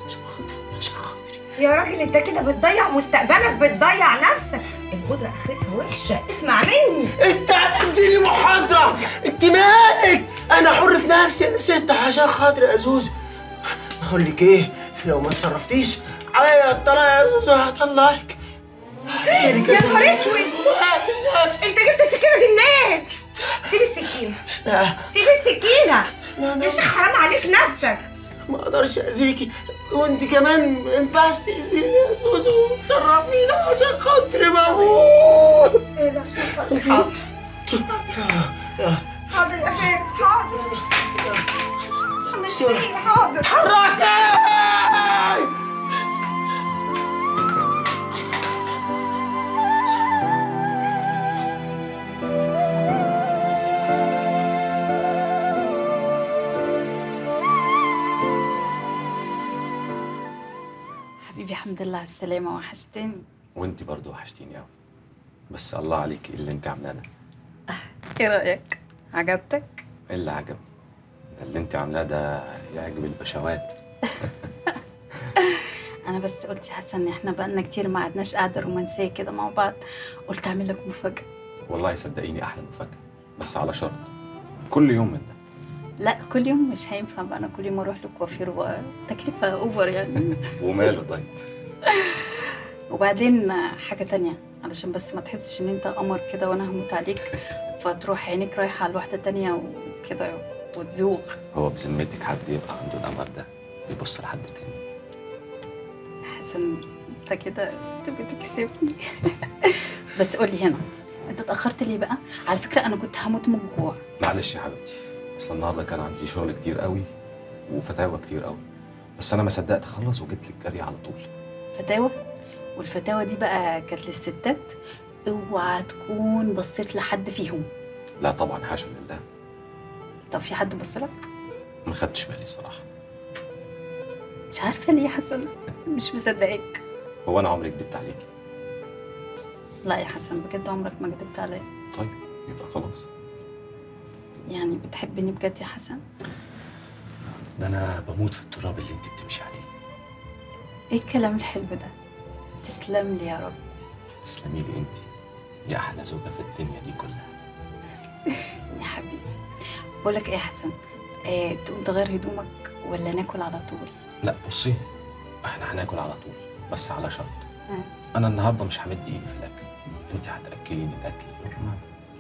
يا راجل انت كده بتضيع مستقبلك بتضيع نفسك البودره اخرتها وحشه اسمع مني انت هتديني محاضرة انت مالك انا حر في نفسي يا ست عشان خاطري يا زوزو اقول لك ايه لو ما اتصرفتيش عليا الطلاق يا زوزو هطلعك يا نهار اسود انت جبت السكينه دي منين؟ سيب السكينه لا سيب السكينه يا شيخ حرام عليك نفسك ما اقدرش اذيكي وانت كمان ما ينفعش تاذيني يا زوزو تصرفينا عشان خاطري بموت ايه ده عشان خاطري حاضر حاضر يا فارس حاضر سوري. حاضر اتحركي حبيبي الحمد لله على السلامة وحشتني وانت برضو وحشتيني قوي بس الله عليك ايه اللي انت عاملاه ده ايه رأيك؟ عجبتك؟ ايه اللي عجب ده اللي انت عاملاه ده يعجب البشوات انا بس قلت يا حسن ان احنا بقالنا كتير ما قعدناش قعدة رومانسية كده مع بعض قلت اعمل لك مفاجأة والله صدقيني احلى مفاجاه بس على شرط كل يوم من ده لا كل يوم مش هينفع بقى انا كل يوم اروح لكوافير وتكلفة اوفر يعني وماله طيب وبعدين حاجة تانية علشان بس ما تحسش ان انت قمر كده وانا هموت عليك فتروح عينيك رايحة على واحدة تانية وكده وتزوغ هو بذمتك حد يبقى عنده القمر ده يبص لحد تاني حسن انت كده تبقى تكسبني بس قولي هنا انت اتأخرت ليه بقى؟ على فكرة انا كنت هموت من الجوع معلش يا حبيبتي اصل النهارده كان عندي شغل كتير قوي وفتاوى كتير قوي بس انا ما صدقت اخلص وجيت لك جري على طول فتاوى والفتاوى دي بقى كانت للستات اوعى تكون بصيت لحد فيهم لا طبعا حاشا لله طب في حد بصلك؟ ما خدتش بالي الصراحه مش عارفة ليه يا حسن مش مصدقاك هو انا عمري كدبت عليكي لا يا حسن بجد عمرك ما كدبت عليا طيب يبقى خلاص يعني بتحبني بجد يا حسن ده انا بموت في التراب اللي انت بتمشي عليه ايه الكلام الحلو ده تسلم لي يا رب تسلمي لي انت يا احلى زوجه في الدنيا دي كلها يا حبيبي بقول لك ايه يا حسن آه تقوم تغير هدومك ولا ناكل على طول لا بصي احنا هناكل على طول بس على شرط آه. انا النهارده مش همد ايدي في الاكل انت هتاكليني الاكل نورمال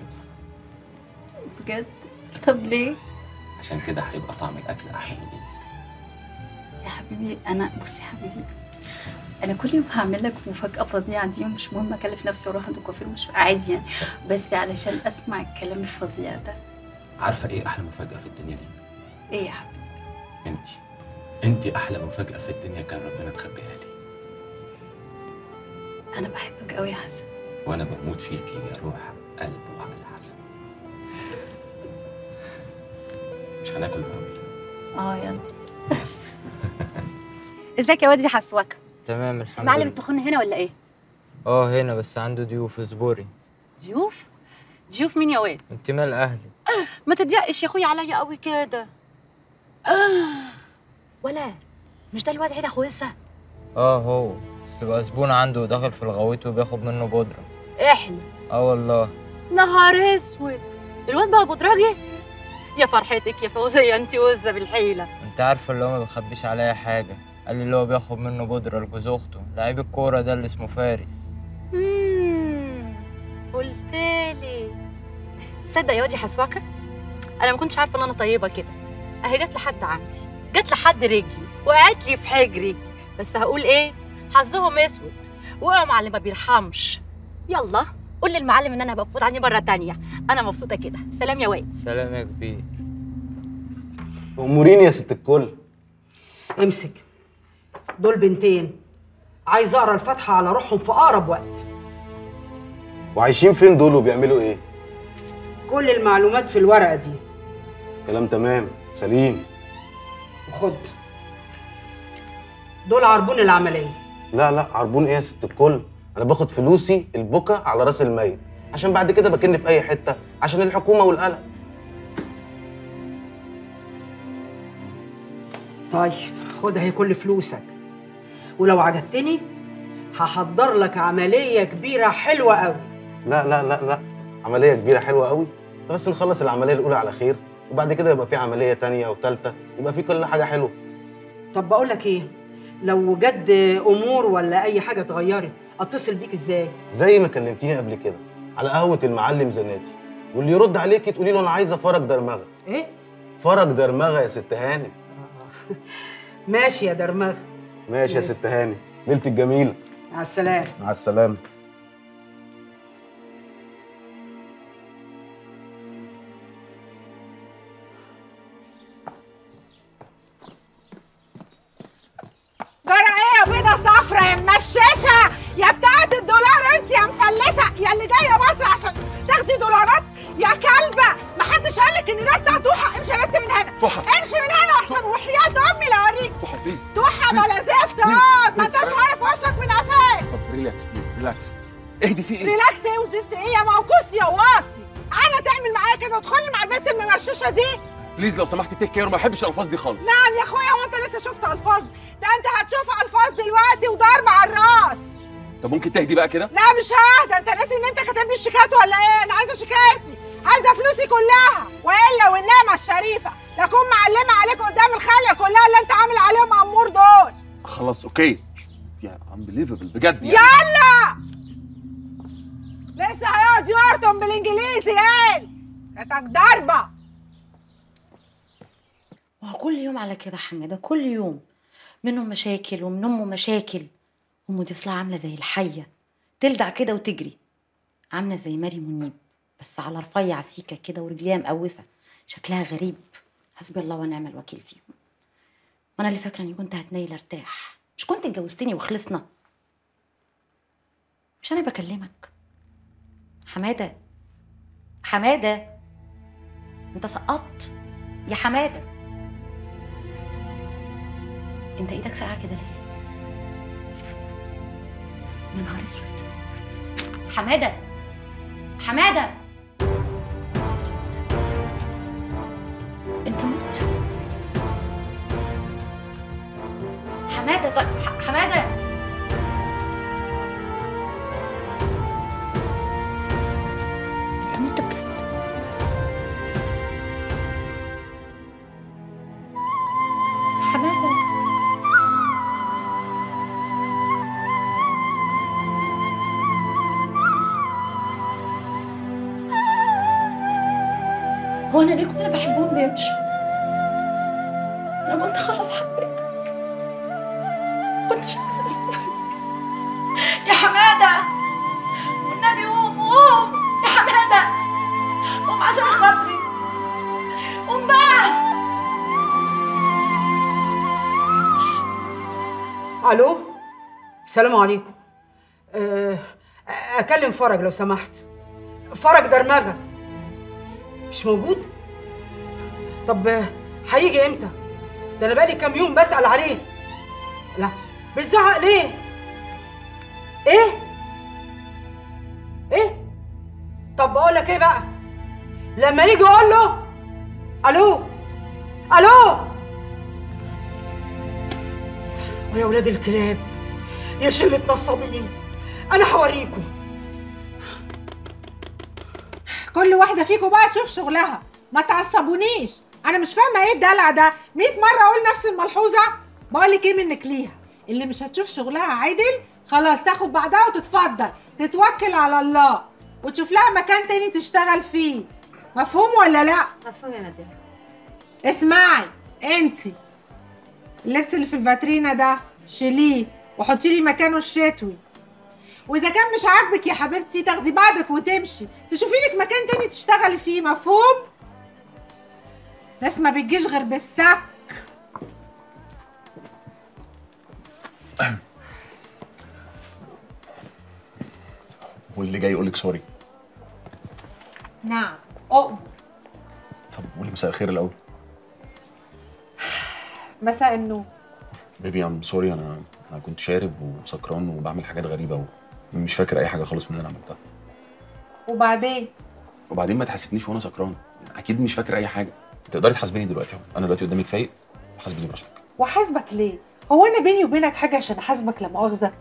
بجد طب ليه عشان كده هيبقى طعم الاكل احلى من ايدي يا حبيبي انا بصي يا حبيبي انا كل يوم هعمل لك مفاجاه فظيعه دي ومش مهم اكلف نفسي واروح عند الكوافير مش عادي يعني بس علشان اسمع الكلام الفظيع ده عارفه ايه احلى مفاجاه في الدنيا دي ايه يا حبيبي انت انت احلى مفاجاه في الدنيا كان ربنا مخبيها لي انا بحبك قوي يا حسن وانا بموت فيكي يا روح قلب وعقل حسن مش هناكل بقى اه يلا ازيك يا واد يا حسوكه تمام الحمد معلم لله التخن هنا ولا ايه اه هنا بس عنده ضيوف اصبري ضيوف ضيوف مين يا واد انت مال اهلي ما تضيقش يا اخويا عليا قوي كده آه. ولا مش ده الواد عيد اخويسه اه هو بس بيبقى زبون عنده وداخل في الغويط وبياخد منه بودرة احنا اه والله نهار اسود الواد بقى بدراجي يا فرحتك يا فوزيه انت وزه بالحيله انت عارفه اللي هو ما بيخبيش عليا حاجة قال لي اللي هو بياخد منه بودرة لجوز اخته لعيب الكورة ده اللي اسمه فارس امم قلتلي تصدق يا واد يا حسوكه انا ما كنتش عارفه ان انا طيبه كده اهي جت لحد عندي جت لحد رجلي وقعت لي في حجري بس هقول ايه حظهم اسود وقعوا مع اللي ما بيرحمش يلا قول للمعلم ان انا بفوت عني مره تانية انا مبسوطه كده سلام يا واد سلام يا كبير اموريني يا ست الكل امسك دول بنتين عايز اقرا الفاتحه على روحهم في اقرب وقت وعايشين فين دول وبيعملوا ايه كل المعلومات في الورقه دي كلام تمام سليم وخد دول عربون العمليه لا لا عربون ايه يا ست الكل انا باخد فلوسي البكا على راس الميت عشان بعد كده بكن في اي حته عشان الحكومه والقلق طيب خد اهي كل فلوسك ولو عجبتني هحضر لك عمليه كبيره حلوه قوي لا لا لا لا عمليه كبيره حلوه قوي بس نخلص العمليه الاولى على خير وبعد كده يبقى في عمليه تانية وتالتة يبقى في كل حاجه حلوه طب بقول لك ايه لو جد امور ولا اي حاجه اتغيرت اتصل بيك ازاي زي ما كلمتيني قبل كده على قهوه المعلم زناتي واللي يرد عليكي تقولي له انا عايزه فرج درمغه ايه فرج درمغه يا ست هانم ماشي يا درمغ ماشي يا ست هاني ليلتك الجميله مع السلامه مع السلامه جرى ايه يا بيضة صفرا يا ممششة يا بتاعت الدولار انت يا مفلسة يا اللي جاية مصر عشان تاخدي دولارات يا كلبة محدش قالك ان ده بتاع توحة امشي يا بنت من هنا توحة. امشي من هنا احسن وحياة امي لا اوريك توحة بليز توحة بلا زفت اه ما انتش عارف وشك من قفاك طب ريلاكس بليز ريلاكس اهدي في ايه؟ ريلاكس ايه وزفت ايه يا موكوس يا واطي انا تعمل معايا كده وتدخلي مع البنت الممششة دي بليز لو سمحتي تيك كير ما بحبش الالفاظ دي خالص نعم يا اخويا وانت لسه شفت الفاظ ده انت هتشوف الفاظ دلوقتي وضرب على الراس طب ممكن تهدي بقى كده؟ لا مش ههدى انت ناسي ان انت كاتب لي الشيكات ولا ايه انا عايزه شيكاتي عايزه فلوسي كلها والا والنعمه الشريفه تكون معلمه عليك قدام الخاليه كلها اللي انت عامل عليهم امور دول خلاص اوكي يا انبليفبل بجد يعني يلا لسه هيقعد يورطم بالانجليزي قال كانتك ضربه وهو كل يوم على كده حماده كل يوم منهم مشاكل ومن امه مشاكل امه دي اصلها عامله زي الحيه تلدع كده وتجري عامله زي مريم منيب بس على رفيع سيكه كده ورجليها مقوسه شكلها غريب حسبي الله ونعم الوكيل فيهم وانا اللي فاكره اني كنت هتنيل ارتاح مش كنت اتجوزتني وخلصنا مش انا بكلمك حماده حماده انت سقطت يا حماده انت ايدك ساقعه كده ليه يا نهار اسود حماده حماده انت مت حماده طيب ح- حماده انت مت بجد حماده هو انا ليه كل اللي بحبهم بيمشوا انا كنت خلاص حبيتك كنتش عايزه اسيبك يا حماده والنبي قوم قوم يا حماده قوم عشان خاطري قوم بقى الو السلام عليكم أه، اكلم فرج لو سمحت فرج درمغه مش موجود طب آه، هيجي امتى ده انا بقالي كام يوم بسال عليه لا بتزعق ليه ايه ايه طب بقول لك ايه بقى لما يجي اقول له الو الو ويا ولاد الكلاب يا شلة نصابين انا هوريكم كل واحده فيكم بقى تشوف شغلها ما تعصبونيش انا مش فاهمه ايه الدلع ده 100 مره اقول نفس الملحوظه بقول لك ايه منك ليها اللي مش هتشوف شغلها عدل خلاص تاخد بعدها وتتفضل تتوكل على الله وتشوف لها مكان تاني تشتغل فيه مفهوم ولا لا مفهوم يا مدام اسمعي انتي اللبس اللي في الفاترينا ده شيليه وحطي لي مكانه الشتوي واذا كان مش عاجبك يا حبيبتي تاخدي بعضك وتمشي تشوفي لك مكان تاني تشتغلي فيه مفهوم ناس ما بتجيش غير بالسك واللي جاي يقول لك سوري نعم اقم طب قولي مساء الخير الاول مساء النور بيبي ام سوري انا انا كنت شارب وسكران وبعمل حاجات غريبه ومش فاكر اي حاجه خالص من اللي انا عملتها وبعدين وبعدين ما تحاسبنيش وانا سكران اكيد مش فاكر اي حاجه تقدري تحاسبيني دلوقتي اهو انا دلوقتي قدامك فايق حاسبيني براحتك وحاسبك ليه هو انا بيني وبينك حاجه عشان احاسبك لا مؤاخذه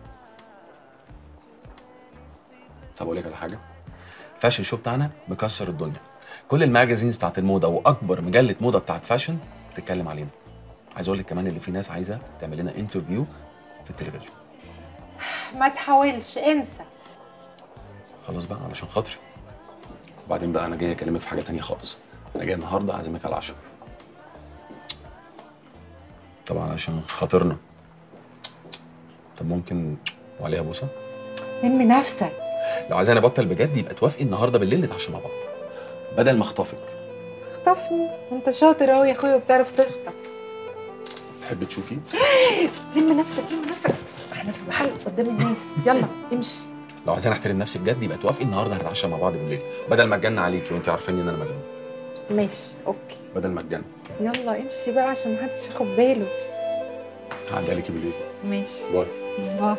طب اقول لك على حاجه فاشن شو بتاعنا مكسر الدنيا كل الماجازينز بتاعت الموضه واكبر مجله موضه بتاعت فاشن بتتكلم علينا عايز اقول لك كمان اللي في ناس عايزه تعمل لنا انترفيو في التلفزيون ما تحاولش انسى خلاص بقى علشان خاطري وبعدين بقى انا جاي اكلمك في حاجه تانية خالص انا جاي النهارده اعزمك على العشاء طبعا عشان خاطرنا طب ممكن وعليها بوسه لم نفسك لو عايزاني ابطل بجد يبقى توافقي النهارده بالليل نتعشى مع بعض بدل ما اخطفك اخطفني انت شاطر قوي يا اخويا وبتعرف تخطف تحبي تشوفي لم نفسك لم نفسك احنا في محل قدام الناس يلا امشي لو عايزاني احترم نفسي بجد يبقى توافقي النهارده هنتعشى مع بعض بالليل بدل ما اتجن عليكي وانت عارفاني ان انا مجنون ماشي اوكي بدل ما اتجن يلا امشي بقى عشان محدش ياخد باله هعدي عليكي بالليل ماشي باي باي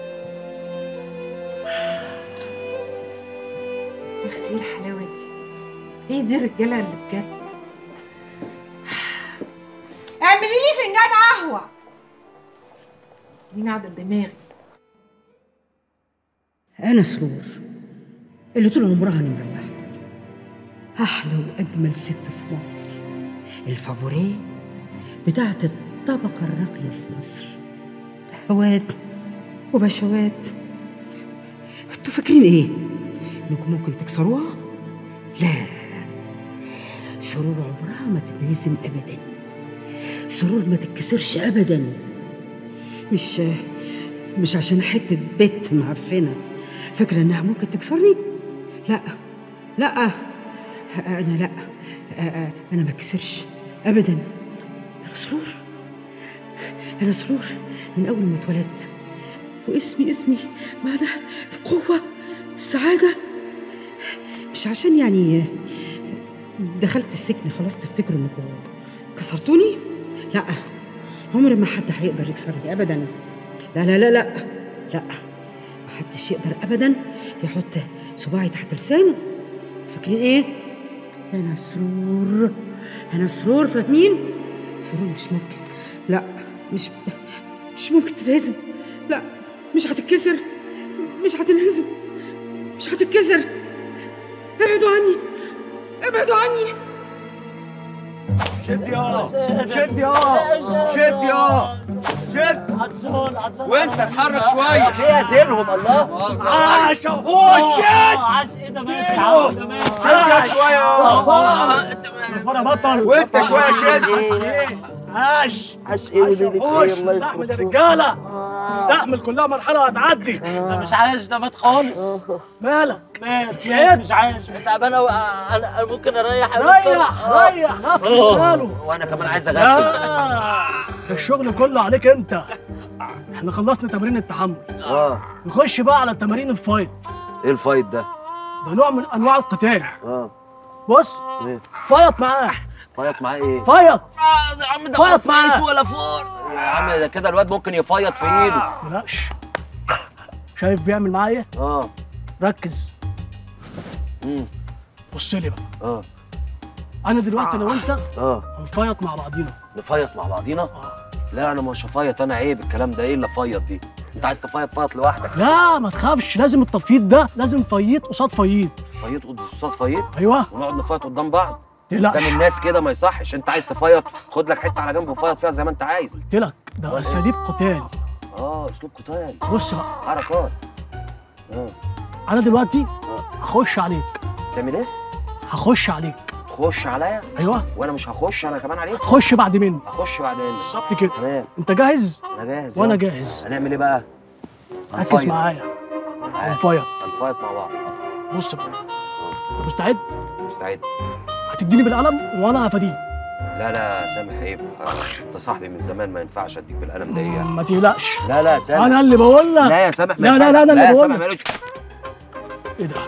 يا اختي ايه الحلاوه دي هي دي الرجاله اللي بجد اعملي لي فنجان قهوه دي نعدة دماغي أنا سرور اللي طول عمرها نمرة واحد أحلى وأجمل ست في مصر الفافوريه بتاعت الطبقة الراقية في مصر بهوات وبشوات انتوا فاكرين ايه؟ انكم ممكن تكسروها؟ لا سرور عمرها ما تتهزم ابدا سرور ما تتكسرش ابدا مش مش عشان حته بيت معفنه فاكره انها ممكن تكسرني لا لا انا لا انا ما اتكسرش ابدا انا سرور انا سرور من اول ما اتولدت واسمي اسمي معناه القوه السعاده مش عشان يعني دخلت السجن خلاص تفتكروا انكم كسرتوني لا عمر ما حد هيقدر يكسرني ابدا لا لا لا لا لا ما حدش يقدر ابدا يحط صباعي تحت لسانه فاكرين ايه انا سرور انا سرور فاهمين سرور مش ممكن لا مش مش ممكن تتهزم لا مش هتتكسر مش هتنهزم مش هتتكسر ابعدوا عني ابعدوا عني شد يا شد يا شد يا شد عطشان عطشان وانت اتحرك شويه فيها زينهم الله عاش شوف شد عاش ايه ده مات يا عم ده مات شد شويه انا بطل وانت شويه شد عاش عاش ايه ودي وش استحمل يا رجاله استحمل كلها مرحله وهتعدي ده مش عايش ده مات خالص مالك مات مات مات مش عايش تعبان قوي انا أنا ممكن اريح يا ريح مستر؟ ريح غفل آه. ماله وانا كمان عايز اغفل آه، الشغل كله عليك انت احنا خلصنا تمرين التحمل اه نخش بقى على تمارين الفايت ايه الفايت ده؟ ده نوع من انواع القتال اه بص ايه فايت معاه فايت معاه ايه؟ فايت يا عم ده ولا فايت ولا فور يا عم ده كده الواد ممكن يفيض في ايده بلاش شايف بيعمل معايا ايه؟ اه ركز امم بص لي بقى اه انا دلوقتي انا وانت اه هنفايط مع بعضينا نفيط مع بعضينا؟ لا انا مش هفيط انا عيب الكلام ده ايه اللي فيط دي؟ انت عايز تفيط فيط لوحدك لا ما تخافش لازم التفييض ده لازم فييط قصاد فييط فيط قصاد فيط ايوه ونقعد نفيط قدام بعض تقلقش قدام الناس كده ما يصحش انت عايز تفيط خد لك حته على جنب وفيط فيها زي ما انت عايز قلت لك ده اساليب قتال اه اسلوب قتال بص بقى حركات اه انا دلوقتي هخش عليك تعمل ايه؟ هخش عليك تخش عليا ايوه وانا مش هخش انا كمان عليك خش بعد مني هخش بعدين بالظبط كده تمام انت جاهز انا جاهز وانا يلا. جاهز هنعمل ايه بقى؟ ركز هنفيط. معايا معاك. هنفايط هنفيط مع بعض بص بقى انت مستعد مستعد هتديني بالقلم وانا هفديك لا لا سامح عيب آه، انت صاحبي من زمان ما ينفعش اديك بالقلم ده ايه ما تقلقش لا لا سامح انا اللي بقول لك لا يا سامح ما لا لا ينفعش. لا انا لا اللي يا بقول سامح لك مالوش ايه ده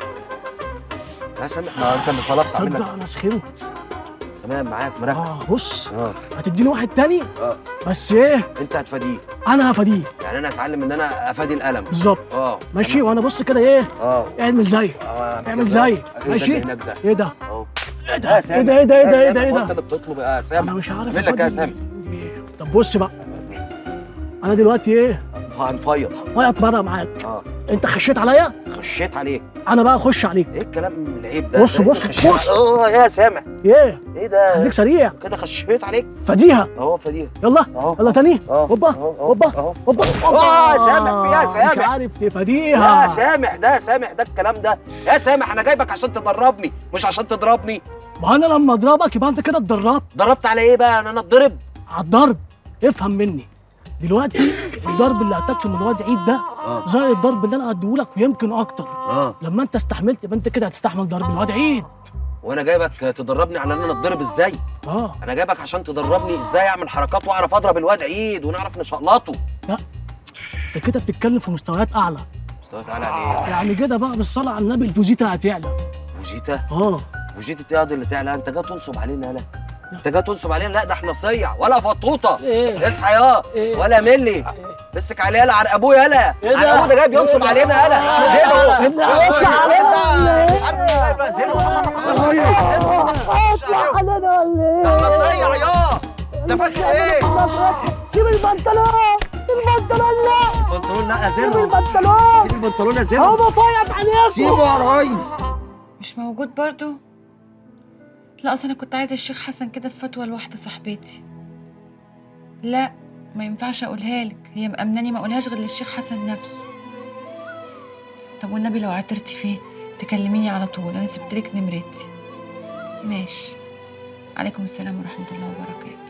لا سامح ما انت اللي طلبت صدق منك انا سخنت تمام معاك مركز اه بص اه هتديني واحد تاني اه بس ايه انت هتفاديه انا هفديه يعني انا اتعلم ان انا افادي القلم بالظبط اه ماشي وانا بص كده ايه اه اعمل زي اه اعمل زي ايه ده ماشي اللي هناك ده ايه ده اهو ايه يا ده ايه سامح ده ايه ده ايه يا ده ايه سامح، ده ايه هو ده انت اللي بتطلب يا سامح انا مش عارف اعمل لك يا أفدي سامح طب بص بقى انا دلوقتي ايه هنفيض فايت مره معاك اه انت خشيت عليا خشيت عليك انا بقى اخش عليك ايه الكلام العيب ده بص ده بص انت خشيت بص. على- اه يا سامح ايه ايه ده خليك سريع كده خشيت عليك فديها اهو فديها يلا اهو يلا تاني اهو هوبا اهو هوبا اهو هوبا اه سامح يا مش سامح عارف تفاديها يا سامح ده سامح ده الكلام ده يا سامح انا جايبك عشان تدربني مش عشان تضربني ما انا لما اضربك يبقى انت كده اتدربت ضربت على ايه بقى انا اتضرب على الضرب افهم مني دلوقتي الضرب اللي هتاكله من الواد عيد ده اه زي الضرب اللي انا هديهولك ويمكن اكتر اه لما انت استحملت يبقى انت كده هتستحمل ضرب الواد عيد وانا جايبك تدربني على ان انا اتضرب ازاي اه انا جايبك عشان تدربني ازاي اعمل حركات واعرف اضرب الواد عيد ونعرف نشقلطه لا انت كده بتتكلم في مستويات اعلى مستوى تعالى عليه يعني كده بقى بالصلاه على النبي الفوزيتا هتعلى فوجيتا اه فوجيتا ايه اللي تعلى انت جاي تنصب علينا يالا انت جاي تنصب علينا لا ده احنا صيع ولا فطوطه إيه؟ اصحى يا إيه؟ ولا ملي مسك عليه يالا عرق ابوه يالا إيه ده؟ عرق ابوه ده جاي بينصب إيه علينا ده؟ يالا إيه زينو ده؟ إيه اطلع ده؟ علينا مش عارف إيه بقى، زينو اطلع علينا ولا ده احنا صيع يا انت فاكر ايه؟ سيب البنطلون البنطلون لا البنطلون لا يا سيب زينو البنطلون سيب البنطلون يا زينو هو مفيض عليه سيبه يا ريس مش موجود برضو لا اصل انا كنت عايزه الشيخ حسن كده في فتوى لواحده صاحبتي لا ما ينفعش اقولها لك هي مأمناني ما اقولهاش غير للشيخ حسن نفسه طب والنبي لو عثرتي فيه تكلميني على طول انا سبتلك نمرتي ماشي عليكم السلام ورحمه الله وبركاته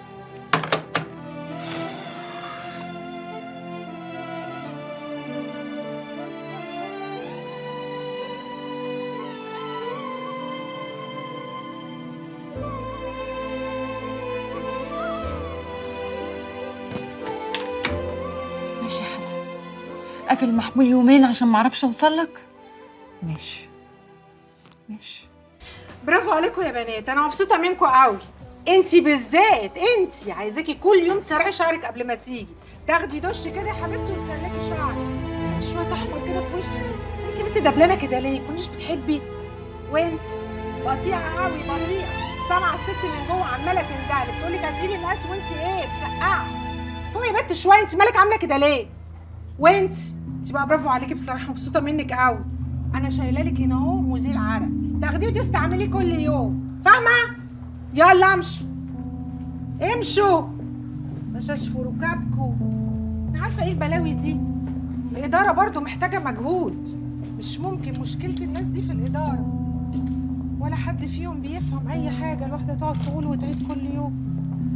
ماشي يا حسن قافل محمول يومين عشان معرفش اوصلك ماشي ماشي برافو عليكم يا بنات انا مبسوطه منكم قوي انتي بالذات انتي عايزاكي كل يوم تسرحي شعرك قبل ما تيجي تاخدي دش كده يا حبيبتي وتسلكي شعرك حطي شويه احمر كده في وشك ليكي بنت دبلانه كده ليه كنتش بتحبي وانتي بطيئه قوي بطيئه سامعه الست من جوه عماله تندهلك تقول لك هاتيلي الناس وانتي ايه مسقعه فوقي يا بنت شويه انت مالك عامله كده ليه وانتي انت بقى برافو عليكي بصراحه مبسوطه منك قوي انا شايله لك هنا اهو مزيل عرق تاخديه وتستعمليه كل يوم فاهمه يلا امشوا امشوا مش اشفوا ركابكم انا عارفه ايه البلاوي دي الاداره برضو محتاجه مجهود مش ممكن مشكله الناس دي في الاداره ولا حد فيهم بيفهم اي حاجه الواحده تقعد تقول وتعيد كل يوم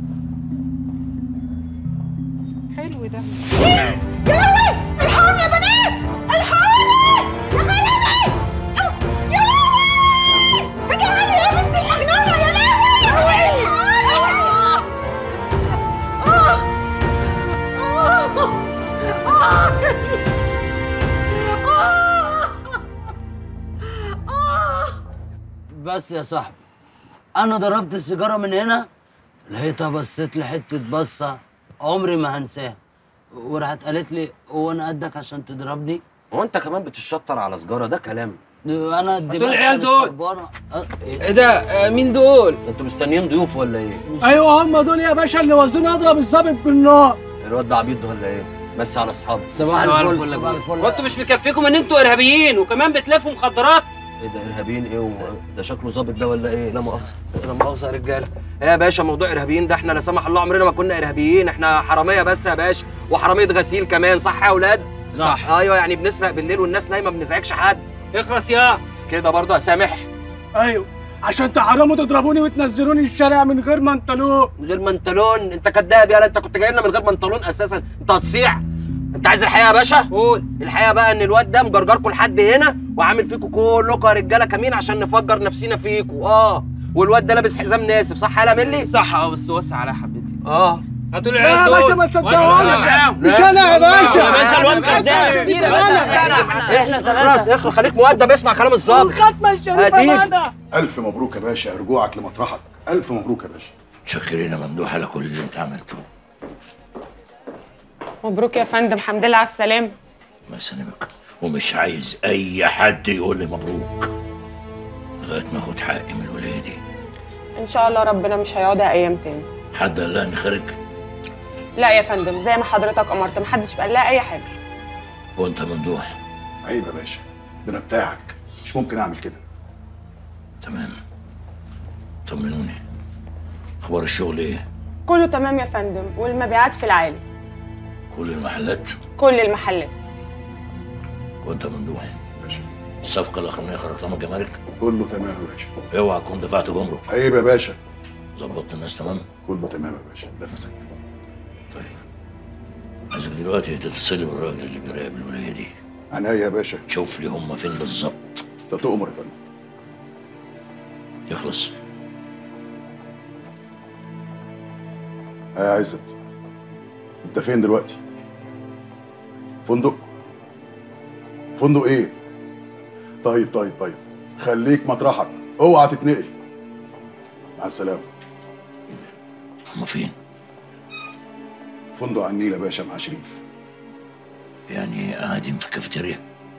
حلو ده يا لهوي الحقوني يا بنات الحقوني يا خرابي يا لهوي بتعملي ايه يا بنت المجنونه يا لهوي يا بنت الحقوني آه. آه. آه. بس يا صاحبي انا ضربت السيجاره من هنا لقيتها بصيت لي حته بصه عمري ما هنساها وراحت قالت لي هو انا قدك عشان تضربني هو انت كمان بتشطر على سجاره ده كلام انا دول العيال دول؟ ايه ده آه، مين دول انتوا مستنيين ضيوف ولا ايه ايوه هم دول يا باشا اللي وزني اضرب الظابط بالنار الواد ده عبيط ده ولا ايه بس على اصحابي صباح الفل صباح الفل وانتوا مش مكفيكم ان انتوا ارهابيين وكمان بتلفوا مخدرات ايه ده ارهابيين ايه و... ده شكله ظابط ده ولا ايه لا مؤاخذه لا مؤاخذه يا رجاله ايه يا باشا موضوع ارهابيين ده احنا لا سمح الله عمرنا ما كنا ارهابيين احنا حراميه بس يا باشا وحراميه غسيل كمان صح يا اولاد صح. ايوه يعني بنسرق بالليل والناس نايمه ما بنزعجش حد اخرس يا كده برضه اسامح ايوه عشان تحرموا تضربوني وتنزلوني الشارع من غير منطلون من غير منطلون انت كداب يالا انت كنت جاي لنا من غير منطلون اساسا انت هتصيع انت عايز الحقيقه يا باشا قول الحقيقه بقى ان الواد ده مجرجركم لحد هنا وعامل فيكم كلكم يا رجاله كمين عشان نفجر نفسينا فيكم اه والواد ده لابس حزام ناسف صح يا ملي صح اه بس وسع عليها حبتي اه هاتوا لا يا باشا ما تصدقوش مش انا يا باشا يا باشا الواد كذاب كتير يا باشا احنا خلاص اخلص خليك مؤدب اسمع كلام الظابط الختمه الشريفه هتيجي. ماذا ألف مبروك يا باشا رجوعك لمطرحك ألف مبروك يا باشا متشكرين يا ممدوح على كل اللي انت عملته مبروك يا فندم حمد لله على السلامة ما يسلمك ومش عايز اي حد يقول لي مبروك لغايه ما اخد حقي من الولايه دي إن شاء الله ربنا مش هيقعدها أيام تاني حد قال لها اني خارج لا يا فندم زي ما حضرتك أمرت محدش بقى لها أي حاجة وانت ممدوح عيب يا باشا ده أنا بتاعك مش ممكن أعمل كده تمام طمنوني اخبار الشغل ايه كله تمام يا فندم والمبيعات في العالي كل المحلات كل المحلات وانت ممدوح الصفقه الاخرانيه خرجتها من الجمارك كله تمام يا باشا اوعى تكون دفعت جمرك عيب يا باشا ظبطت الناس تمام كله تمام يا باشا نفسك عايزك دلوقتي تتصلي بالراجل اللي بيراقب الولايه دي عناية يا باشا تشوف لي هم فين بالظبط انت تؤمر يا فندم يخلص اه يا عزت انت فين دلوقتي فندق فندق ايه طيب طيب طيب خليك مطرحك اوعى تتنقل مع السلامه هم فين فندق على النيل يا باشا مع شريف يعني قاعدين في كافيتيريا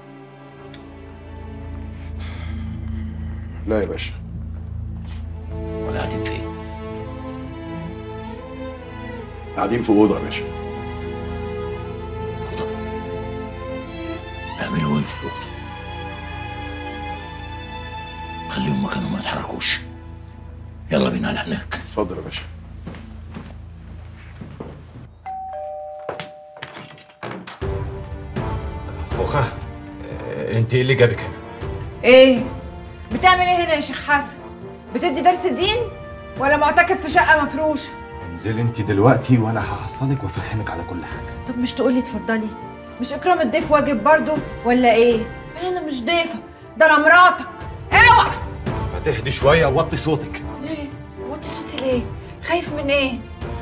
لا يا باشا ولا قاعدين فين قاعدين في اوضه يا باشا اعملوا ايه في الاوضه خليهم مكانهم ما يتحركوش يلا بينا على هناك اتفضل يا باشا خوخة انت ايه اللي جابك هنا؟ ايه بتعمل ايه هنا يا شيخ حسن بتدي درس دين ولا معتكف في شقه مفروشه انزلي انت دلوقتي وانا هحصلك وافهمك على كل حاجه طب مش تقولي اتفضلي مش اكرام الضيف واجب برضه ولا ايه انا مش ضيفه ده انا مراتك اوعى ما تهدي شويه ووطي صوتك ليه وطي صوتي ليه خايف من ايه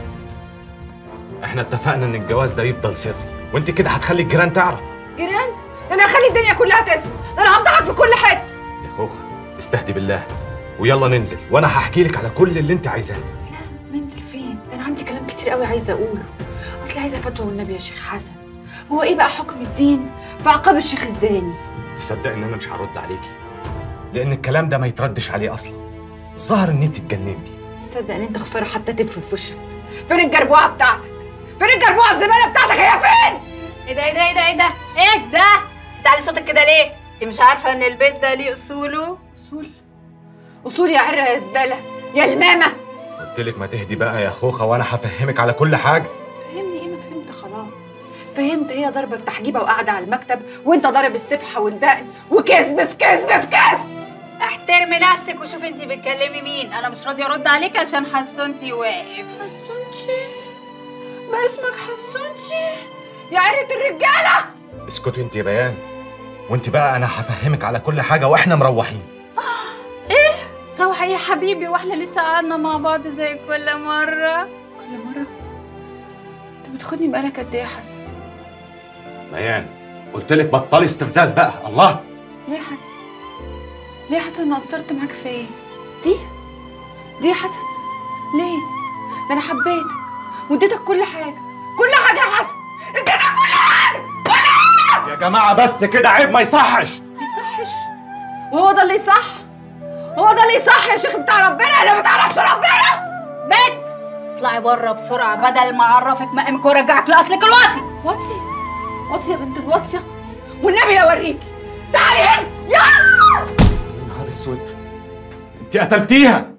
احنا اتفقنا ان الجواز ده يفضل سر وانت كده هتخلي الجيران تعرف جيران ده انا هخلي الدنيا كلها تسمع ده انا هفضحك في كل حته يا خوخة استهدي بالله ويلا ننزل وانا هحكي لك على كل اللي انت عايزاه ننزل فين ده انا عندي كلام كتير قوي عايزه اقوله اصلي عايزه فتوى والنبي يا شيخ حسن هو ايه بقى حكم الدين في عقاب الشيخ الزاني تصدق ان انا مش هرد عليكي لان الكلام ده ما يتردش عليه اصلا الظاهر ان انت اتجننتي تصدق ان انت خساره حتى تلف في وشك فين الجربوعه بتاعتك فين الجربوعه الزباله بتاعتك هي فين ايه ده ايه ده ايه ده ايه ده ايه ده انت بتعلي صوتك كده ليه انت مش عارفه ان البيت ده ليه اصوله اصول اصول يا عره يا زباله يا المامه قلت لك ما تهدي بقى يا خوخة وانا هفهمك على كل حاجه فهمني ايه ما فهمت خلاص فهمت هي ضربك تحجيبه وقاعده على المكتب وانت ضارب السبحه والدقن وكذب في كذب في كذب احترمي نفسك وشوفي انت بتكلمي مين انا مش راضيه ارد عليك عشان حسنتي واقف حسنتي ما اسمك حسنتي يا عره الرجاله اسكتي انت يا بيان وانت بقى انا هفهمك على كل حاجه واحنا مروحين ايه روح يا حبيبي واحنا لسه قعدنا مع بعض زي كل مره كل مره انت بتاخدني بقالك قد ايه يا حسن بيان قلت لك بطلي استفزاز بقى الله ليه يا حسن ليه يا حسن انا قصرت معاك في ايه دي دي يا حسن ليه ده انا حبيتك واديتك كل حاجه كل حاجه يا حسن اديتك كل حاجه كل حاجه يا جماعه بس كده عيب ما يصحش ما يصحش وهو ده اللي يصح هو ده اللي يصح يا شيخ بتاع ربنا اللي ما تعرفش ربنا بت اطلعي بره بسرعه بدل ما اعرفك مقامك وارجعك لاصلك الواطي واطي واطي يا بنت الواطيه والنبي لا اوريكي تعالي هنا يلا نهار اسود انت قتلتيها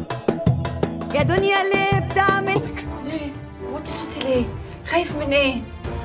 يا دنيا ليه بتعمل ليه وطي صوتي ليه خايف من ايه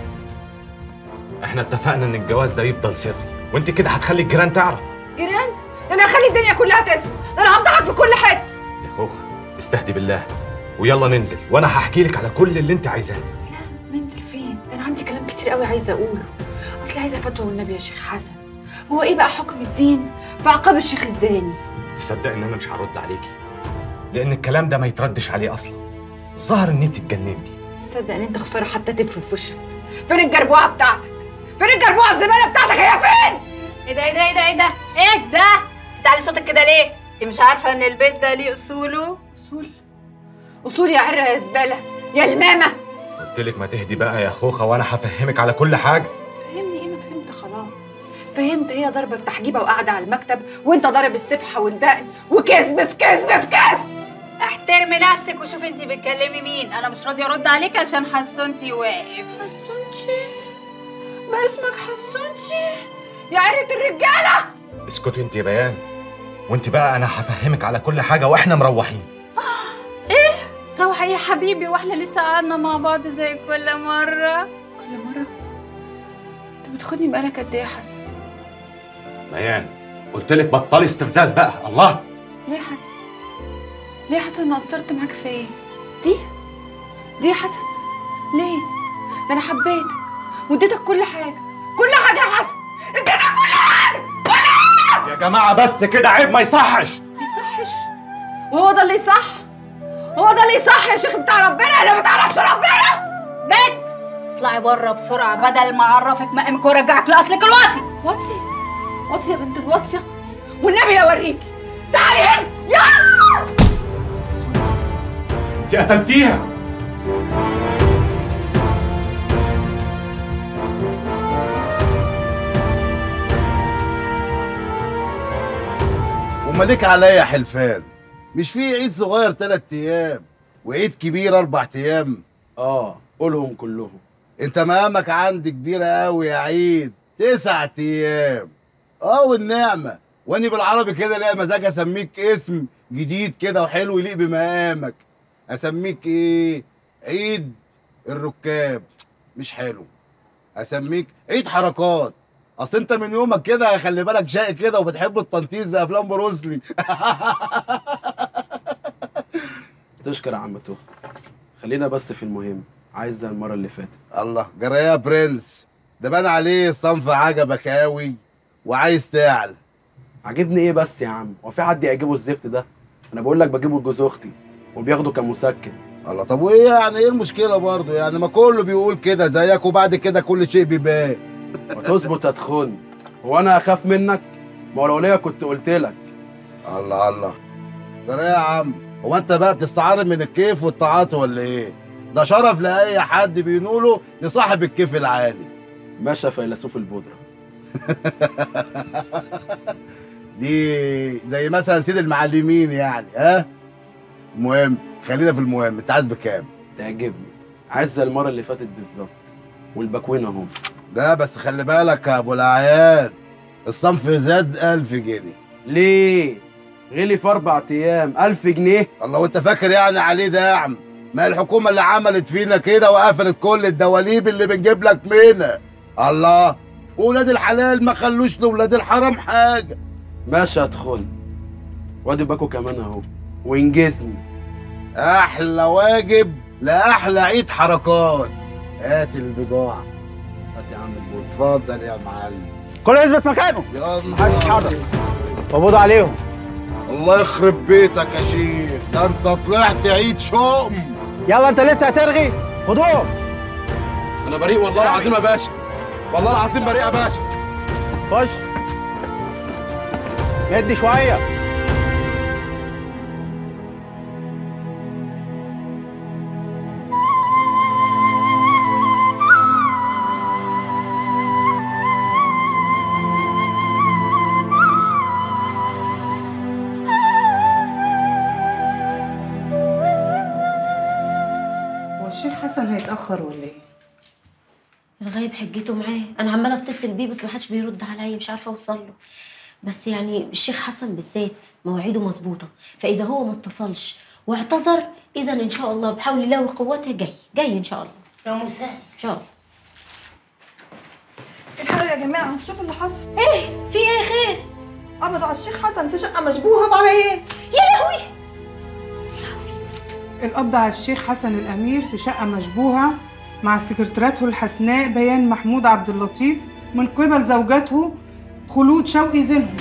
احنا اتفقنا ان الجواز ده يفضل سر وانت كده هتخلي الجيران تعرف جيران ده انا هخلي الدنيا كلها تسمع ده انا هفضحك في كل حته يا خوخة استهدي بالله ويلا ننزل وانا هحكي لك على كل اللي انت عايزاه ننزل فين ده انا عندي كلام كتير قوي عايزه اقوله اصلي عايزه فتوى والنبي يا شيخ حسن هو ايه بقى حكم الدين في عقاب الشيخ الزاني تصدق ان انا مش هرد عليكي لان الكلام ده ما يتردش عليه اصلا الظاهر ان انت اتجننتي تصدق ان انت خساره حتى تلف في وشك فين الجربوعه بتاعتك فين الجربوعه الزباله بتاعتك هي فين ايه ده ايه ده ايه ده ايه ده ايه ده انت بتعلي صوتك كده ليه انت مش عارفه ان البيت ده ليه اصوله اصول اصول يا عره يا زباله يا المامه قلت لك ما تهدي بقى يا خوخة وانا هفهمك على كل حاجه فهمني ايه ما فهمت خلاص فهمت هي ضربك تحجيبه وقاعده على المكتب وانت ضارب السبحه والدقن وكذب في كذب في كذب احترمي نفسك وشوفي انت بتكلمي مين انا مش راضيه ارد عليك عشان حسنتي واقف حسنتي ما اسمك حسنتي يا عره الرجاله اسكتي انت يا بيان وانت بقى انا هفهمك على كل حاجه واحنا مروحين ايه روح يا حبيبي واحنا لسه قعدنا مع بعض زي كل مره كل مره انت بتاخدني بقالك قد ايه يا حسن بيان قلت لك بطلي استفزاز بقى الله ليه يا حسن ليه يا حسن انا قصرت معاك في ايه دي دي يا حسن ليه ده انا حبيتك واديتك كل حاجه كل حاجه يا حسن اديتك كل حاجه كل حاجه يا جماعه بس كده عيب ما يصحش ما يصحش وهو ده اللي يصح هو ده اللي يصح يا شيخ بتاع ربنا اللي ما تعرفش ربنا بنت اطلعي بره بسرعه بدل ما اعرفك مقامك وارجعك لاصلك الواطي واطي واطي يا بنت الواطيه والنبي لا اوريكي تعالي هنا يلا انت قتلتيها ومالك عليا حلفان مش في عيد صغير تلات ايام وعيد كبير اربع ايام اه قولهم كلهم انت مقامك عندي كبيره قوي يا عيد تسع ايام اه والنعمه واني بالعربي كده ليا مزاج اسميك اسم جديد كده وحلو يليق بمقامك اسميك ايه عيد الركاب مش حلو اسميك عيد حركات اصل انت من يومك كده خلي بالك شقي كده وبتحب التنطيط زي افلام بروسلي تشكر يا عم توه خلينا بس في المهم عايز زي المره اللي فاتت الله جرى يا برنس ده بان عليه الصنف عجبك قوي وعايز تعلى عاجبني ايه بس يا عم هو في حد يعجبه الزفت ده انا بقول لك بجيبه لجوز اختي وبياخده كمسكن الله طب وايه يعني ايه المشكله برضه يعني ما كله بيقول كده زيك وبعد كده كل شيء بيبان وتظبط هتخن هو انا اخاف منك ما هو لو ليا كنت قلت لك الله الله جرى يا عم هو انت بقى بتستعار من الكيف والتعاطي ولا ايه ده شرف لاي حد بينوله لصاحب الكيف العالي ماشي يا فيلسوف البودره دي زي مثلا سيد المعلمين يعني ها المهم خلينا في المهم انت عايز بكام تعجبني عايز زي المره اللي فاتت بالظبط والباكوين اهو لا بس خلي بالك يا ابو العياد الصنف زاد 1000 جنيه ليه غلي في اربع ايام 1000 جنيه الله وانت فاكر يعني عليه دعم ما الحكومه اللي عملت فينا كده وقفلت كل الدواليب اللي بنجيب لك منها الله ولاد الحلال ما خلوش لولاد الحرام حاجه ماشي هتخن وادي باكو كمان اهو وانجزني احلى واجب لاحلى عيد حركات هات البضاعه هات يا عم البودره اتفضل يا معلم كله يثبت مكانه يلا محدش حاضر قبضوا عليهم الله يخرب بيتك يا شيخ ده انت طلعت عيد شؤم يلا انت لسه هترغي خدوهم انا بريء والله العظيم يا باشا والله العظيم بريء يا باشا خش ندي شويه هو الشيخ حسن هيتأخر ولا ايه؟ الغايب حجته معاه انا عماله اتصل بيه بس محدش بيرد عليا مش عارفه اوصل له بس يعني الشيخ حسن بالذات مواعيده مظبوطه فاذا هو ما اتصلش واعتذر اذا ان شاء الله بحول الله وقوته جاي جاي ان شاء الله يا مسهل ان شاء الله الحقوا يا جماعة شوفوا اللي حصل ايه في ايه خير قبضوا على الشيخ حسن في شقة مشبوهة بعمايل يا لهوي القبض على الشيخ حسن الأمير في شقة مشبوهة مع سكرتيرته الحسناء بيان محمود عبد اللطيف من قبل زوجته خلود شوقي زينهم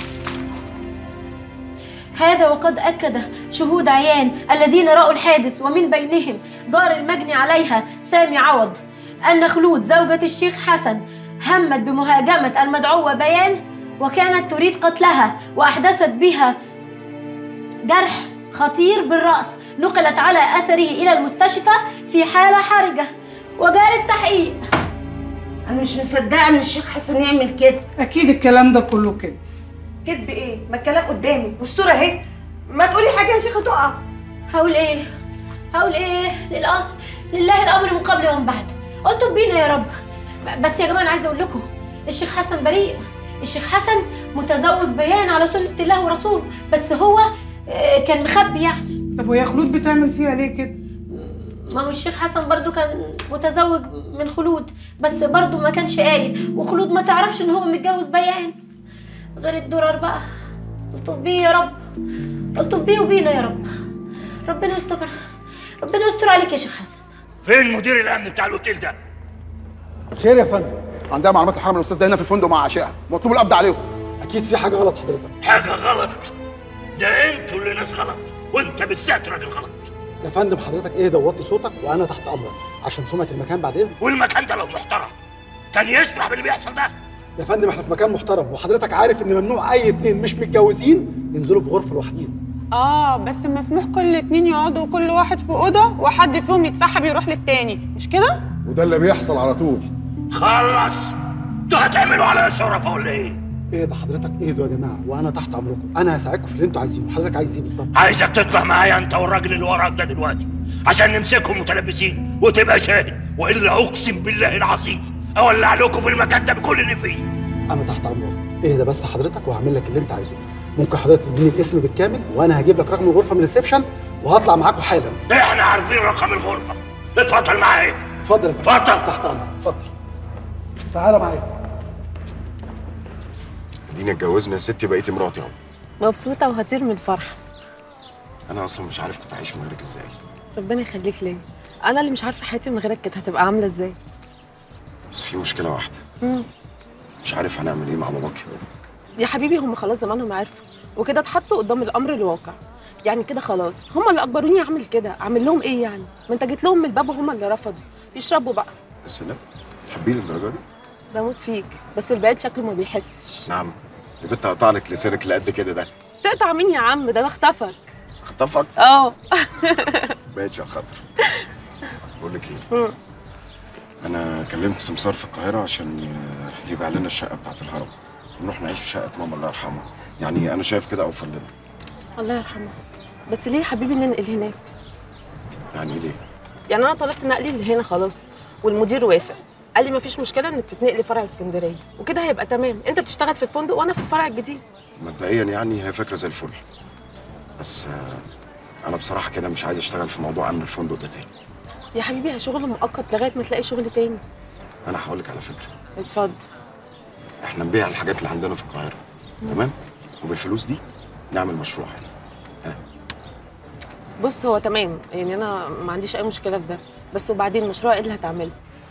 هذا وقد أكد شهود عيان الذين رأوا الحادث ومن بينهم جار المجني عليها سامي عوض أن خلود زوجة الشيخ حسن همت بمهاجمة المدعوة بيان وكانت تريد قتلها وأحدثت بها جرح خطير بالرأس نقلت على أثره إلى المستشفى في حالة حرجة وجاري التحقيق انا مش مصدقه ان الشيخ حسن يعمل كده أكيد الكلام ده كله كده كدب ايه؟ ما الكلام قدامي والصورة اهي ما تقولي حاجة يا شيخة تقع هقول ايه هقول ايه لله لله الامر من قبل ومن بعد قلتوا بينا يا رب ب- بس يا جماعه انا عايزه اقول لكم الشيخ حسن بريء الشيخ حسن متزوج بيان على سنه الله ورسوله بس هو آه، كان مخبي يعني طب وهي خلود بتعمل فيها ليه كده؟ ما هو الشيخ حسن برضو كان متزوج من خلود بس برضو ما كانش قايل وخلود ما تعرفش ان هو متجوز بيان غير الدرر بقى الطف بيه يا رب الطف بيه وبينا يا رب ربنا يستر ربنا يستر عليك يا شيخ حسن فين مدير الامن بتاع الاوتيل ده؟ خير يا فندم عندها معلومات الحرم الاستاذ ده هنا في الفندق مع عشائها مطلوب القبض عليهم اكيد في حاجه غلط حضرتك حاجة غلط ده انتوا اللي ناس غلط وانت بالذات راجل غلط يا فندم حضرتك ايه وطي صوتك وانا تحت امرك عشان سمعه المكان بعد اذن والمكان ده لو محترم كان يسمح باللي بيحصل ده يا فندم احنا في مكان محترم وحضرتك عارف ان ممنوع اي اتنين مش متجوزين ينزلوا في غرفه لوحدهم اه بس مسموح كل اتنين يقعدوا كل واحد في اوضه وحد فيهم يتسحب يروح للتاني مش كده وده اللي بيحصل على طول خلص انتوا هتعملوا على شرفة ولا ايه؟ ايه ده حضرتك ايه ده يا جماعه وانا تحت امركم انا هساعدكم في اللي انتوا عايزينه حضرتك عايز ايه بالظبط عايزك تطلع معايا انت والراجل اللي وراك ده دلوقتي عشان نمسكهم متلبسين وتبقى شاهد والا اقسم بالله العظيم اولع لكم في المكان ده بكل اللي فيه انا تحت امرك ايه ده بس حضرتك وهعمل لك اللي انت عايزه ممكن حضرتك تديني الاسم بالكامل وانا هجيب لك رقم الغرفه من الريسبشن وهطلع معاكم حالا احنا عارفين رقم الغرفه اتفضل معايا اتفضل يا فندم اتفضل تحت امرك اتفضل تعالى معايا اديني اتجوزنا يا ستي بقيتي مراتي اهو مبسوطة وهطير من الفرح انا اصلا مش عارف كنت عايش من غيرك ازاي ربنا يخليك ليا أنا اللي مش عارفة حياتي من غيرك كانت هتبقى عاملة ازاي بس في مشكله واحده مم. مش عارف هنعمل ايه مع باباكي يا حبيبي هم خلاص زمانهم عرفوا وكده اتحطوا قدام الأمر الواقع يعني كده خلاص هم اللي أجبروني أعمل كده أعمل لهم إيه يعني ما أنت جيت لهم من الباب وهم اللي رفضوا يشربوا بقى بس لا تحبيني الدرجه دي بموت فيك بس البعيد شكله ما بيحسش نعم يا كنت هقطع لك لسانك اللي قد كده ده تقطع مين يا عم ده أنا اختفك اخطفك اه ماشي يا خاطر بقول لك ايه مم. انا كلمت سمسار في القاهره عشان آه، يبيع لنا الشقه بتاعت الهرم ونروح نعيش في شقه ماما الله يرحمها يعني انا شايف كده اوفر لنا الله يرحمه بس ليه يا حبيبي ننقل هناك يعني ليه يعني انا طلبت نقلي اللي هنا خلاص والمدير وافق قال لي مفيش مشكله انك تتنقلي فرع اسكندريه وكده هيبقى تمام انت تشتغل في الفندق وانا في الفرع الجديد مبدئيا يعني هي فكره زي الفل بس آه، انا بصراحه كده مش عايز اشتغل في موضوع امن الفندق ده تاني يا حبيبي شغل مؤقت لغايه ما تلاقي شغل تاني انا هقول لك على فكره اتفضل احنا نبيع الحاجات اللي عندنا في القاهره تمام وبالفلوس دي نعمل مشروع هنا بص هو تمام يعني انا ما عنديش اي مشكله في ده بس وبعدين مشروع ايه اللي هتعمله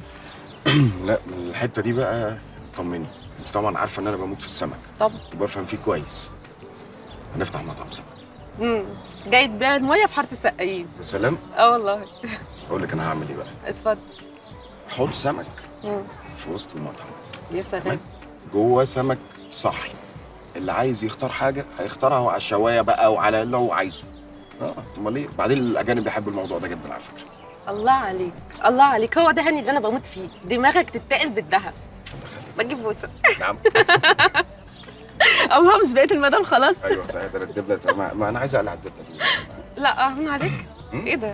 لا من الحته دي بقى طمني انت طبعا عارفه ان انا بموت في السمك طبعا وبفهم فيه كويس هنفتح مطعم سمك امم جاي تبيع الميه في حاره السقايين يا سلام اه والله اقول لك انا هعمل ايه بقى اتفضل حوض سمك مم. في وسط المطعم يا سلام جوه سمك صحي اللي عايز يختار حاجه هيختارها هو على الشوايه بقى وعلى اللي هو عايزه اه امال ايه بعدين الاجانب بيحبوا الموضوع ده جدا على فكره الله عليك الله عليك هو ده هاني اللي انا بموت فيه دماغك تتقل بالذهب ما تجيب بوسه نعم الله مش بقيت المدام خلاص ايوه صحيح ده الدبله ما, ما انا عايز اقلع الدبله دي لا اهون عليك ايه ده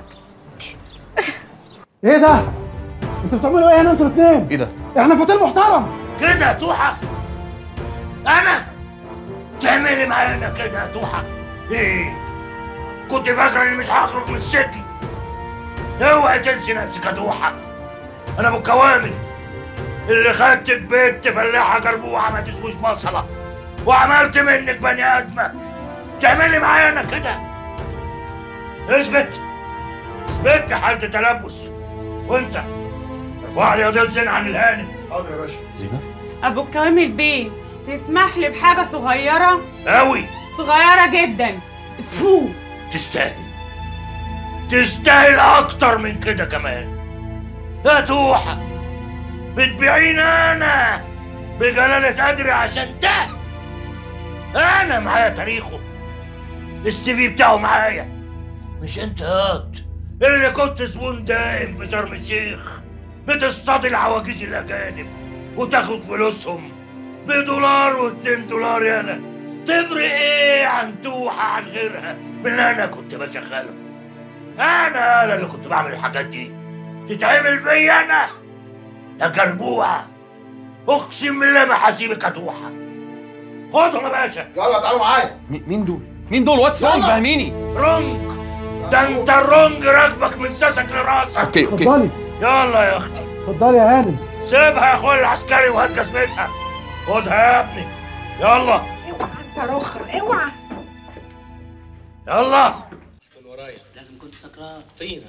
ايه ده انتوا بتعملوا ايه هنا انتوا الاثنين ايه ده احنا في اوتيل محترم كده يا توحة أنا تعملي معانا كده يا توحة إيه كنت فاكرة إني مش هخرج من السجن اوعي تنسي نفسك يا توحة أنا أبو كوامل اللي خدتك بيت فلاحة جربوعة ما تسويش بصلة وعملت منك بني آدمة تعملي معايا أنا كده اثبت اثبت حالة تلبس وأنت ارفع لي قضية زنا عن الهانم حاضر يا باشا زينة ابو كامل بيه تسمح لي بحاجه صغيره أوي صغيره جدا فو تستاهل تستاهل اكتر من كده كمان يا توحة بتبيعيني انا بجلالة قدري عشان ده انا معايا تاريخه السي في بتاعه معايا مش انت هات اللي كنت زبون دائم في شرم الشيخ بتصطادي العواجيز الاجانب وتاخد فلوسهم بدولار واتنين دولار يالا تفرق ايه عن توحة عن غيرها من اللي انا كنت بشغله انا انا اللي كنت بعمل الحاجات دي تتعمل فيا انا يا جربوعة اقسم بالله ما هسيبك يا توحة خدهم يا باشا يلا تعالوا معايا مين دول؟ مين دول؟ واتس رونج فهميني رونج ده انت الرونج راكبك من ساسك لراسك اوكي اوكي اتفضلي يلا يا اختي اتفضلي يا هانم سيبها يا اخويا العسكري وهات جزمتها خدها يا ابني يلا انت رخر اوعى يلا لازم كنت سكران فينا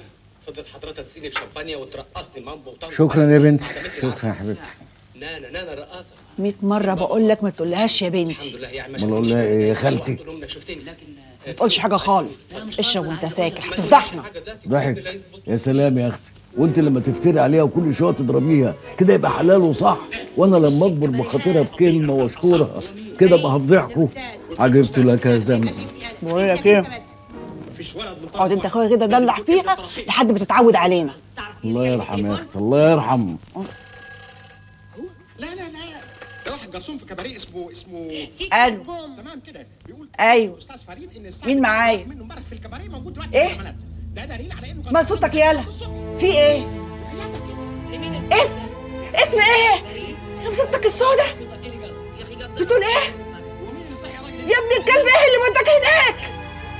فضلت حضرتك تسقيني بشمبانيا وترقصني مامبو وطنجو شكرا يا بنتي شكرا يا حبيبتي نانا نانا رقاصه 100 مرة بقول لك ما تقولهاش يا بنتي امال اقول لها ايه يا خالتي ما تقولش حاجة خالص اشرب وانت ساكت هتفضحنا ضحك يا سلام يا اختي وانت لما تفتري عليها وكل شويه تضربيها كده يبقى حلال وصح وانا لما اكبر بخاطرها بكلمه واشكرها كده ابقى هفضحكوا عجبت لك يا زمن بقول لك ايه اقعد انت اخويا كده دلع فيها لحد ما تتعود علينا الله يرحم يا اختي الله يرحم لا لا لا ده واحد جرسون في كباريه اسمه اسمه الو تمام كده بيقول ايوه استاذ فريد ان الساعة مين معايا منه امبارح في الكباريه موجود دلوقتي إيه؟ في الحملات. ده دليل على انه ما صوتك يالا في ايه اسم اسم ايه يا مصيبتك السودة بتقول ايه يا ابن الكلب ايه اللي وداك هناك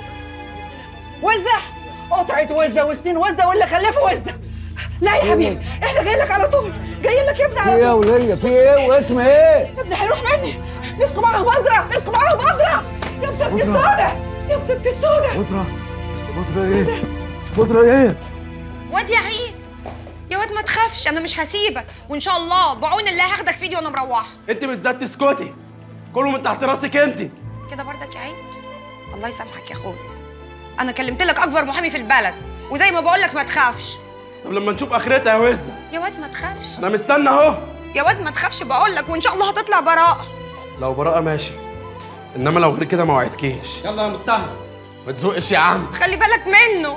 وزة قطعة وزة وسنين وزة واللي خلفه وزة لا يا حبيبي احنا جايين لك على طول جايين لك يا ابني في على ايه يا طول وليه في ايه واسم ايه يا ابني هيروح مني مسكوا معاه بقدرة مسكوا معاه بقدرة يا مصيبتي بودرة. السودة يا مصيبتي السودة بودرة بودرة ايه بودرة ايه واد يا عيد يا واد ما تخافش انا مش هسيبك وان شاء الله بعون الله هاخدك في ايدي وانا مروحه انت بالذات تسكتي كله من تحت راسك انت كده برضك يا عيد الله يسامحك يا اخويا انا كلمت لك اكبر محامي في البلد وزي ما بقول لك ما تخافش طب لما نشوف اخرتها يا وزه يا واد ما تخافش انا مستني اهو يا واد ما تخافش بقول لك وان شاء الله هتطلع براءه لو براءة ماشي انما لو غير كده ما وعدكيش يلا يا متهم ما تزقش يا عم خلي بالك منه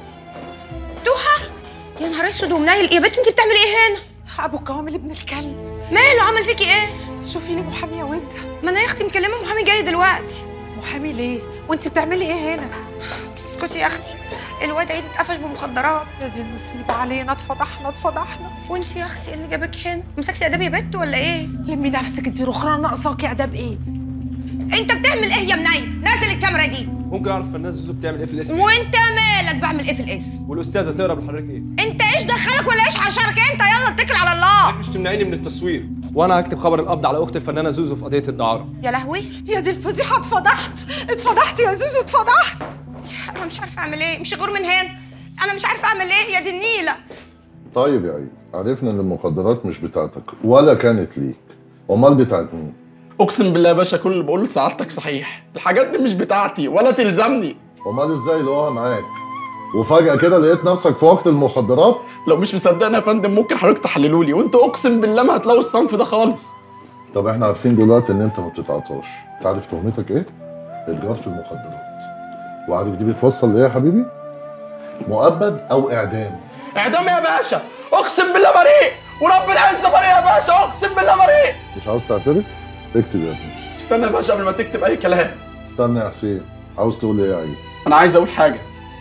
توحة يا نهار اسود ومنيل يا بنت انت بتعملي ايه هنا ابو كامل ابن الكلب ماله عمل فيكي ايه شوفي لي محامي يا وزه ما انا يا اختي مكلمه محامي جاي دلوقتي محامي ليه وانت بتعملي ايه هنا اسكتي يا اختي الواد عيد اتقفش بمخدرات يا دي المصيبه علينا اتفضحنا اتفضحنا وانت يا اختي ايه اللي جابك هنا مسكتي اداب يا بت ولا ايه لمي نفسك انت رخرة ناقصاكي اداب ايه انت بتعمل ايه يا منيل نازل الكاميرا دي ممكن اعرف الفنانه زوزو بتعمل ايه في الاسم وانت مالك بعمل ايه في الاسم والاستاذه تقرا بحضرتك ايه انت ايش دخلك ولا ايش حشرك انت يلا اتكل على الله مش تمنعيني من التصوير وانا هكتب خبر القبض على اخت الفنانه زوزو في قضيه الدعاره يا لهوي يا دي الفضيحه اتفضحت اتفضحت يا زوزو اتفضحت انا مش عارفه اعمل ايه مش غور من هنا انا مش عارفه اعمل ايه يا دي النيله طيب يا عيد عرفنا ان المخدرات مش بتاعتك ولا كانت ليك امال بتاعت مين اقسم بالله يا باشا كل اللي بقوله لسعادتك صحيح الحاجات دي مش بتاعتي ولا تلزمني امال ازاي لقوها معاك وفجاه كده لقيت نفسك في وقت المخدرات لو مش مصدقني يا فندم ممكن حضرتك تحللوا لي وانتوا اقسم بالله ما هتلاقوا الصنف ده خالص طب احنا عارفين دلوقتي ان انت ما بتتعاطاش تعرف تهمتك ايه اتجار في المخدرات وعارف دي بتوصل لايه يا حبيبي مؤبد او اعدام اعدام يا باشا اقسم بالله بريء ورب العزه بريء يا باشا اقسم بالله بريء مش عاوز تعترف اكتب يا ابني استنى يا باشا قبل ما تكتب اي كلام استنى يا حسين عاوز تقول ايه يا عيد انا عايز اقول حاجه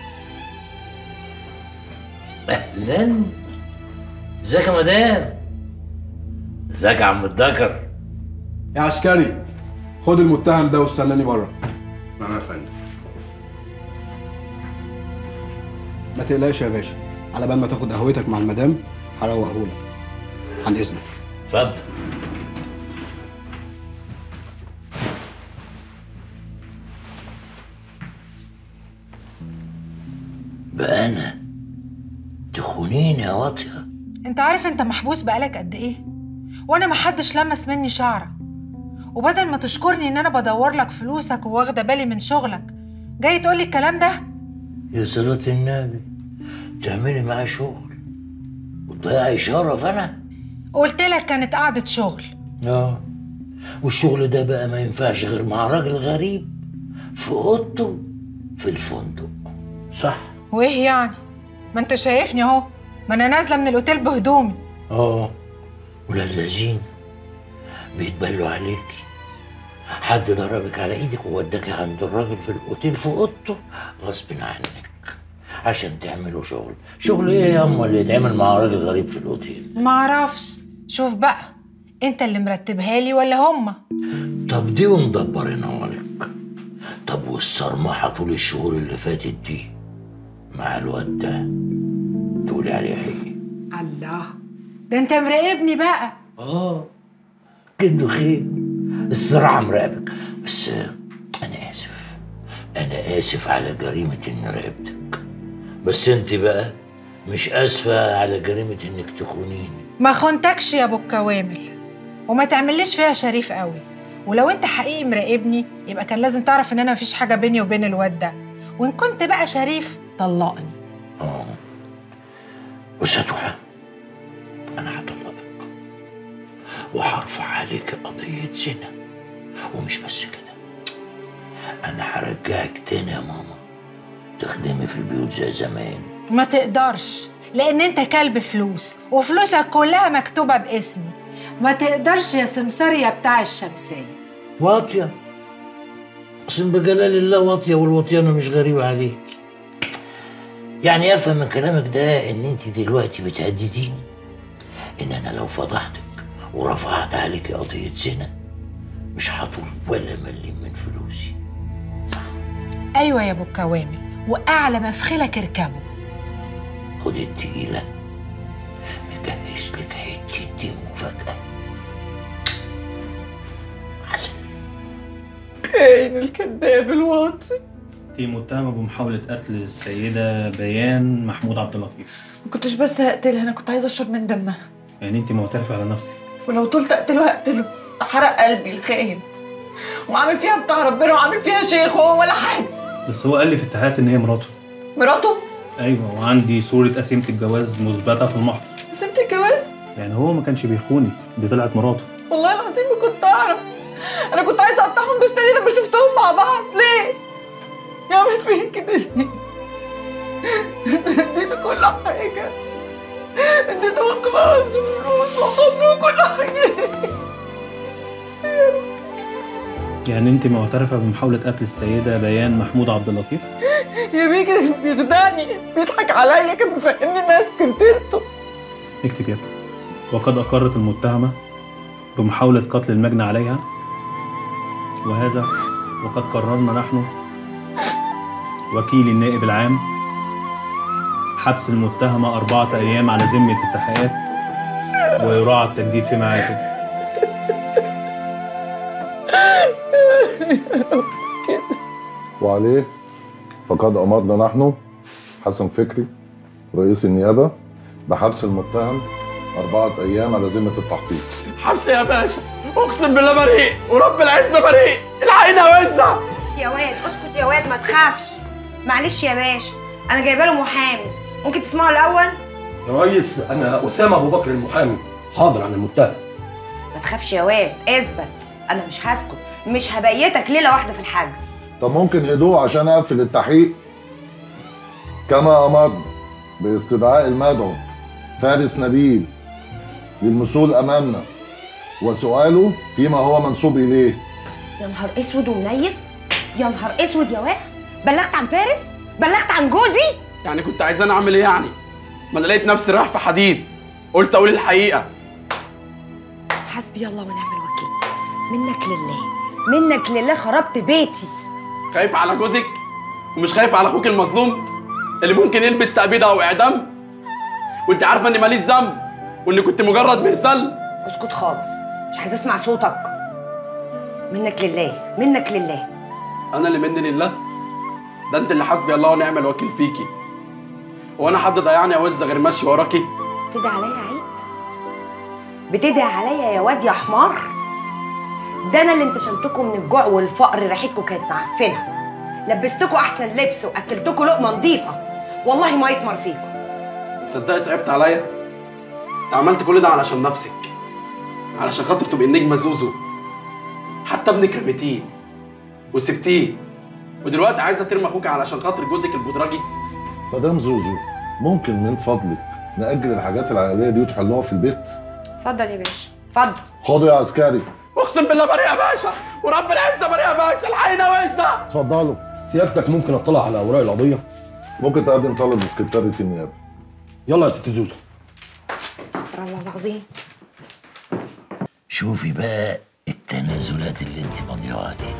اهلا ازيك يا مدام ازيك يا عم الدكر يا عسكري خد المتهم ده واستناني بره نعم يا فندم ما تقلقش يا باشا على بال ما تاخد قهوتك مع المدام هروقهولك عن اذنك اتفضل بقى انا تخونيني يا واطيه انت عارف انت محبوس بقالك قد ايه وانا محدش لمس مني شعره وبدل ما تشكرني ان انا بدور لك فلوسك وواخده بالي من شغلك جاي تقولي الكلام ده يا صلاة النبي تعملي معايا شغل وتضيعي شرف انا قلت لك كانت قعده شغل اه والشغل ده بقى ما ينفعش غير مع راجل غريب في اوضته في الفندق صح وايه يعني ما انت شايفني اهو ما انا نازله من الاوتيل بهدومي اه ولاد لذين بيتبلوا عليكي حد ضربك على ايدك ووداكي عند الراجل في الاوتيل في اوضته غصب عنك عشان تعملوا شغل شغل ايه يا اما اللي يتعمل مع راجل غريب في الاوتيل ما اعرفش شوف بقى انت اللي مرتبها لي ولا هما طب دي ومدبرينها لك طب والصرمحه طول الشهور اللي فاتت دي مع الواد ده تقولي عليه ايه الله ده انت مراقبني بقى اه كده خير الصراحه مراقبك بس آه، انا اسف انا اسف على جريمه اني راقبتك بس انت بقى مش اسفه على جريمه انك تخونيني ما خنتكش يا ابو الكوامل وما تعمليش فيها شريف قوي ولو انت حقيقي مراقبني يبقى كان لازم تعرف ان انا مفيش حاجه بيني وبين الواد ده وان كنت بقى شريف طلقني وستحى انا هطلقك وهرفع عليك قضيه زنا ومش بس كده انا هرجعك تاني يا ماما تخدمي في البيوت زي زمان ما تقدرش لان انت كلب فلوس وفلوسك كلها مكتوبه باسمي ما تقدرش يا سمسار يا بتاع الشمسيه واطيه اقسم بجلال الله واطيه والوطيانه مش غريبه عليك يعني افهم من كلامك ده ان انت دلوقتي بتهدديني ان انا لو فضحتك ورفعت عليك قضيه زنا مش هطول ولا مليم من فلوسي ايوه يا ابو الكوامل واعلى مفخلك اركبه خد التقيله مجهز لك حته دي مفاجاه كاين الكذاب الواطي انت متهمه بمحاوله قتل السيده بيان محمود عبد اللطيف ما كنتش بس هقتلها انا كنت عايزه اشرب من دمها يعني انت معترفه على نفسك ولو طولت اقتله هقتله ده حرق قلبي الخاين وعامل فيها بتاع ربنا وعامل فيها شيخ هو ولا حاجه بس هو قال لي في التحقيقات ان هي مراته مراته ايوه وعندي صوره قسيمه الجواز مثبته في المحضر سبت الجواز يعني هو ما كانش بيخوني دي طلعت مراته والله العظيم ما كنت اعرف انا كنت عايزه اقطعهم بستاني لما شفتهم مع بعض ليه يعمل فيا كده ليه اديته كل حاجه اديته اخلاص وفلوس وحب وكل حاجه يعني انت معترفه بمحاوله قتل السيده بيان محمود عبد اللطيف يا بيه كده بيخدعني بيضحك عليا كان مفهمني انها سكرتيرته اكتب يا ابني وقد اقرت المتهمه بمحاوله قتل المجني عليها وهذا وقد قررنا نحن وكيل النائب العام حبس المتهمة أربعة أيام على ذمة التحقيقات ويراعى التجديد في ميعاده وعليه فقد أمرنا نحن حسن فكري رئيس النيابة بحبس المتهم أربعة أيام على ذمة التحقيق حبس يا باشا اقسم بالله بريء ورب العزه بريء الحقينا وزع يا واد اسكت يا واد ما تخافش معلش يا باشا انا جايبه له محامي ممكن تسمعه الاول يا ريس انا اسامه ابو بكر المحامي حاضر عن المتهم ما تخافش يا واد اثبت انا مش هسكت مش هبيتك ليله واحده في الحجز طب ممكن هدوء عشان أقفل التحقيق كما أمرنا باستدعاء المدعو فارس نبيل للمسؤول أمامنا وسؤاله فيما هو منسوب إليه يا نهار اسود ومنيل يا نهار اسود يا واد بلغت عن فارس بلغت عن جوزي يعني كنت عايزاني اعمل ايه يعني ما انا لقيت نفسي رايح في حديد قلت اقول الحقيقه حسبي الله ونعم الوكيل منك لله منك لله خربت بيتي خايف على جوزك ومش خايف على اخوك المظلوم اللي ممكن يلبس تأبيد او اعدام وانت عارفه اني ماليش ذنب واني كنت مجرد مرسال اسكت خالص مش عايزه اسمع صوتك منك لله منك لله انا اللي مني لله ده انت اللي حسبي الله ونعم الوكيل فيكي وانا حد ضيعني يا وزه غير ماشي وراكي بتدعي عليا يا عيد بتدعي عليا يا واد يا حمار ده انا اللي انتشلتكم من الجوع والفقر ريحتكم كانت معفنه لبستكم احسن لبس واكلتكم لقمه نظيفه والله ما يطمر فيكم صدقي صعبت عليا انت عملت كل ده علشان نفسك علشان خاطر تبقي النجمه زوزو حتى ابنك رميتيه وسبتيه ودلوقتي عايزه ترمي اخوك علشان خاطر جوزك البودراجي مدام زوزو ممكن من فضلك نأجل الحاجات العائلية دي وتحلوها في البيت اتفضل يا باشا اتفضل خدوا يا عسكري اقسم بالله بريء يا باشا ورب العزه بريء يا باشا الحقينا وزه اتفضلوا سيادتك ممكن اطلع على اوراق القضيه ممكن تقدم طلب لسكرتارية النيابة يلا يا ست زوزو استغفر الله العظيم شوفي بقى التنازلات اللي انت مضيعها دي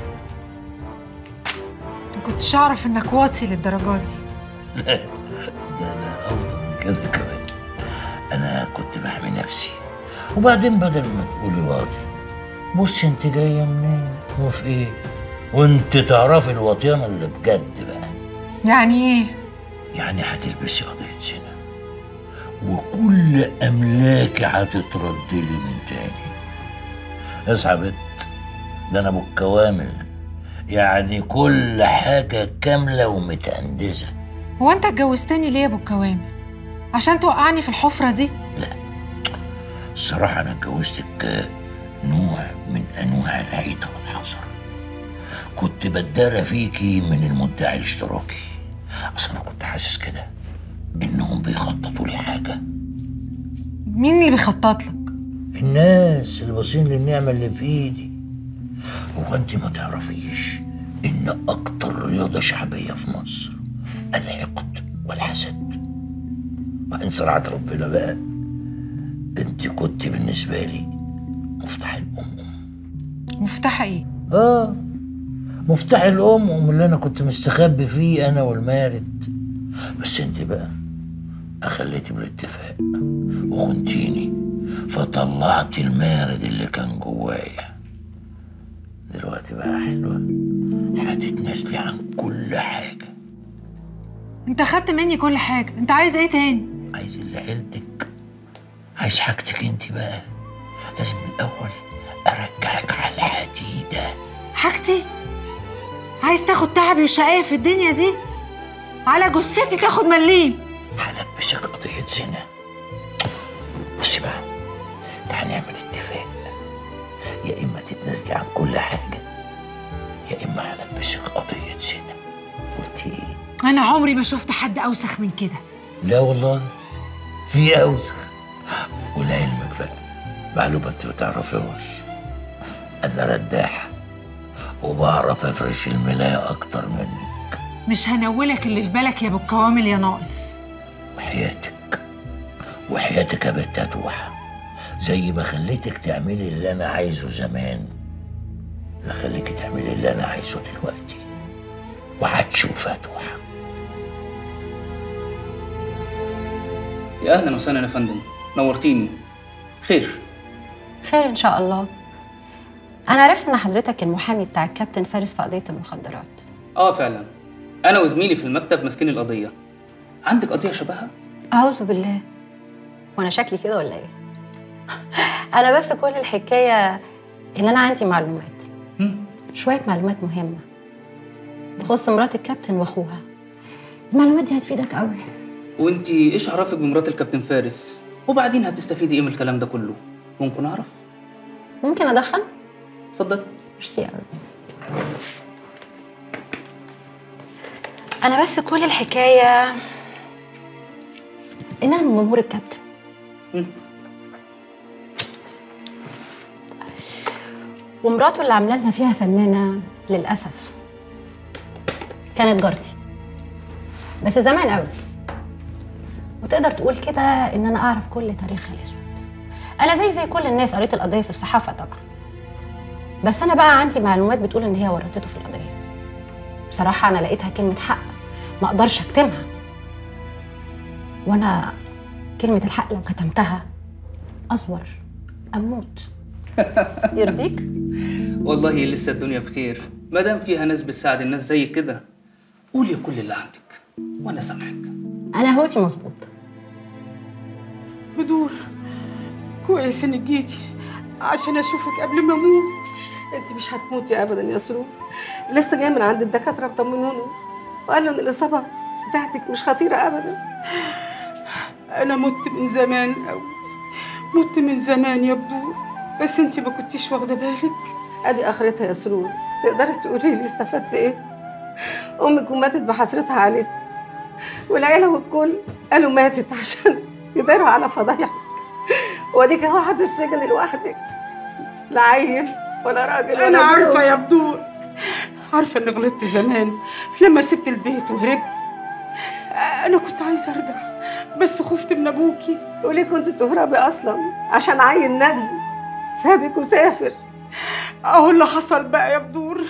ما كنتش اعرف انك واطي للدرجه دي لا ده انا افضل من كده كمان انا كنت بحمي نفسي وبعدين بدل ما تقولي واطي بص انت جايه منين وفي ايه وانت تعرفي الوطيانه اللي بجد بقى يعني ايه يعني هتلبسي قضيه زنا وكل املاكي هتترد لي من تاني اصحى بنت ده انا ابو الكوامل يعني كل حاجه كامله ومتأندزه هو انت اتجوزتني ليه يا ابو الكوامل عشان توقعني في الحفره دي الصراحه انا اتجوزتك نوع من انواع العيطه والحذر كنت بتدارى فيكي من المدعي الاشتراكي اصل انا كنت حاسس كده انهم بيخططوا لي حاجه مين اللي بيخطط لك الناس اللي باصين للنعمه اللي في ايدي هو انت ما تعرفيش ان اكتر رياضه شعبيه في مصر الحقد والحسد وان صراحه ربنا بقى انت كنت بالنسبه لي مفتاح الام مفتاح ايه اه مفتاح الام ام اللي انا كنت مستخبي فيه انا والمارد بس انت بقى اخليتي بالاتفاق وخنتيني فطلعت المارد اللي كان جوايا دلوقتي بقى حلوه هتتنازلي عن كل حاجه انت خدت مني كل حاجه انت عايز ايه تاني عايز اللي عيلتك عايز حاجتك انت بقى لازم الاول ارجعك على الحديده حاجتي عايز تاخد تعبي وشقاية في الدنيا دي على جثتي تاخد مليم هلبسك قضيه زنا بصي بقى تعالى نعمل اتفاق يا اما تتنازلي عن كل حاجه يا اما هلبسك قضيه زنا قلتي ايه انا عمري ما شفت حد اوسخ من كده لا والله في اوسخ ولعلمك بقى معلومه انت ما تعرفهاش انا رداح وبعرف افرش الملايه اكتر منك مش هنولك اللي في بالك يا ابو الكوامل يا ناقص وحياتك وحياتك يا بنت هتوحى زي ما خليتك تعملي اللي انا عايزه زمان هخليكي تعملي اللي انا عايزه دلوقتي وهتشوف هتوحى يا اهلا وسهلا يا فندم نورتيني خير خير ان شاء الله انا عرفت ان حضرتك المحامي بتاع الكابتن فارس في قضيه المخدرات اه فعلا انا وزميلي في المكتب ماسكين القضيه عندك قضيه شبهها اعوذ بالله وانا شكلي كده ولا ايه انا بس كل الحكايه ان انا عندي معلومات شويه معلومات مهمه تخص مرات الكابتن واخوها المعلومات دي هتفيدك قوي وانتي ايش عرفك بمرات الكابتن فارس وبعدين هتستفيدي ايه من الكلام ده كله ممكن اعرف ممكن ادخل اتفضل ميرسي قوي انا بس كل الحكايه ان انا من جمهور الكابتن ومراته اللي عامله لنا فيها فنانه للاسف كانت جارتي بس زمان قوي وتقدر تقول كده ان انا اعرف كل تاريخها الاسود انا زي زي كل الناس قريت القضيه في الصحافه طبعا بس انا بقى عندي معلومات بتقول ان هي ورطته في القضيه بصراحه انا لقيتها كلمه حق ما اقدرش اكتمها وانا كلمه الحق لو كتمتها اصور اموت يرضيك والله لسه الدنيا بخير ما دام فيها ناس بتساعد الناس زي كده قولي كل اللي عندك وانا سامحك انا هوتي مظبوط بدور كويس انك جيتي عشان اشوفك قبل ما اموت انت مش هتموتي ابدا يا سرور لسه جايه من عند الدكاتره بطمنوني وقالوا ان الاصابه بتاعتك مش خطيره ابدا انا مت من زمان قوي مت من زمان يا بدور بس انت ما كنتيش واخده بالك ادي اخرتها يا سرور تقدري تقولي لي استفدت ايه امك وماتت بحسرتها عليك والعيله والكل قالوا ماتت عشان يداروا على فضايحك واديك اهو قاعده السجن لوحدك لا عيل ولا راجل ولا انا عارفه زوج. يا بدور عارفه اني غلطت زمان لما سبت البيت وهربت انا كنت عايزه ارجع بس خفت من ابوكي وليه كنت تهربي اصلا عشان عيل ندل سابك وسافر اهو اللي حصل بقى يا بدور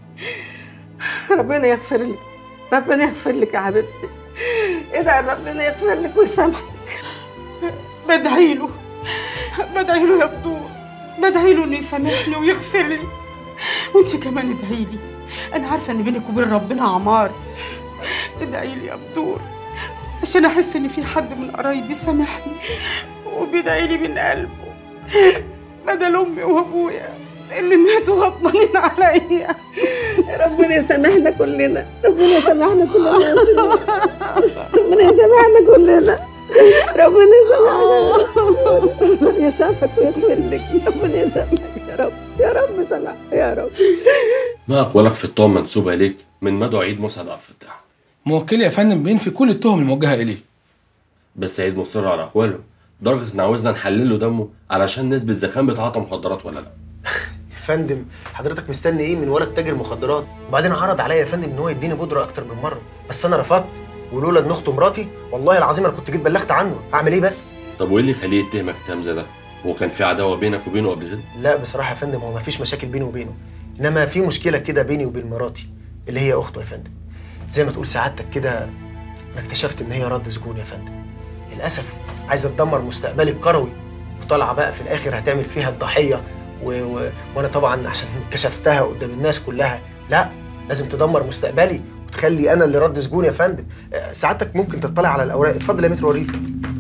ربنا يغفر لك ربنا يغفر لك يا حبيبتي ادعي ربنا يغفر لك ويسامحك بدعي له بدعي له يا بدور بدعي له انه يسامحني ويغفر لي وانت كمان ادعي لي انا عارفه ان بينك وبين ربنا عمار ادعي لي يا بدور عشان احس ان في حد من قرايبي سامحني وبيدعي لي من قلبه بدل امي وابويا اللي ماتوا غضبانين عليا ربنا يسامحنا كلنا ربنا يسامحنا كلنا يا سيدي. ربنا يسامحنا كلنا ربنا يسامحنا ربنا يسامحك ويغفر لك ربنا يسامحك يا رب يا رب سامحك يا رب ما أقوالك في التهم منسوبة إليك من مدعو عيد مسعد عبد الفتاح موكلي يا فندم بينفي كل التهم الموجهه اليه بس عيد مصر على أقواله لدرجة إن عاوزنا نحلل له دمه علشان نثبت إذا كان بيتعاطى مخدرات ولا لا يا فندم حضرتك مستني ايه من ولد تاجر مخدرات وبعدين عرض عليا يا فندم ان هو يديني بودره اكتر من مره بس انا رفضت ولولا ان اخته مراتي والله العظيم انا كنت جيت بلغت عنه هعمل ايه بس طب وإيه اللي يخليه يتهمك اتهام زي ده؟ هو كان في عداوة بينك وبينه قبل كده؟ لا بصراحه يا فندم هو ما فيش مشاكل بيني وبينه انما في مشكله كده بيني وبين مراتي اللي هي اخته يا فندم زي ما تقول سعادتك كده انا اكتشفت ان هي رد سجون يا فندم للاسف عايزه تدمر مستقبلي الكروي وطالعه بقى في الاخر هتعمل فيها الضحيه و... و... وانا طبعا عشان كشفتها قدام الناس كلها لا لازم تدمر مستقبلي وتخلي انا اللي رد سجون يا فندم آه، سعادتك ممكن تطلع على الاوراق اتفضل يا متر وريني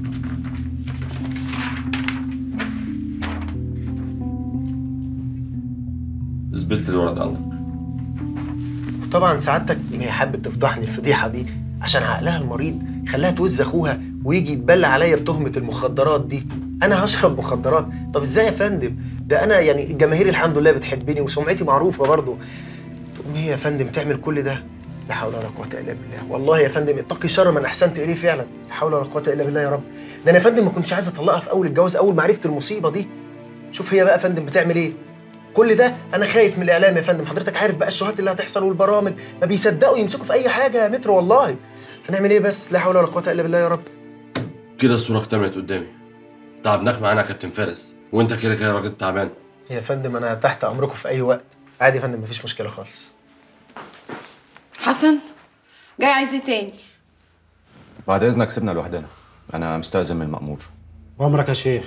اثبت لي الورق ده عندك طبعا سعادتك هي حابه تفضحني الفضيحه دي عشان عقلها المريض خلاها توز اخوها ويجي يتبلى عليا بتهمه المخدرات دي انا هشرب مخدرات طب ازاي يا فندم ده انا يعني الجماهير الحمد لله بتحبني وسمعتي معروفه برضه تقوم هي يا فندم تعمل كل ده لا حول ولا قوه الا بالله والله يا فندم اتقي شر من احسنت اليه فعلا لا حول ولا قوه الا بالله يا رب ده انا يا فندم ما كنتش عايز اطلقها في اول الجواز اول ما عرفت المصيبه دي شوف هي بقى يا فندم بتعمل ايه كل ده انا خايف من الاعلام يا فندم حضرتك عارف بقى الشهات اللي هتحصل والبرامج ما بيصدقوا يمسكوا في اي حاجه يا متر والله هنعمل ايه بس لا حول ولا قوه الا بالله يا رب كده الصورة اكتملت قدامي تعبناك معانا يا كابتن فارس وانت كده كده راجل تعبان يا فندم انا تحت امركم في اي وقت عادي يا فندم مفيش مشكله خالص حسن جاي عايز ايه تاني بعد اذنك سيبنا لوحدنا انا مستأذن من المأمور عمرك يا شيخ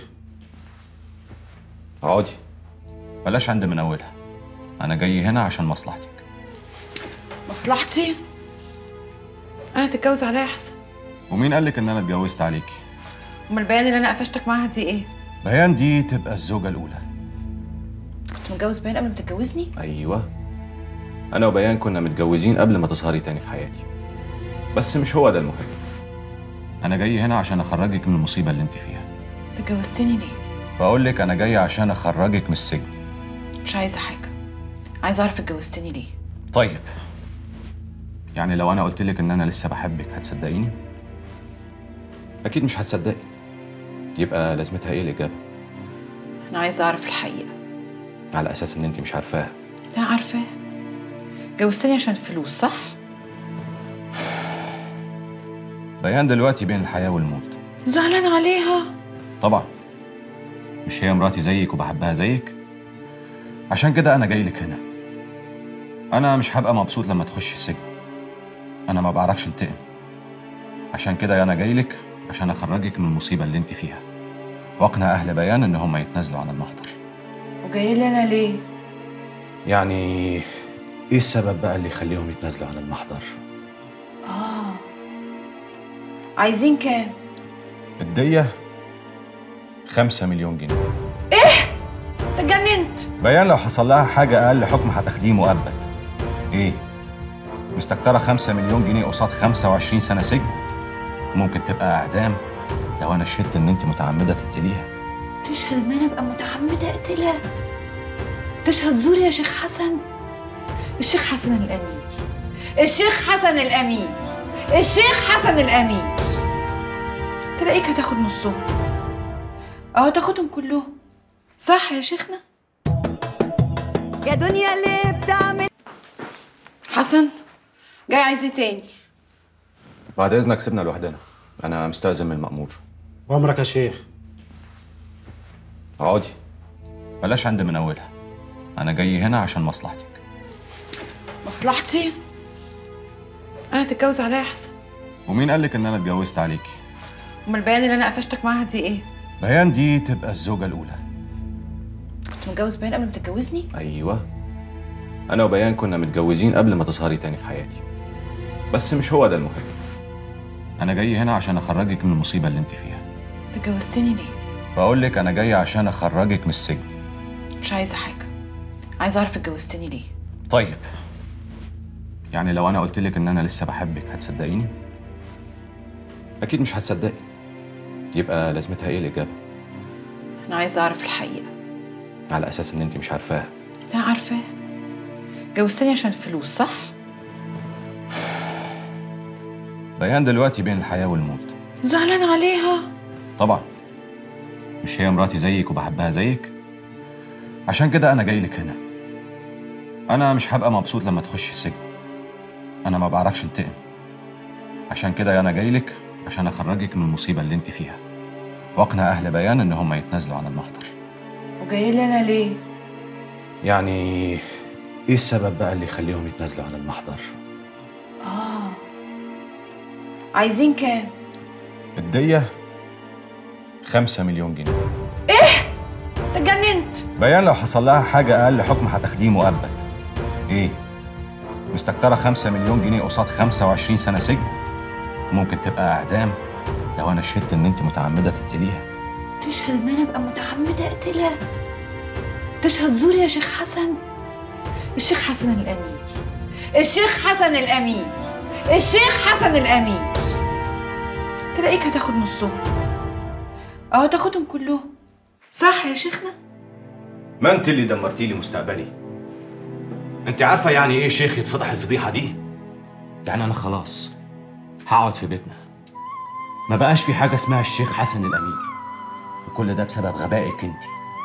اقعدي بلاش عند من اولها انا جاي هنا عشان مصلحتك مصلحتي انا هتتجوز عليا يا حسن ومين قالك ان انا اتجوزت عليكي امال البيان اللي انا قفشتك معاها دي ايه بيان دي تبقى الزوجة الأولى كنت متجوز بيان قبل ما تتجوزني أيوة أنا وبيان كنا متجوزين قبل ما تظهري تاني في حياتي بس مش هو ده المهم أنا جاي هنا عشان أخرجك من المصيبة اللي أنت فيها تجوزتني ليه بقول لك أنا جاي عشان أخرجك من السجن مش عايزه حاجه عايزه اعرف اتجوزتني ليه طيب يعني لو أنا قلت لك إن أنا لسه بحبك هتصدقيني؟ أكيد مش هتصدقي يبقى لازمتها إيه الإجابة؟ انا عايزه اعرف الحقيقه على أساس إن أنت مش عارفاها لا عارفاه جوزتني عشان فلوس صح بيان دلوقتي بين الحياة والموت زعلان عليها طبعا مش هي مراتي زيك وبحبها زيك عشان كده انا جاي لك هنا انا مش هبقى مبسوط لما تخش السجن انا ما بعرفش انتقم عشان كده انا جاي لك عشان اخرجك من المصيبه اللي انت فيها واقنع اهل بيان ان هم يتنازلوا عن المحضر وجاي لي انا ليه يعني ايه السبب بقى اللي يخليهم يتنازلوا عن المحضر اه عايزين كام الديه خمسة مليون جنيه اتجننت بيان لو حصل لها حاجة أقل حكم هتاخديه مؤبد. إيه؟ مستكترة خمسة مليون جنيه قصاد 25 سنة سجن؟ ممكن تبقى إعدام لو أنا شهدت إن أنت متعمدة تقتليها. تشهد ان انا ابقى متعمده اقتلها تشهد زور يا شيخ حسن الشيخ حسن الامير الشيخ حسن الامير الشيخ حسن الامير تلاقيك هتاخد نصهم او تاخدهم كلهم صح يا شيخنا يا دنيا اللي بتعمل حسن جاي عايز ايه تاني بعد إذنك سيبنا لوحدنا. أنا مستأذن من المأمور. عمرك يا شيخ اقعدي. بلاش عند من أولها. أنا جاي هنا عشان مصلحتك. مصلحتي انا هتتجوز عليا يا حسن ومين قالك إن أنا اتجوزت عليكي؟ امال البيان اللي انا قفشتك معاها دي ايه بيان دي تبقى الزوجة الأولى. كنت متجوز بيان قبل ما تتجوزني أيوة أنا وبيان كنا متجوزين قبل ما تظهري تاني في حياتي بس مش هو ده المهم انا جاي هنا عشان اخرجك من المصيبه اللي انت فيها انت جوزتني ليه بقول لك انا جاي عشان اخرجك من السجن مش عايزه حاجه عايزه اعرف اتجوزتني ليه طيب يعني لو انا قلت لك ان انا لسه بحبك هتصدقيني اكيد مش هتصدقي يبقى لازمتها ايه الاجابه انا عايزه اعرف الحقيقه على اساس ان انت مش عارفاها انا عارفاه جوزتني عشان الفلوس صح بيان دلوقتي بين الحياه والموت زعلان عليها طبعا مش هي مراتي زيك وبحبها زيك عشان كده انا جاي لك هنا انا مش هبقى مبسوط لما تخش السجن انا ما بعرفش انتقم عشان كده انا جاي لك عشان اخرجك من المصيبه اللي انت فيها واقنع اهل بيان ان هم يتنازلوا عن المحضر وجاي لي انا ليه يعني ايه السبب بقى اللي يخليهم يتنازلوا عن المحضر اه عايزين كام الدية خمسة مليون جنيه اتجننت بيان لو حصل لها حاجة أقل حكم هتاخديه مؤبد إيه؟ مستكترة خمسة مليون جنيه قصاد 25 سنة سجن ممكن تبقى إعدام لو أنا شهدت إن أنت متعمدة تقتليها تشهد ان انا ابقى متعمده اقتلها تشهد زور يا شيخ حسن الشيخ حسن الامير الشيخ حسن الامير الشيخ حسن الامير تلاقيك هتاخد نصهم او تاخدهم كلهم صح يا شيخنا ما أنت اللي دمرتي لي مستقبلي أنت عارفة يعني إيه شيخ يتفضح الفضيحة دي؟ يعني أنا خلاص هقعد في بيتنا ما بقاش في حاجة اسمها الشيخ حسن الأمير وكل ده بسبب غبائك أنت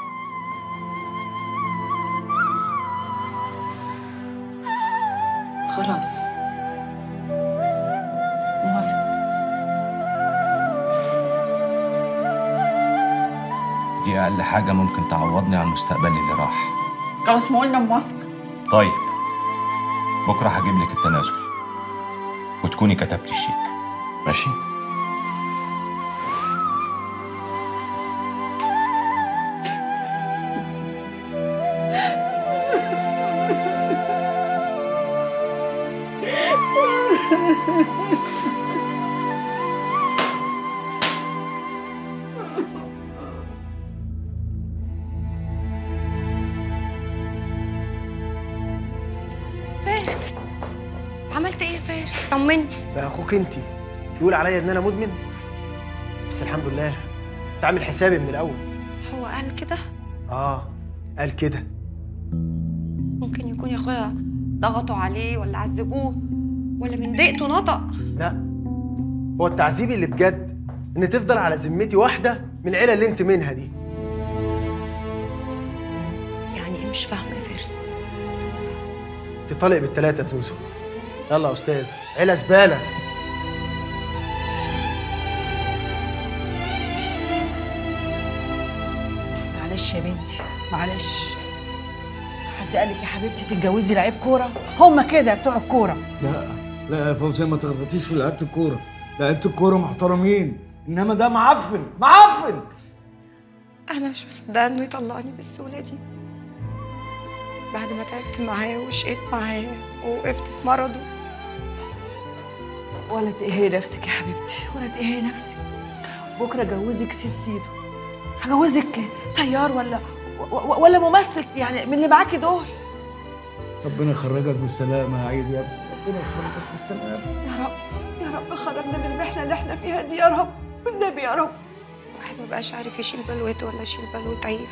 خلاص موافقه دي أقل حاجة ممكن تعوضني عن مستقبلي اللي راح خلاص ما قلنا موافقه طيب بكرة هجيب لك التنازل وتكوني كتبتي الشيك ماشي؟ فارس عملت ايه يا فارس طمني بقى اخوك انت يقول عليا ان انا مدمن بس الحمد لله كنت عامل حسابي من الاول هو قال كده اه قال كده ممكن يكون يا اخويا ضغطوا عليه ولا عذبوه ولا من ضيقته نطق لا هو التعذيب اللي بجد ان تفضل على ذمتي واحده من العيله اللي انت منها دي يعني ايه مش فاهمه يا فارس انت طالق بالثلاثه يا زوزو يلا يا استاذ عيله زباله معلش يا بنتي معلش حد قالك يا حبيبتي تتجوزي لعيب كوره هما كده بتوع الكوره لا لا يا فوزية ما تغلطيش في لعيبة الكورة لعيبة الكورة محترمين إنما ده معفن معفن انا مش مصدقه انه يطلقني بالسهوله دي بعد ما تعبت معاه وشقيت معاه ووقفت في مرضه ولا تقهري نفسك يا حبيبتي ولا تقهري نفسك بكره جوزك سيد سيدو هجوزك طيار ولا و- ولا ممثل يعني من اللي معاكي دول ربنا يخرجك بالسلامة يا عيد يا ابني ربنا يخرجك بالسلامة يا رب يا رب خرجنا من المحنه اللي احنا فيها دي يا رب والنبي يا رب الواحد ما بقاش عارف يشيل بلوته ولا يشيل بلوة عيد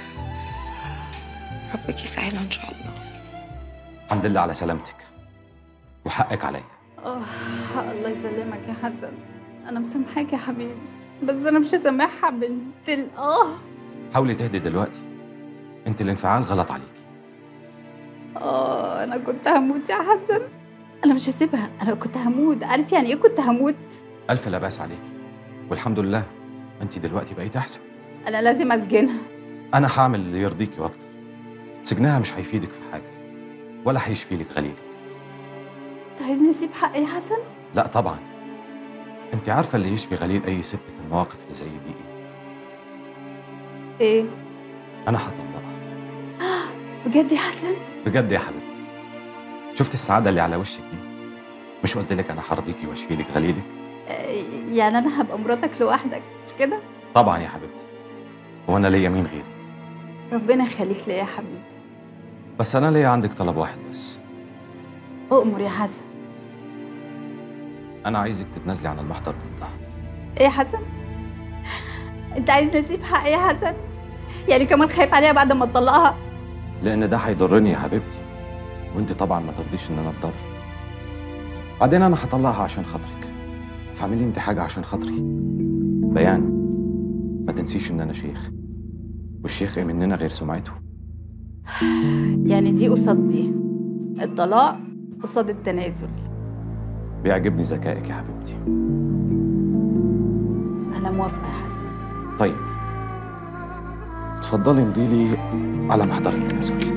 ربك يسهلها ان شاء الله الحمد لله على سلامتك وحقك عليا آه الله يسلمك يا حسن أنا مسامحاك يا حبيبي بس أنا مش هسامحها بنت ال آه حاولي تهدي دلوقتي انت الانفعال غلط عليكي آه أنا كنت هموت يا حسن أنا مش هسيبها أنا كنت هموت عارف يعني إيه كنت هموت الف لا باس عليكي والحمد لله انت دلوقتي بقيت احسن أنا لازم أسجنها انا هعمل اللي يرضيكي واكتر سجنها مش هيفيدك في حاجه ولا هيشفي لك غليلك أنت عايزني أسيب حقي يا حسن لا طبعا انت عارفه اللي يشفي غليل اي ست في المواقف اللي زي دي ايه إيه انا هطلقها بجد يا حسن بجد يا حبيبتي شفت السعاده اللي على وشك دي مش قلت لك انا هرضيكي واشفي لك غليلك آه، يعني انا هبقى مراتك لوحدك مش كده طبعا يا حبيبتي هو انا ليا مين غيري ربنا يخليك ليا يا حبيبي بس انا ليا عندك طلب واحد بس اؤمر يا حسن انا عايزك تتنازلي عن المحضر ضدها ايه يا حسن انت عايز نسيب حق يا حسن يعني كمان خايف عليها بعد ما تطلقها لان ده هيضرني يا حبيبتي وانت طبعا ما ترضيش ان انا اتضر بعدين انا هطلعها عشان خاطرك فاعملي انت حاجه عشان خاطري بيان ما تنسيش ان انا شيخ والشيخ ايه مننا غير سمعته يعني دي قصاد دي الطلاق قصاد التنازل بيعجبني ذكائك يا حبيبتي انا موافقه يا حسن طيب اتفضلي امضي لي على محضر التنازل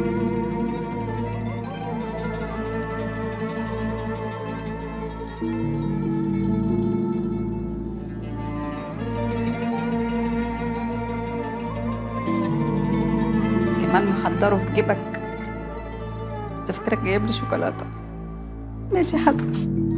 كمان محضره في جيبك تفكرك جايب لي شوكولاته ماشي يا حسن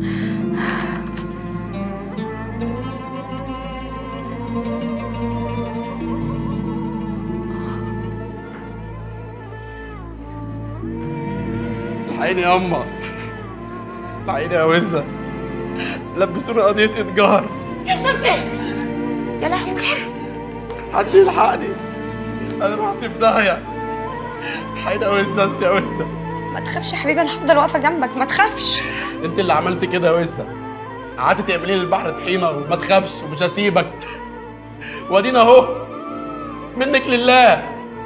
الحقيني يا اما الحقيني يا وزة لبسوني قضية إتجار يا ستي يا لهوي حد يلحقني أنا رحت في داهية الحقيني يا وزة أنت يا وزة ما تخافش يا حبيبي انا هفضل واقفه جنبك ما تخافش أنت اللي عملت كده يا وزة قعدت تعملي لي البحر طحينة وما تخافش ومش هسيبك وادينا أهو منك لله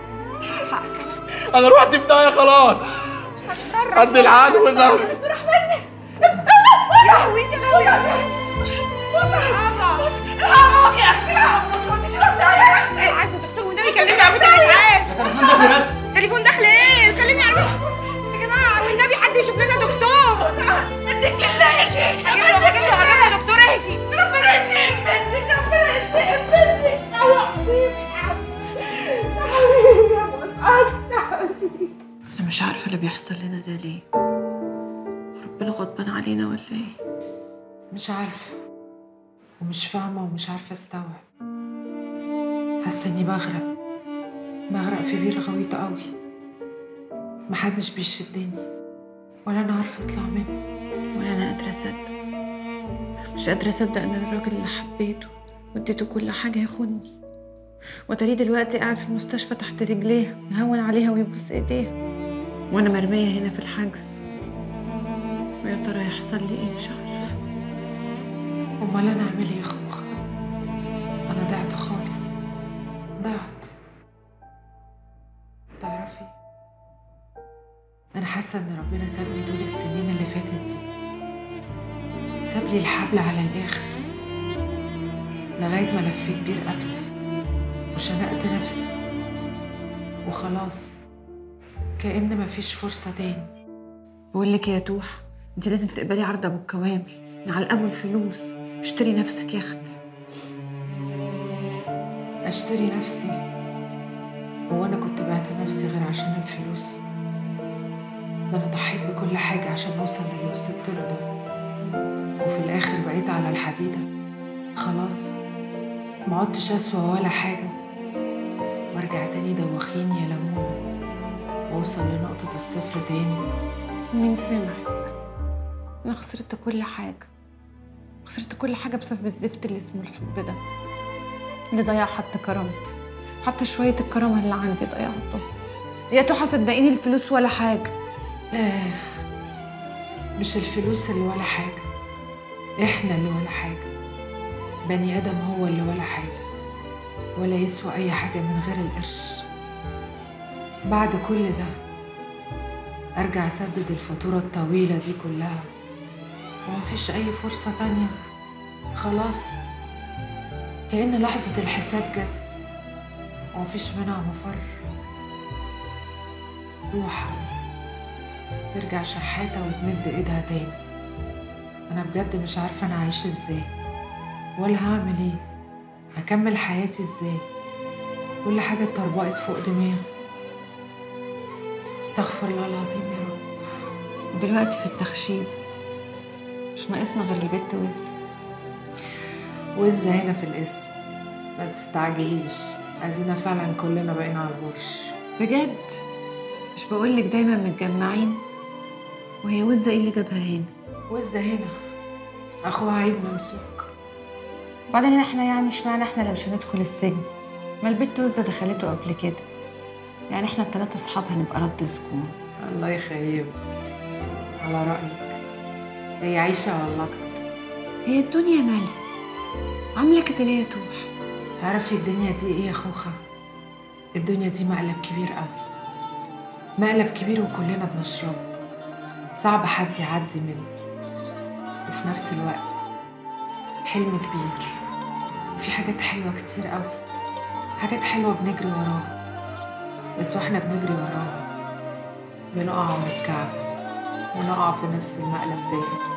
أنا رحت في داهية خلاص قد العقل والنهر يا لهوي يا لهوي يا لهوي بص بص الحقوق يا اختي الحقوق انت تبدا يا اختي عايزه دكتور والنبي كلمني على بتاع اسعاف تليفون داخل بس. تليفون داخل ايه كلمني على يا جماعه والنبي حد يشوف لنا دكتور اديك الله يا شيخ هجيب له هجيب له هجيب له دكتور اهدي ربنا ينتقم منك ربنا ينتقم منك يا حبيبي يا حبيبي يا مسعد يا حبيبي أنا مش عارفة اللي بيحصل لنا ده ليه ربنا غضبان علينا ولا إيه؟ مش عارفة ومش فاهمة ومش عارفة استوعب حاسة إني بغرق بغرق في بير غويط قوي محدش بيشدني ولا أنا عارفة أطلع منه ولا أنا قادرة أصدق مش قادرة أصدق إن الراجل اللي حبيته واديته كل حاجة يخوني وتريه دلوقتي قاعد في المستشفى تحت رجليها يهون عليها ويبوس ايديها وانا مرمية هنا في الحجز ويا ترى هيحصل لي ايه مش عارفة أمال أنا أعمل إيه يا خوخة؟ أنا ضعت خالص ضعت تعرفي أنا حاسة إن ربنا سابني طول السنين اللي فاتت دي ساب لي الحبل على الآخر لغاية ما لفيت بيه رقبتي وشنقت نفسي وخلاص كأن مفيش فرصة تاني بقول لك يا توح انت لازم تقبلي عرض ابو الكوامل على الابو الفلوس اشتري نفسك يا اختي أشتري نفسي هو أنا كنت بعت نفسي غير عشان الفلوس ده أنا ضحيت بكل حاجة عشان أوصل للي وصلت له ده وفي الآخر بقيت على الحديدة خلاص ما عدتش أسوى ولا حاجة وارجع تاني دوخين يا لمونة وأوصل لنقطة الصفر تاني مين سمعك انا خسرت كل حاجة خسرت كل حاجة بسبب الزفت اللي اسمه الحب ده اللي ضيع حتى كرامتي حتى شوية الكرامة اللي عندي ضيعته يا توحة صدقيني الفلوس ولا حاجة آه مش الفلوس اللي ولا حاجة إحنا اللي ولا حاجة بني آدم هو اللي ولا حاجة ولا يسوى أي حاجة من غير القرش بعد كل ده أرجع أسدد الفاتورة الطويلة دي كلها ومفيش أي فرصة تانية خلاص كأن لحظة الحساب جت ومفيش منها مفر دوحة ترجع شحاتة وتمد ايدها تاني أنا بجد مش عارفة أنا عايشة ازاي ولا هعمل ايه هكمل حياتي ازاي كل حاجة اتطربقت فوق دماغي استغفر الله العظيم يا رب دلوقتي في التخشيب مش ناقصنا غير البت وز وزة هنا في الاسم ما تستعجليش ادينا فعلا كلنا بقينا على البرش بجد مش بقولك دايما متجمعين وهي وزة ايه اللي جابها هنا وزة هنا اخوها عيد ممسوك وبعدين احنا يعني اشمعنى احنا اللي مش هندخل السجن ما البت وزة دخلته قبل كده يعني احنا التلاتة اصحاب هنبقى رد سكون الله يخيبك على رأيك هي عايشة ولا أكتر هي الدنيا مالها عاملة كده ليه يا توح تعرفي الدنيا دي ايه يا خوخة الدنيا دي مقلب كبير قوي مقلب كبير وكلنا بنشربه صعب حد يعدي منه وفي نفس الوقت حلم كبير وفي حاجات حلوة كتير قوي حاجات حلوة بنجري وراها بس واحنا بنجري وراها بنقع ونتكعب ونقع في نفس المقلب ده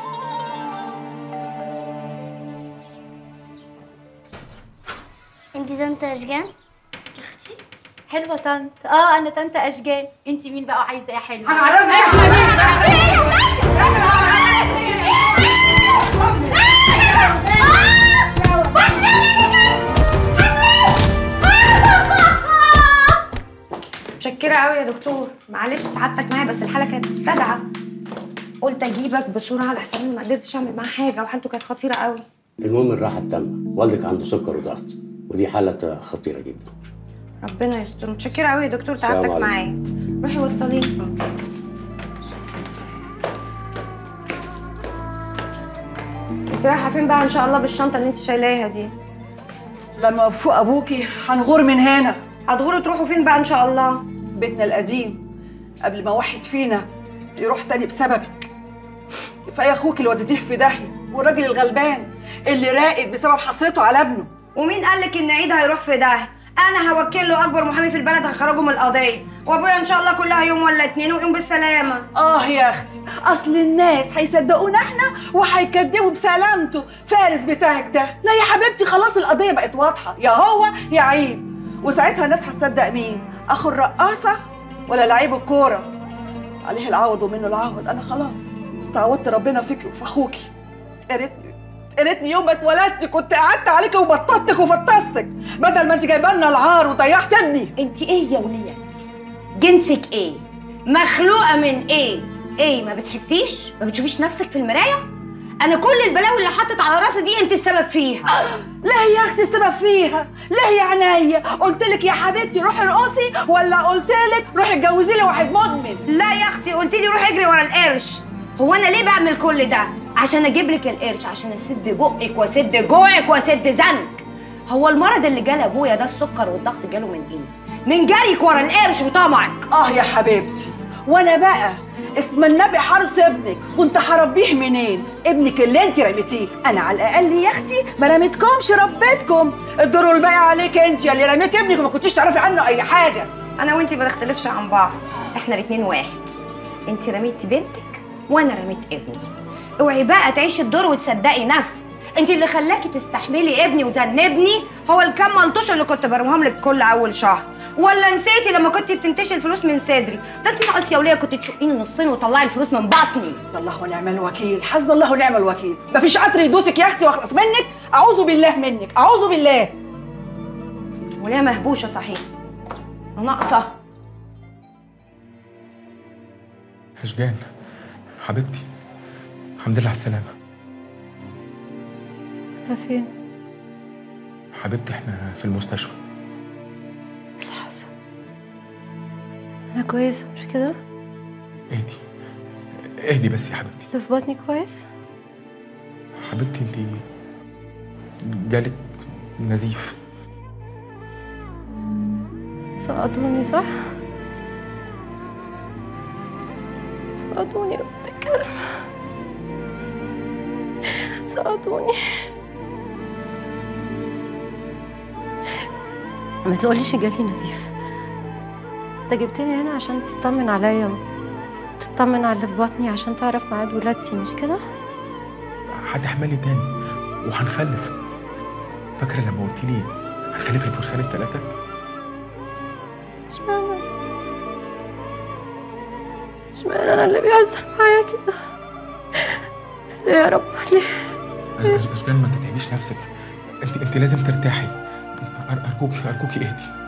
انت طنط اشجان اختي حلوه طنط اه انا طنط اشجان انت مين بقى وعايزه ايه حلوه انا عايزة متشكرة قوي يا دكتور معلش تعبتك معايا بس الحالة كانت تستدعى قلت اجيبك بسرعة لحسن إني ما قدرتش اعمل معاه حاجة وحالته كانت خطيرة قوي المهم الراحة التامة والدك عنده سكر وضغط ودي حالة خطيرة جدا ربنا يستر متشكرة قوي يا دكتور السلام تعبتك عليكم. معايا روحي وصليه انت رايحة فين بقى ان شاء الله بالشنطة اللي انت شايلاها دي لما افوق ابوكي هنغور من هنا هتغوروا تروحوا فين بقى ان شاء الله بيتنا القديم قبل ما واحد فينا يروح تاني بسببك كفايه اخوك اللي وديتيه في داهيه والراجل الغلبان اللي راقد بسبب حسرته على ابنه ومين قال لك ان عيد هيروح في داهية انا هوكل له اكبر محامي في البلد هخرجه من القضية وابويا ان شاء الله كلها يوم ولا اتنين ويقوم بالسلامة اه يا اختي اصل الناس هيصدقونا احنا وهيكدبوا بسلامته فارس بتاعك ده لا يا حبيبتي خلاص القضيه بقت واضحه يا هو يا عيد وساعتها الناس هتصدق مين اخو الرقاصه ولا لعيب الكوره عليه العوض ومنه العوض انا خلاص استعوضت ربنا فيكي وفي اخوكي يا ريتني يا ريتني يوم ما اتولدتي كنت قعدت عليكي وبططتك وفطستك بدل ما انت جايبه لنا العار وضيعت ابني انت ايه يا وليه انت جنسك ايه مخلوقه من ايه ايه ما بتحسيش ما بتشوفيش نفسك في المرايه انا كل البلاوي اللي حطت على راسي دي انت السبب فيها لا يا اختي السبب فيها لا يا عينيا قلت لك يا حبيبتي روحي ارقصي ولا قلت لك روحي اتجوزي لي واحد مدمن لا يا اختي قلت لي روحي اجري ورا القرش هو انا ليه بعمل كل ده عشان اجيب لك القرش عشان اسد بقك واسد جوعك واسد زنك هو المرض اللي جال ابويا ده السكر والضغط جاله من ايه من جريك ورا القرش وطمعك اه يا حبيبتي وانا بقى اسم النبي حرص ابنك كنت هربيه منين ابنك اللي انت رميتيه انا على الاقل يا اختي ما رميتكمش ربيتكم الدور الباقي عليك انت اللي رميت ابنك وما كنتيش تعرفي عنه اي حاجه انا وانتي ما نختلفش عن بعض احنا الاتنين واحد انت رميتي بنتك وانا رميت ابني اوعي بقى تعيشي الدور وتصدقي نفسك انت اللي خلاكي تستحملي ابني وذنبني هو الكام ملطوش اللي كنت برمهم لك كل اول شهر ولا نسيتي لما كنت بتنتشي الفلوس من صدري ده انت ناقص يا وليه كنت تشقيني نصين وتطلعي الفلوس من بطني حسب الله ونعم الوكيل حسب الله ونعم الوكيل مفيش قطر يدوسك يا اختي واخلص منك اعوذ بالله منك اعوذ بالله وليه مهبوشه صحيح ناقصه أشجان حبيبتي الحمد لله على السلامة انا فين؟ حبيبتي احنا في المستشفى ايه اللي حصل؟ انا كويسة مش كده؟ اهدي اهدي بس يا حبيبتي اللي في بطني كويس؟ حبيبتي انت جالك نزيف سقطوني صح؟ سقطوني يا بنت الكلب سقطوني ما تقوليش جالي نزيف انت جبتني هنا عشان تطمن عليا تطمن على اللي في بطني عشان تعرف ميعاد ولادتي مش كده؟ هتحملي تاني وهنخلف فاكرة لما قلت لي هنخلف الفرسان التلاتة اشمعنى اشمعنى انا اللي بيحصل معايا كده ليه يا رب ليه أش- اشجان ما تتعبيش نفسك انت انت لازم ترتاحي أر- ارجوكي ارجوكي اهدي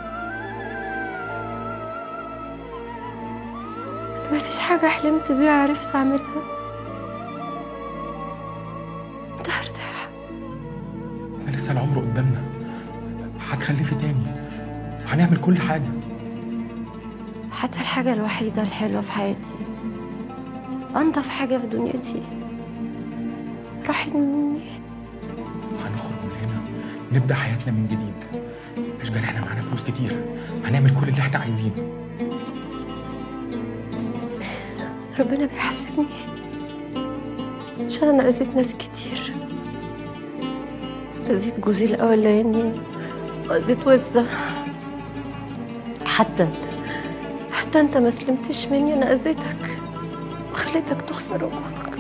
ما فيش حاجة حلمت بيها عرفت أعملها ده هرتاح احنا لسه العمر قدامنا هتخلفي تاني هنعمل كل حاجه حتى الحاجة الوحيدة الحلوة في حياتي أنضف حاجة في دنيتي راحت مني هنخرج من هنا نبدا حياتنا من جديد اشجان احنا معانا فلوس كتير هنعمل كل اللي احنا عايزينه ربنا بيحاسبني عشان أنا أذيت ناس كتير أذيت جوزي الأولاني وأذيت وزة حتى أنت حتى أنت ما سلمتش مني أنا أذيتك وخليتك تخسر أمك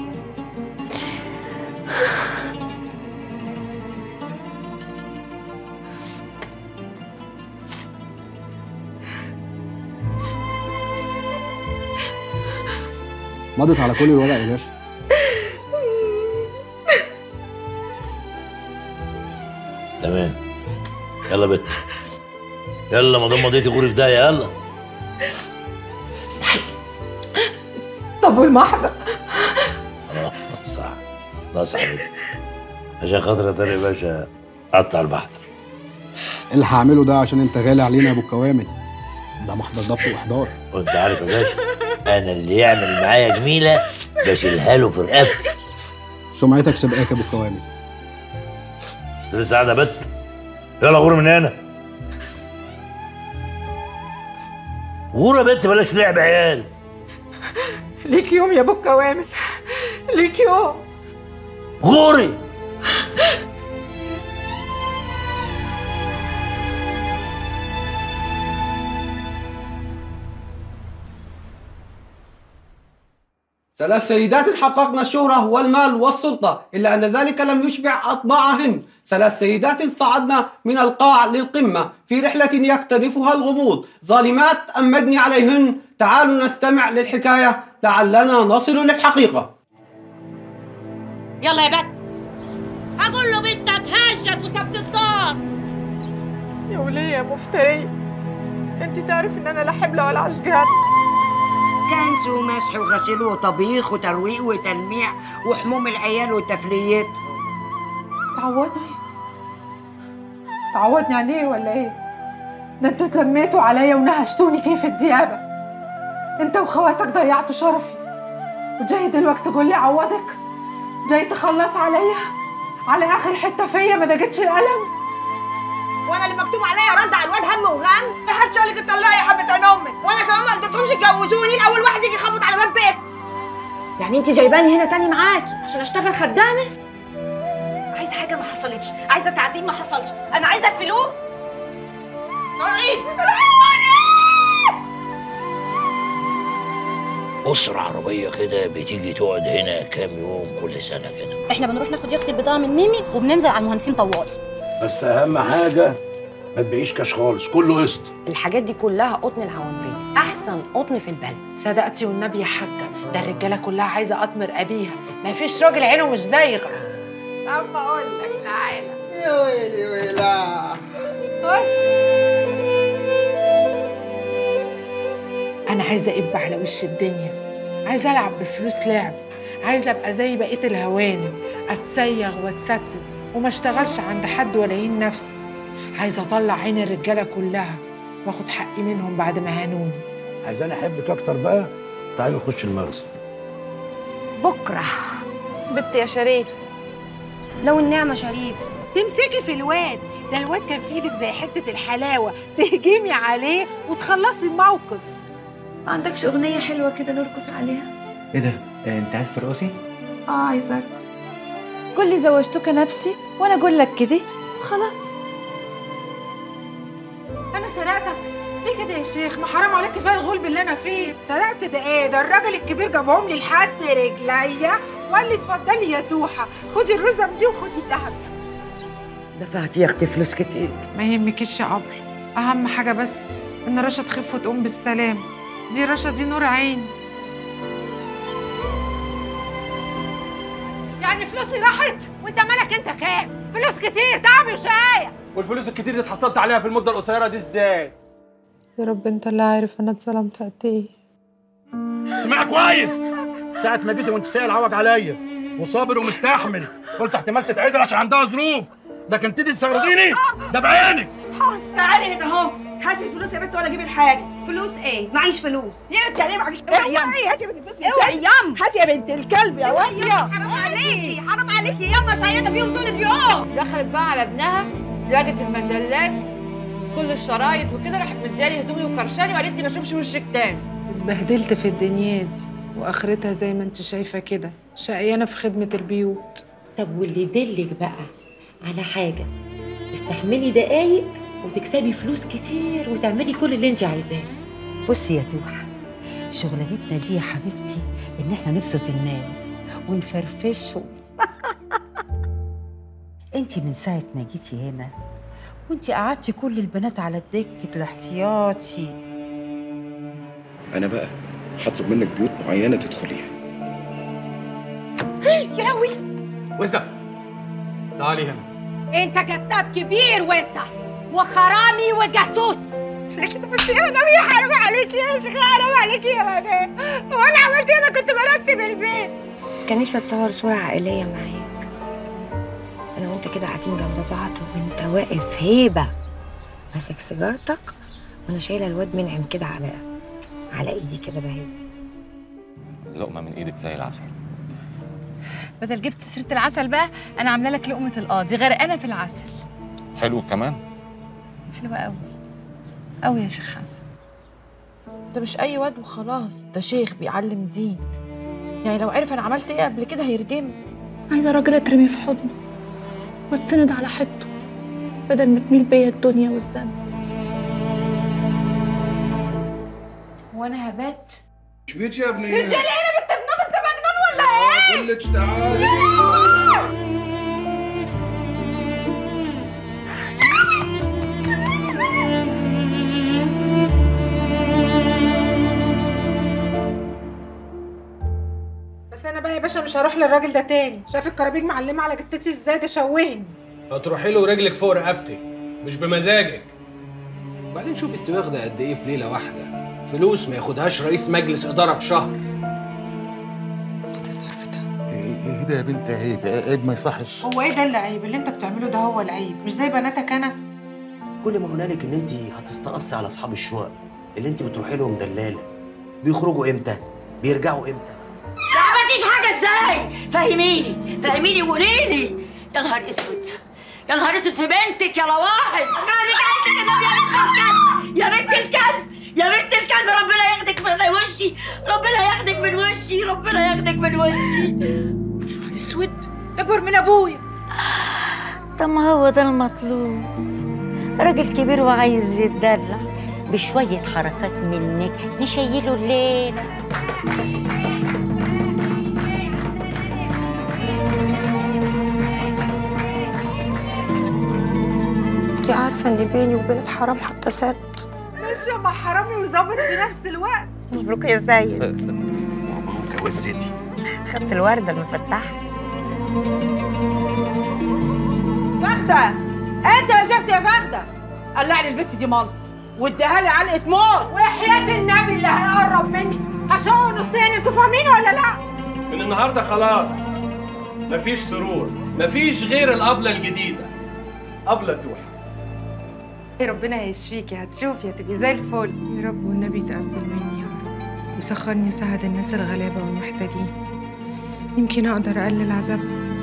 مضت على كل الورق يا باشا تمام يلا بت يلا ما دام مضيتي غوري في ده يلا طب والمحضر اه صح لا صح يا بت. عشان خاطر يا طارق باشا قطع البحر اللي هعمله ده عشان انت غالي علينا يا ابو الكوامل ده محضر ضبط واحضار وانت عارف يا باشا انا اللي يعمل معايا جميله بشيلها له في رقبتي سمعتك سابقاك يا ابو الكوامل لسه قاعده بت يلا غور من هنا غور يا بنت بلاش لعب عيال ليك يوم يا ابو الكوامل ليك يوم غوري ثلاث سيدات حققن الشهرة والمال والسلطة إلا أن ذلك لم يشبع أطماعهن ثلاث سيدات صعدن من القاع للقمة في رحلة يكتنفها الغموض ظالمات أم مجني عليهن تعالوا نستمع للحكاية لعلنا نصل للحقيقة يلا يا بت هقول له بنتك هاجت وسبت الدار يا وليه يا مفترية انت تعرف ان انا لا حبلة ولا اشجار كنس ومسح وغسيل وطبيخ وترويق وتلميع وحموم العيال وتفليتهم تعودني تعودني عليه ولا ايه ده انتوا اتلميتوا عليا ونهشتوني كيف الديابة انت وخواتك ضيعتوا شرفي وجاي دلوقتي تقول لي عوضك جاي تخلص عليا على اخر حتة فيا ما دقتش القلم وانا اللي مكتوب عليا رد على الواد هم وغم ما حدش قال لك اتطلقي يا حبه عين امك وانا كمان ما قلتلكمش اتجوزوني الاول واحد يجي يخبط على باب بيت يعني انت جايباني هنا تاني معاكي عشان اشتغل خدامه عايزه حاجه ما حصلتش عايزه تعذيب ما حصلش انا عايزه الفلوس طيب أسرة عربية كده بتيجي تقعد هنا كام يوم كل سنة كده احنا بنروح ناخد يخت البضاعه من ميمي وبننزل على المهندسين طوال بس أهم حاجة ما تبيعيش كاش خالص كله قسط الحاجات دي كلها قطن العوامرية احسن قطن في البلد صدقتي والنبي يا حاجة ده الرجالة كلها عايزة أطمر أبيها ما فيش راجل عينه مش زايغة أما أقول لك تعالى يا ويلي ويلا أنا عايزة أب على وش الدنيا عايزة ألعب بفلوس لعب عايزة أبقى زي بقية الهوانم أتسيغ وأتستت وما اشتغلش عند حد ولا يهين نفسي عايزة أطلع عين الرجالة كلها وآخد حقي منهم بعد ما هانوني عايزاني أحبك أكتر بقى تعالي نخش المخزن بكره بنت يا شريف لو النعمة شريف تمسكي في الواد ده الواد كان في ايدك زي حتة الحلاوة تهجمي عليه وتخلصي الموقف ما عندكش اغنيه حلوه كده نرقص عليها ايه ده؟ آه، انت عايز ترقصي؟ اه عايزه ارقص قول لي زوجتك نفسي وانا اقول لك كده وخلاص أنا سرقتك ليه كده يا شيخ ما حرام عليك كفايه الغلب اللي أنا فيه سرقت ده إيه ده الراجل الكبير جابهم لي لحد رجليا وقال لي اتفضلي يا توحة خدي الرزم دي وخدي الذهب دفعت يا اختي فلوس كتير ما يهمكيش يا قبر أهم حاجة بس إن رشا تخف وتقوم بالسلام دي رشا دي نور عين يعني فلوس فلوسي راحت وانت مالك انت كام فلوس كتير تعبي وشقايه والفلوس الكتير اللي اتحصلت عليها في المده القصيره دي ازاي يا رب انت اللي عارف انا اتظلمت قد ايه اسمع كويس ساعة ما جيت وانت سائل عوج عليا وصابر ومستحمل قلت احتمال تتعدل عشان عندها ظروف لكن تيجي تستغرضيني ده بعينك تعالي هنا اهو هاتي الفلوس يا بنت وانا اجيب الحاجه فلوس ايه معيش فلوس يا بنت يعني معيش اوعي هاتي يا بنت الفلوس اوعي يام هاتي يا بنت الكلب يا واد حرام عليكي حرام عليكي ياما شيطه فيهم طول اليوم دخلت بقى على ابنها لقت المجلات كل الشرايط وكده راحت مديالي هدومي وكرشاني وقالت لي ما اشوفش وشك تاني اتبهدلت في الدنيا دي واخرتها زي ما انت شايفه كده شقيانه في خدمه البيوت طب واللي يدلك بقى على حاجة تستحملي دقايق وتكسبي فلوس كتير وتعملي كل اللي انت عايزاه بصي يا توحة شغلانتنا دي يا حبيبتي ان احنا نبسط الناس ونفرفشهم انت من ساعة ما جيتي هنا وانت قعدتي كل البنات على الدكة الاحتياطي انا بقى هطلب منك بيوت معينه تدخليها يا لهوي وزة تعالي هنا انت كذاب كبير وسع وخرامي وجاسوس ليه كده بس يا مدام حرام عليكي يا شيخ حرام عليكي يا مدام هو انا عملت ايه انا كنت برتب البيت كان نفسي اتصور صورة عائلية معاك انا وانت كده قاعدين جنب بعض وانت واقف هيبة ماسك سيجارتك وانا شايلة الواد منعم كده على على ايدي كده بهز لقمه من ايدك زي العسل بدل جبت سيره العسل بقى انا عامله لك لقمه القاضي غرقانه في العسل حلو كمان حلوه قوي قوي يا شيخ حسن ده مش اي واد وخلاص ده شيخ بيعلم دين يعني لو عرف انا عملت ايه قبل كده هيرجمني عايزه راجل اترمي في حضنه واتسند على حيطه بدل ما تميل بيا الدنيا والذنب وانا هبات مش بيت يا ابني رجالي هنا بنت ابنك انت مجنون ولا ايه؟ اقول لك تعالي بس انا بقى يا باشا مش هروح للراجل ده تاني شاف الكرابيج معلمه على جتتي ازاي ده شوهني هتروحي له رجلك فوق رقبتك مش بمزاجك وبعدين شوف انت واخده قد ايه في ليله واحده فلوس ما ياخدهاش رئيس مجلس اداره في شهر ايه ده يا بنت عيب عيب ما يصحش هو ايه ده اللي عيب اللي انت بتعمله ده هو العيب مش زي بناتك انا كل ما هنالك ان انت هتستقصي على اصحاب الشقق اللي انت بتروحي لهم دلاله بيخرجوا امتى بيرجعوا امتى ما عملتيش حاجه ازاي؟ فهميني فهميني وقولي لي يا نهار اسود يا نهار اسود في بنتك يا لواحظ خليك عايزه كده يا بنت الكلب يا بنت الكلب يا بنت الكلب ربنا ياخدك من وشي ربنا ياخدك من وشي ربنا ياخدك من وشي يا نهار اسود تكبر من ابويا طب ما هو ده المطلوب راجل كبير وعايز يتدلع بشوية حركات منك نشيله الليلة انت عارفة ان بيني وبين الحرام حتى ست ماشيه مع حرامي وظابط في نفس الوقت مبروك يا سيد مبروك يا وزتي خدت الوردة المفتحة فخدة انت يا زفت يا فخدة قلع لي البت دي ملط واديها لي علقة موت وحياة النبي اللي هيقرب مني هشوه نصين انتوا فاهمين ولا لا؟ من النهارده خلاص مفيش سرور مفيش غير الابله الجديده ابله توحه ربنا هيشفيكي هتشوفي هتبقي زي الفل يا رب والنبي تقبل مني يا رب وسخرني ساعد الناس الغلابة والمحتاجين يمكن أقدر أقلل عذابهم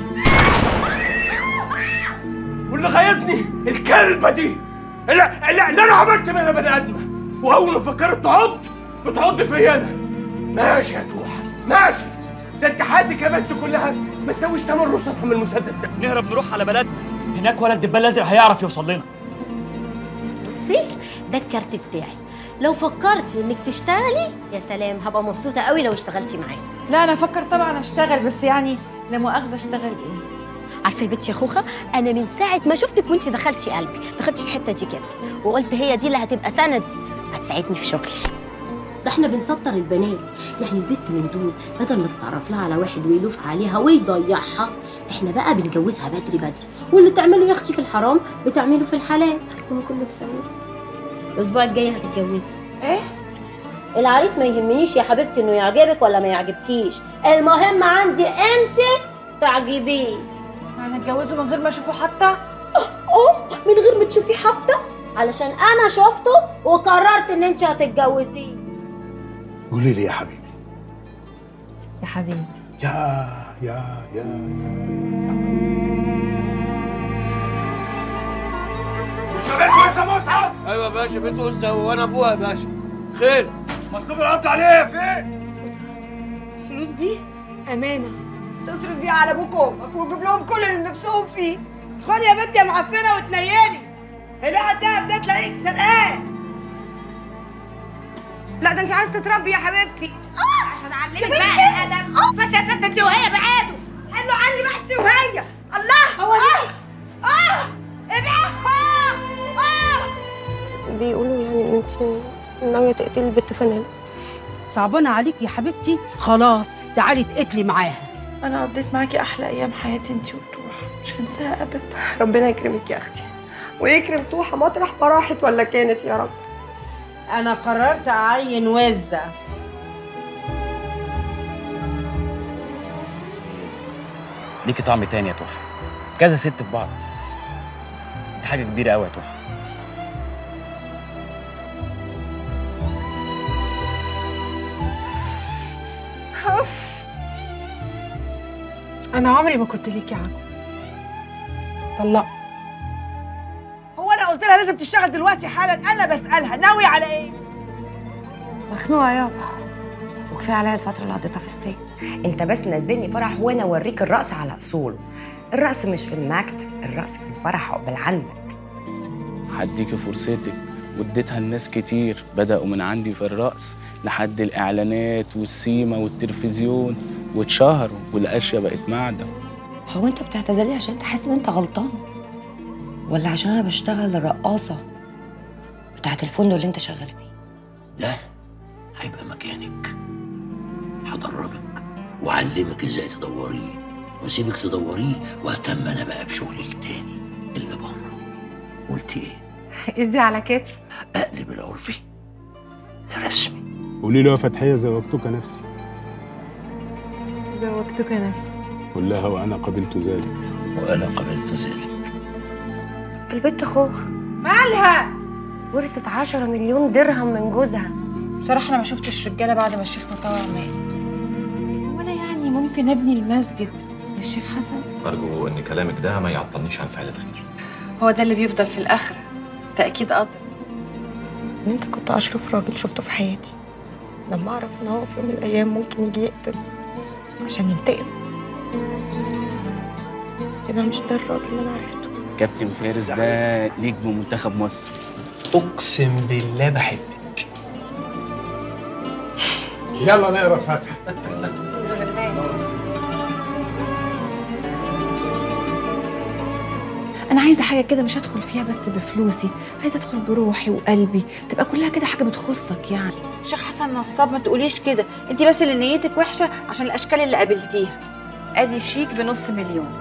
واللي غيظني الكلبه دي اللي, اللي, اللي انا عملت منها بني ادمه واول ما فكرت تعض بتعض فيا انا ماشي يا توحه ماشي ده انت حياتك يا بنت كلها ما تسويش تمن رصاصه من المسدس ده نهرب نروح على بلدنا هناك ولا الدبان الازرق هيعرف يوصل لنا بصي ده الكارت بتاعي لو فكرتي انك تشتغلي يا سلام هبقى مبسوطه قوي لو اشتغلتي معايا لا انا افكر طبعا اشتغل بس يعني لا مؤاخذه اشتغل ايه عارفه يا بنتي يا خوخه انا من ساعه ما شفتك وانت دخلتي قلبي دخلتي الحته دي كده وقلت هي دي اللي هتبقى سندي هتساعدني في شغلي ده احنا بنسطر البنات يعني البت من دول بدل ما تتعرف لها على واحد ويلوف عليها ويضيعها احنا بقى بنجوزها بدري بدري واللي تعمله يا اختي في الحرام بتعمله في الحلال هو كله بسبب الاسبوع الجاي هتتجوزي ايه العريس ما يهمنيش يا حبيبتي انه يعجبك ولا ما يعجبكيش المهم عندي انت تعجبيه يعني اتجوزوا من غير ما اشوفه حتى اه من غير ما تشوفيه حتى علشان انا شفته وقررت ان انت هتتجوزيه قولي لي يا حبيبي يا حبيبي يا يا يا مش بيت وزة مصعب ايوه يا باشا بيت وزة وانا ابوها يا باشا خير مطلوب القبض عليه فين الفلوس دي امانه تصرف بيها على ابوك وامك وتجيب لهم كل اللي نفسهم فيه ادخلي يا بنتي يا معفنه وتنيلي هنا الدهب ده تلاقيك سرقاه لا ده انت عايزه تتربي يا حبيبتي عشان اعلمك بقى الادب بس يا ست انت وهي بعادوا حلوا عني بقى انت وهي الله هو اه اه ابعد اه اه بيقولوا يعني ان انت ناويه تقتلي البت فنانه صعبانه عليك يا حبيبتي خلاص تعالي اتقتلي معاها انا قضيت معاكي احلى ايام حياتي انتي وتوح مش هنساها ابدا ربنا يكرمك يا اختي ويكرم توحه مطرح ما راحت ولا كانت يا رب انا قررت اعين وزه ليكي طعم تاني يا توحة كذا ست في بعض دي حاجة كبيرة قوي يا توحة أوف. انا عمري ما كنت ليكي عم طلق هو انا قلت لها لازم تشتغل دلوقتي حالا انا بسالها ناوي على ايه مخنوقه يابا وكفايه عليا الفتره اللي قضيتها في السجن انت بس نزلني فرح وانا اوريك الرقص على اصوله الرقص مش في المكتب الرقص في الفرح عقبال عندك هديكي فرصتك واديتها لناس كتير بدأوا من عندي في الرقص لحد الإعلانات والسيما والتلفزيون واتشهروا والأشياء بقت معدن هو انت بتعتذرلي عشان انت حاسس ان انت غلطان ولا عشان انا بشتغل الرقاصه بتاعت الفندق اللي انت شغال فيه ده هيبقى مكانك هدربك وأعلمك ازاي تدوريه واسيبك تدوريه واهتم انا بقى بشغلي التاني اللي بره قلت ايه؟ ايدي على كتفي اقلب العرفي رسمي قولي له يا فتحية زوجتك نفسي زوجتك نفسي قل لها وأنا قبلت ذلك وأنا قبلت ذلك البت خوخ مالها ورثت 10 مليون درهم من جوزها بصراحة أنا ما شفتش رجالة بعد ما الشيخ مطوع مات وأنا يعني ممكن أبني المسجد للشيخ حسن أرجو إن كلامك ده ما يعطلنيش عن فعل الخير هو ده اللي بيفضل في الآخرة ده أكيد قدر ان انت كنت اشرف راجل شفته في حياتي لما اعرف ان هو في يوم من الايام ممكن يجي يقتل عشان ينتقم يبقى مش ده الراجل اللي انا عرفته كابتن فارس ده نجم منتخب مصر اقسم بالله بحبك يلا نقرا الفاتحة أنا عايزة حاجة كده مش هدخل فيها بس بفلوسي عايزة أدخل بروحي وقلبي تبقى كلها كده حاجة بتخصك يعني شيخ حسن نصاب ما تقوليش كده انت بس اللي نيتك وحشة عشان الأشكال اللي قابلتيها أدي الشيك بنص مليون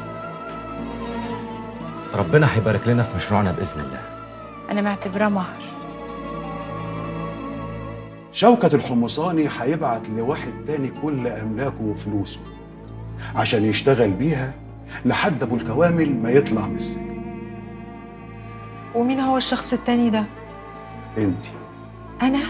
ربنا هيبارك لنا في مشروعنا بإذن الله أنا معتبراه مهر شوكة الحمصاني هيبعت لواحد تاني كل أملاكه وفلوسه عشان يشتغل بيها لحد أبو الكوامل ما يطلع من السجن ومين هو الشخص التاني ده انت انا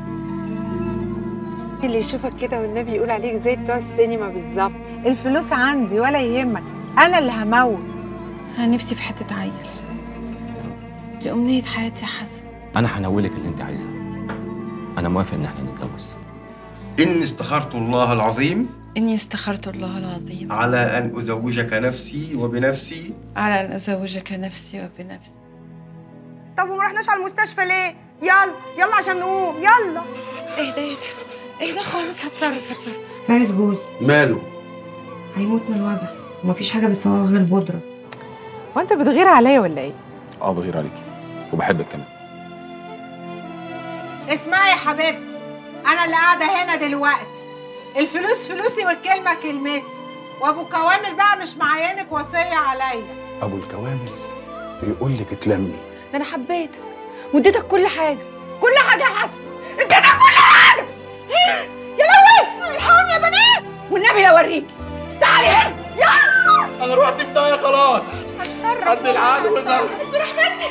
اللي يشوفك كده والنبي يقول عليك زي بتوع السينما بالظبط الفلوس عندي ولا يهمك انا اللي هموت أنا نفسي في حتة عيل دي أمنية حياتي يا حسن أنا هنولك اللي أنت عايزاه أنا موافق إن إحنا نتجوز إني استخرت الله العظيم إني استخرت الله العظيم على أن أزوجك نفسي وبنفسي على أن أزوجك نفسي وبنفسي طب وما رحناش على المستشفى ليه يلا يلا عشان نقوم يلا اهدى اهدى اهدى خالص هتصرف هتصرف فارس جوزي ماله هيموت من الوجع ومفيش حاجه بتفوق غير البودره وانت بتغير عليا ولا ايه اه بغير عليكي وبحبك كمان اسمعي يا حبيبتي انا اللي قاعده هنا دلوقتي الفلوس فلوسي والكلمه كلمتي وابو كوامل بقى مش معينك وصيه عليا ابو الكوامل بيقول لك اتلمي ده انا حبيتك واديتك كل حاجه كل حاجه يا حسن اديتك كل حاجه يا لهوي الحقوني يا بنات والنبي لا اوريكي تعالي هنا يلا انا رحت في داهيه خلاص هتصرف قد العقل والضرب تروح مني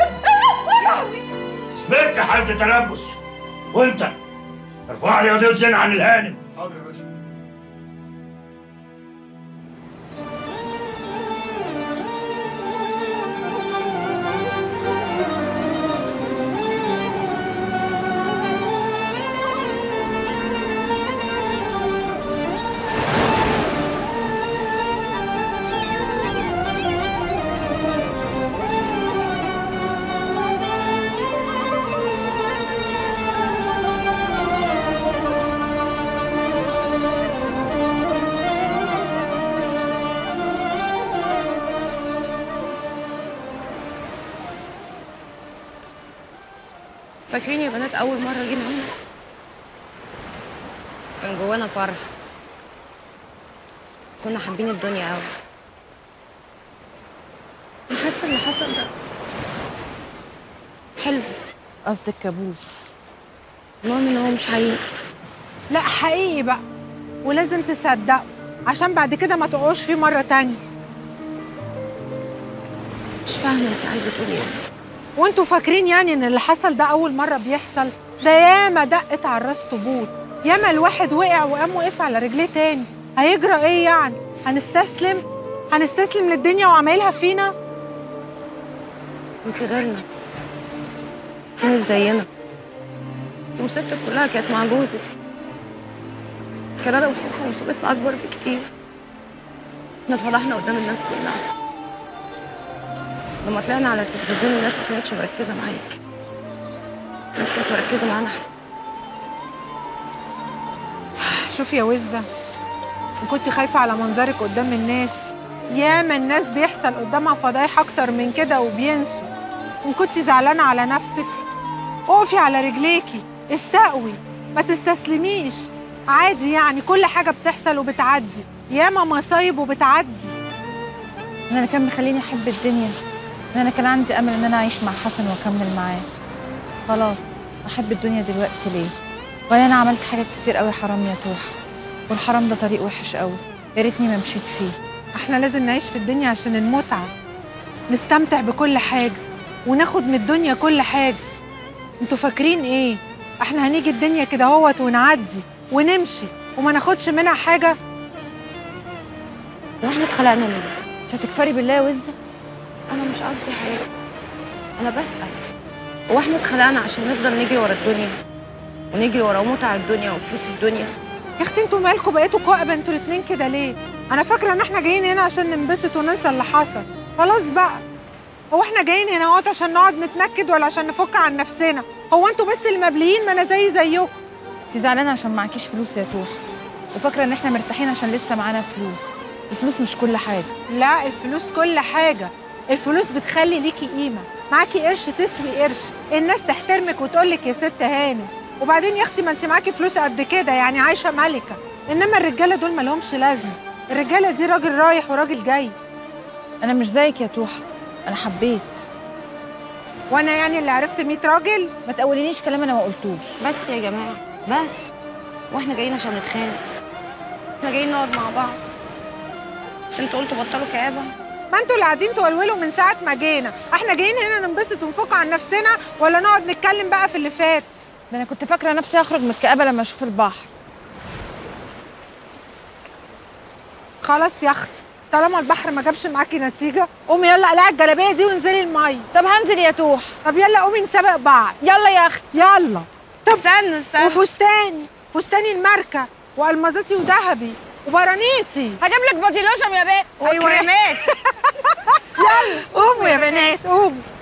سبرت حالة تلبس وانت ارفع لي قضية زنا عن الهانم حاضر يا باشا فاكرين يا بنات اول مره جينا هنا كان جوانا فرح كنا حابين الدنيا قوي حاسه اللي حصل ده حلو قصدك كابوس المهم ان هو مش حقيقي لا حقيقي بقى ولازم تصدقوا عشان بعد كده ما تقعوش فيه مره تانية مش فاهمه انت عايزه تقولي ايه وانتوا فاكرين يعني ان اللي حصل ده اول مره بيحصل ده ياما دقت على الراس طبول ياما الواحد وقع وقام وقف على رجليه تاني هيجرى ايه يعني هنستسلم هنستسلم للدنيا وعمايلها فينا انت غيرنا انت مش زينا انت مصيبتك كلها كانت مع جوزك كان انا وخوخه مصيبتنا اكبر بكتير احنا اتفضحنا قدام الناس كلها لما طلعنا على التلفزيون الناس ما كانتش مركزه معاك الناس كانت مركزه معانا احنا شوفي يا وزه ان كنت خايفه على منظرك قدام الناس ياما الناس بيحصل قدامها فضايح اكتر من كده وبينسوا ان كنت زعلانه على نفسك اقفي على رجليكي استقوي ما تستسلميش عادي يعني كل حاجه بتحصل وبتعدي ياما مصايب وبتعدي ان انا كان مخليني احب الدنيا ان انا كان عندي امل ان انا اعيش مع حسن واكمل معاه خلاص احب الدنيا دلوقتي ليه ولا انا عملت حاجات كتير قوي حرام يا توح والحرام ده طريق وحش قوي يا ريتني ما مشيت فيه احنا لازم نعيش في الدنيا عشان المتعه نستمتع بكل حاجه وناخد من الدنيا كل حاجه انتوا فاكرين ايه احنا هنيجي الدنيا كده اهوت ونعدي ونمشي وما ناخدش منها حاجه واحنا اتخلقنا ليه انت هتكفري بالله يا وزه انا مش قصدي حاجه انا بسال هو احنا اتخلقنا عشان نفضل نجري ورا الدنيا ونجري ورا متع الدنيا وفلوس الدنيا يا اختي انتوا مالكم بقيتوا كؤبه انتوا الاتنين كده ليه انا فاكره ان احنا جايين هنا عشان ننبسط وننسى اللي حصل خلاص بقى هو احنا جايين هنا اهوت عشان نقعد نتنكد ولا عشان نفك عن نفسنا هو انتوا بس اللي مبليين ما انا زي زيكم انت زعلانه عشان معكيش فلوس يا توح وفاكره ان احنا مرتاحين عشان لسه معانا فلوس الفلوس مش كل حاجه لا الفلوس كل حاجه الفلوس بتخلي ليكي قيمه معاكي قرش تسوي قرش الناس تحترمك وتقولك يا ست هانم وبعدين يا اختي ما انت معاكي فلوس قد كده يعني عايشه ملكه انما الرجاله دول ما لهمش لازمه الرجاله دي راجل رايح وراجل جاي انا مش زيك يا توح انا حبيت وانا يعني اللي عرفت 100 راجل ما تقولينيش كلام انا ما قلتوش بس يا جماعه بس واحنا جايين عشان نتخانق احنا جايين نقعد مع بعض مش انتوا قلتوا بطلوا كآبة ما انتوا اللي قاعدين تولولوا من ساعه ما جينا احنا جايين هنا ننبسط ونفك عن نفسنا ولا نقعد نتكلم بقى في اللي فات ده انا كنت فاكره نفسي هخرج من الكآبه لما اشوف البحر خلاص يا اختي طالما البحر ما جابش معاكي نتيجه قومي يلا قلعي الجلابيه دي وانزلي الميه طب هنزل يا توح طب يلا قومي نسابق بعض يلا يا اختي يلا طب استنى استنى وفستاني فستاني الماركه والمازاتي وذهبي وبرانيتي هجيب لك بادي لوشن يا بنت ايوه وكريمات يلا قوموا يا بنات قوموا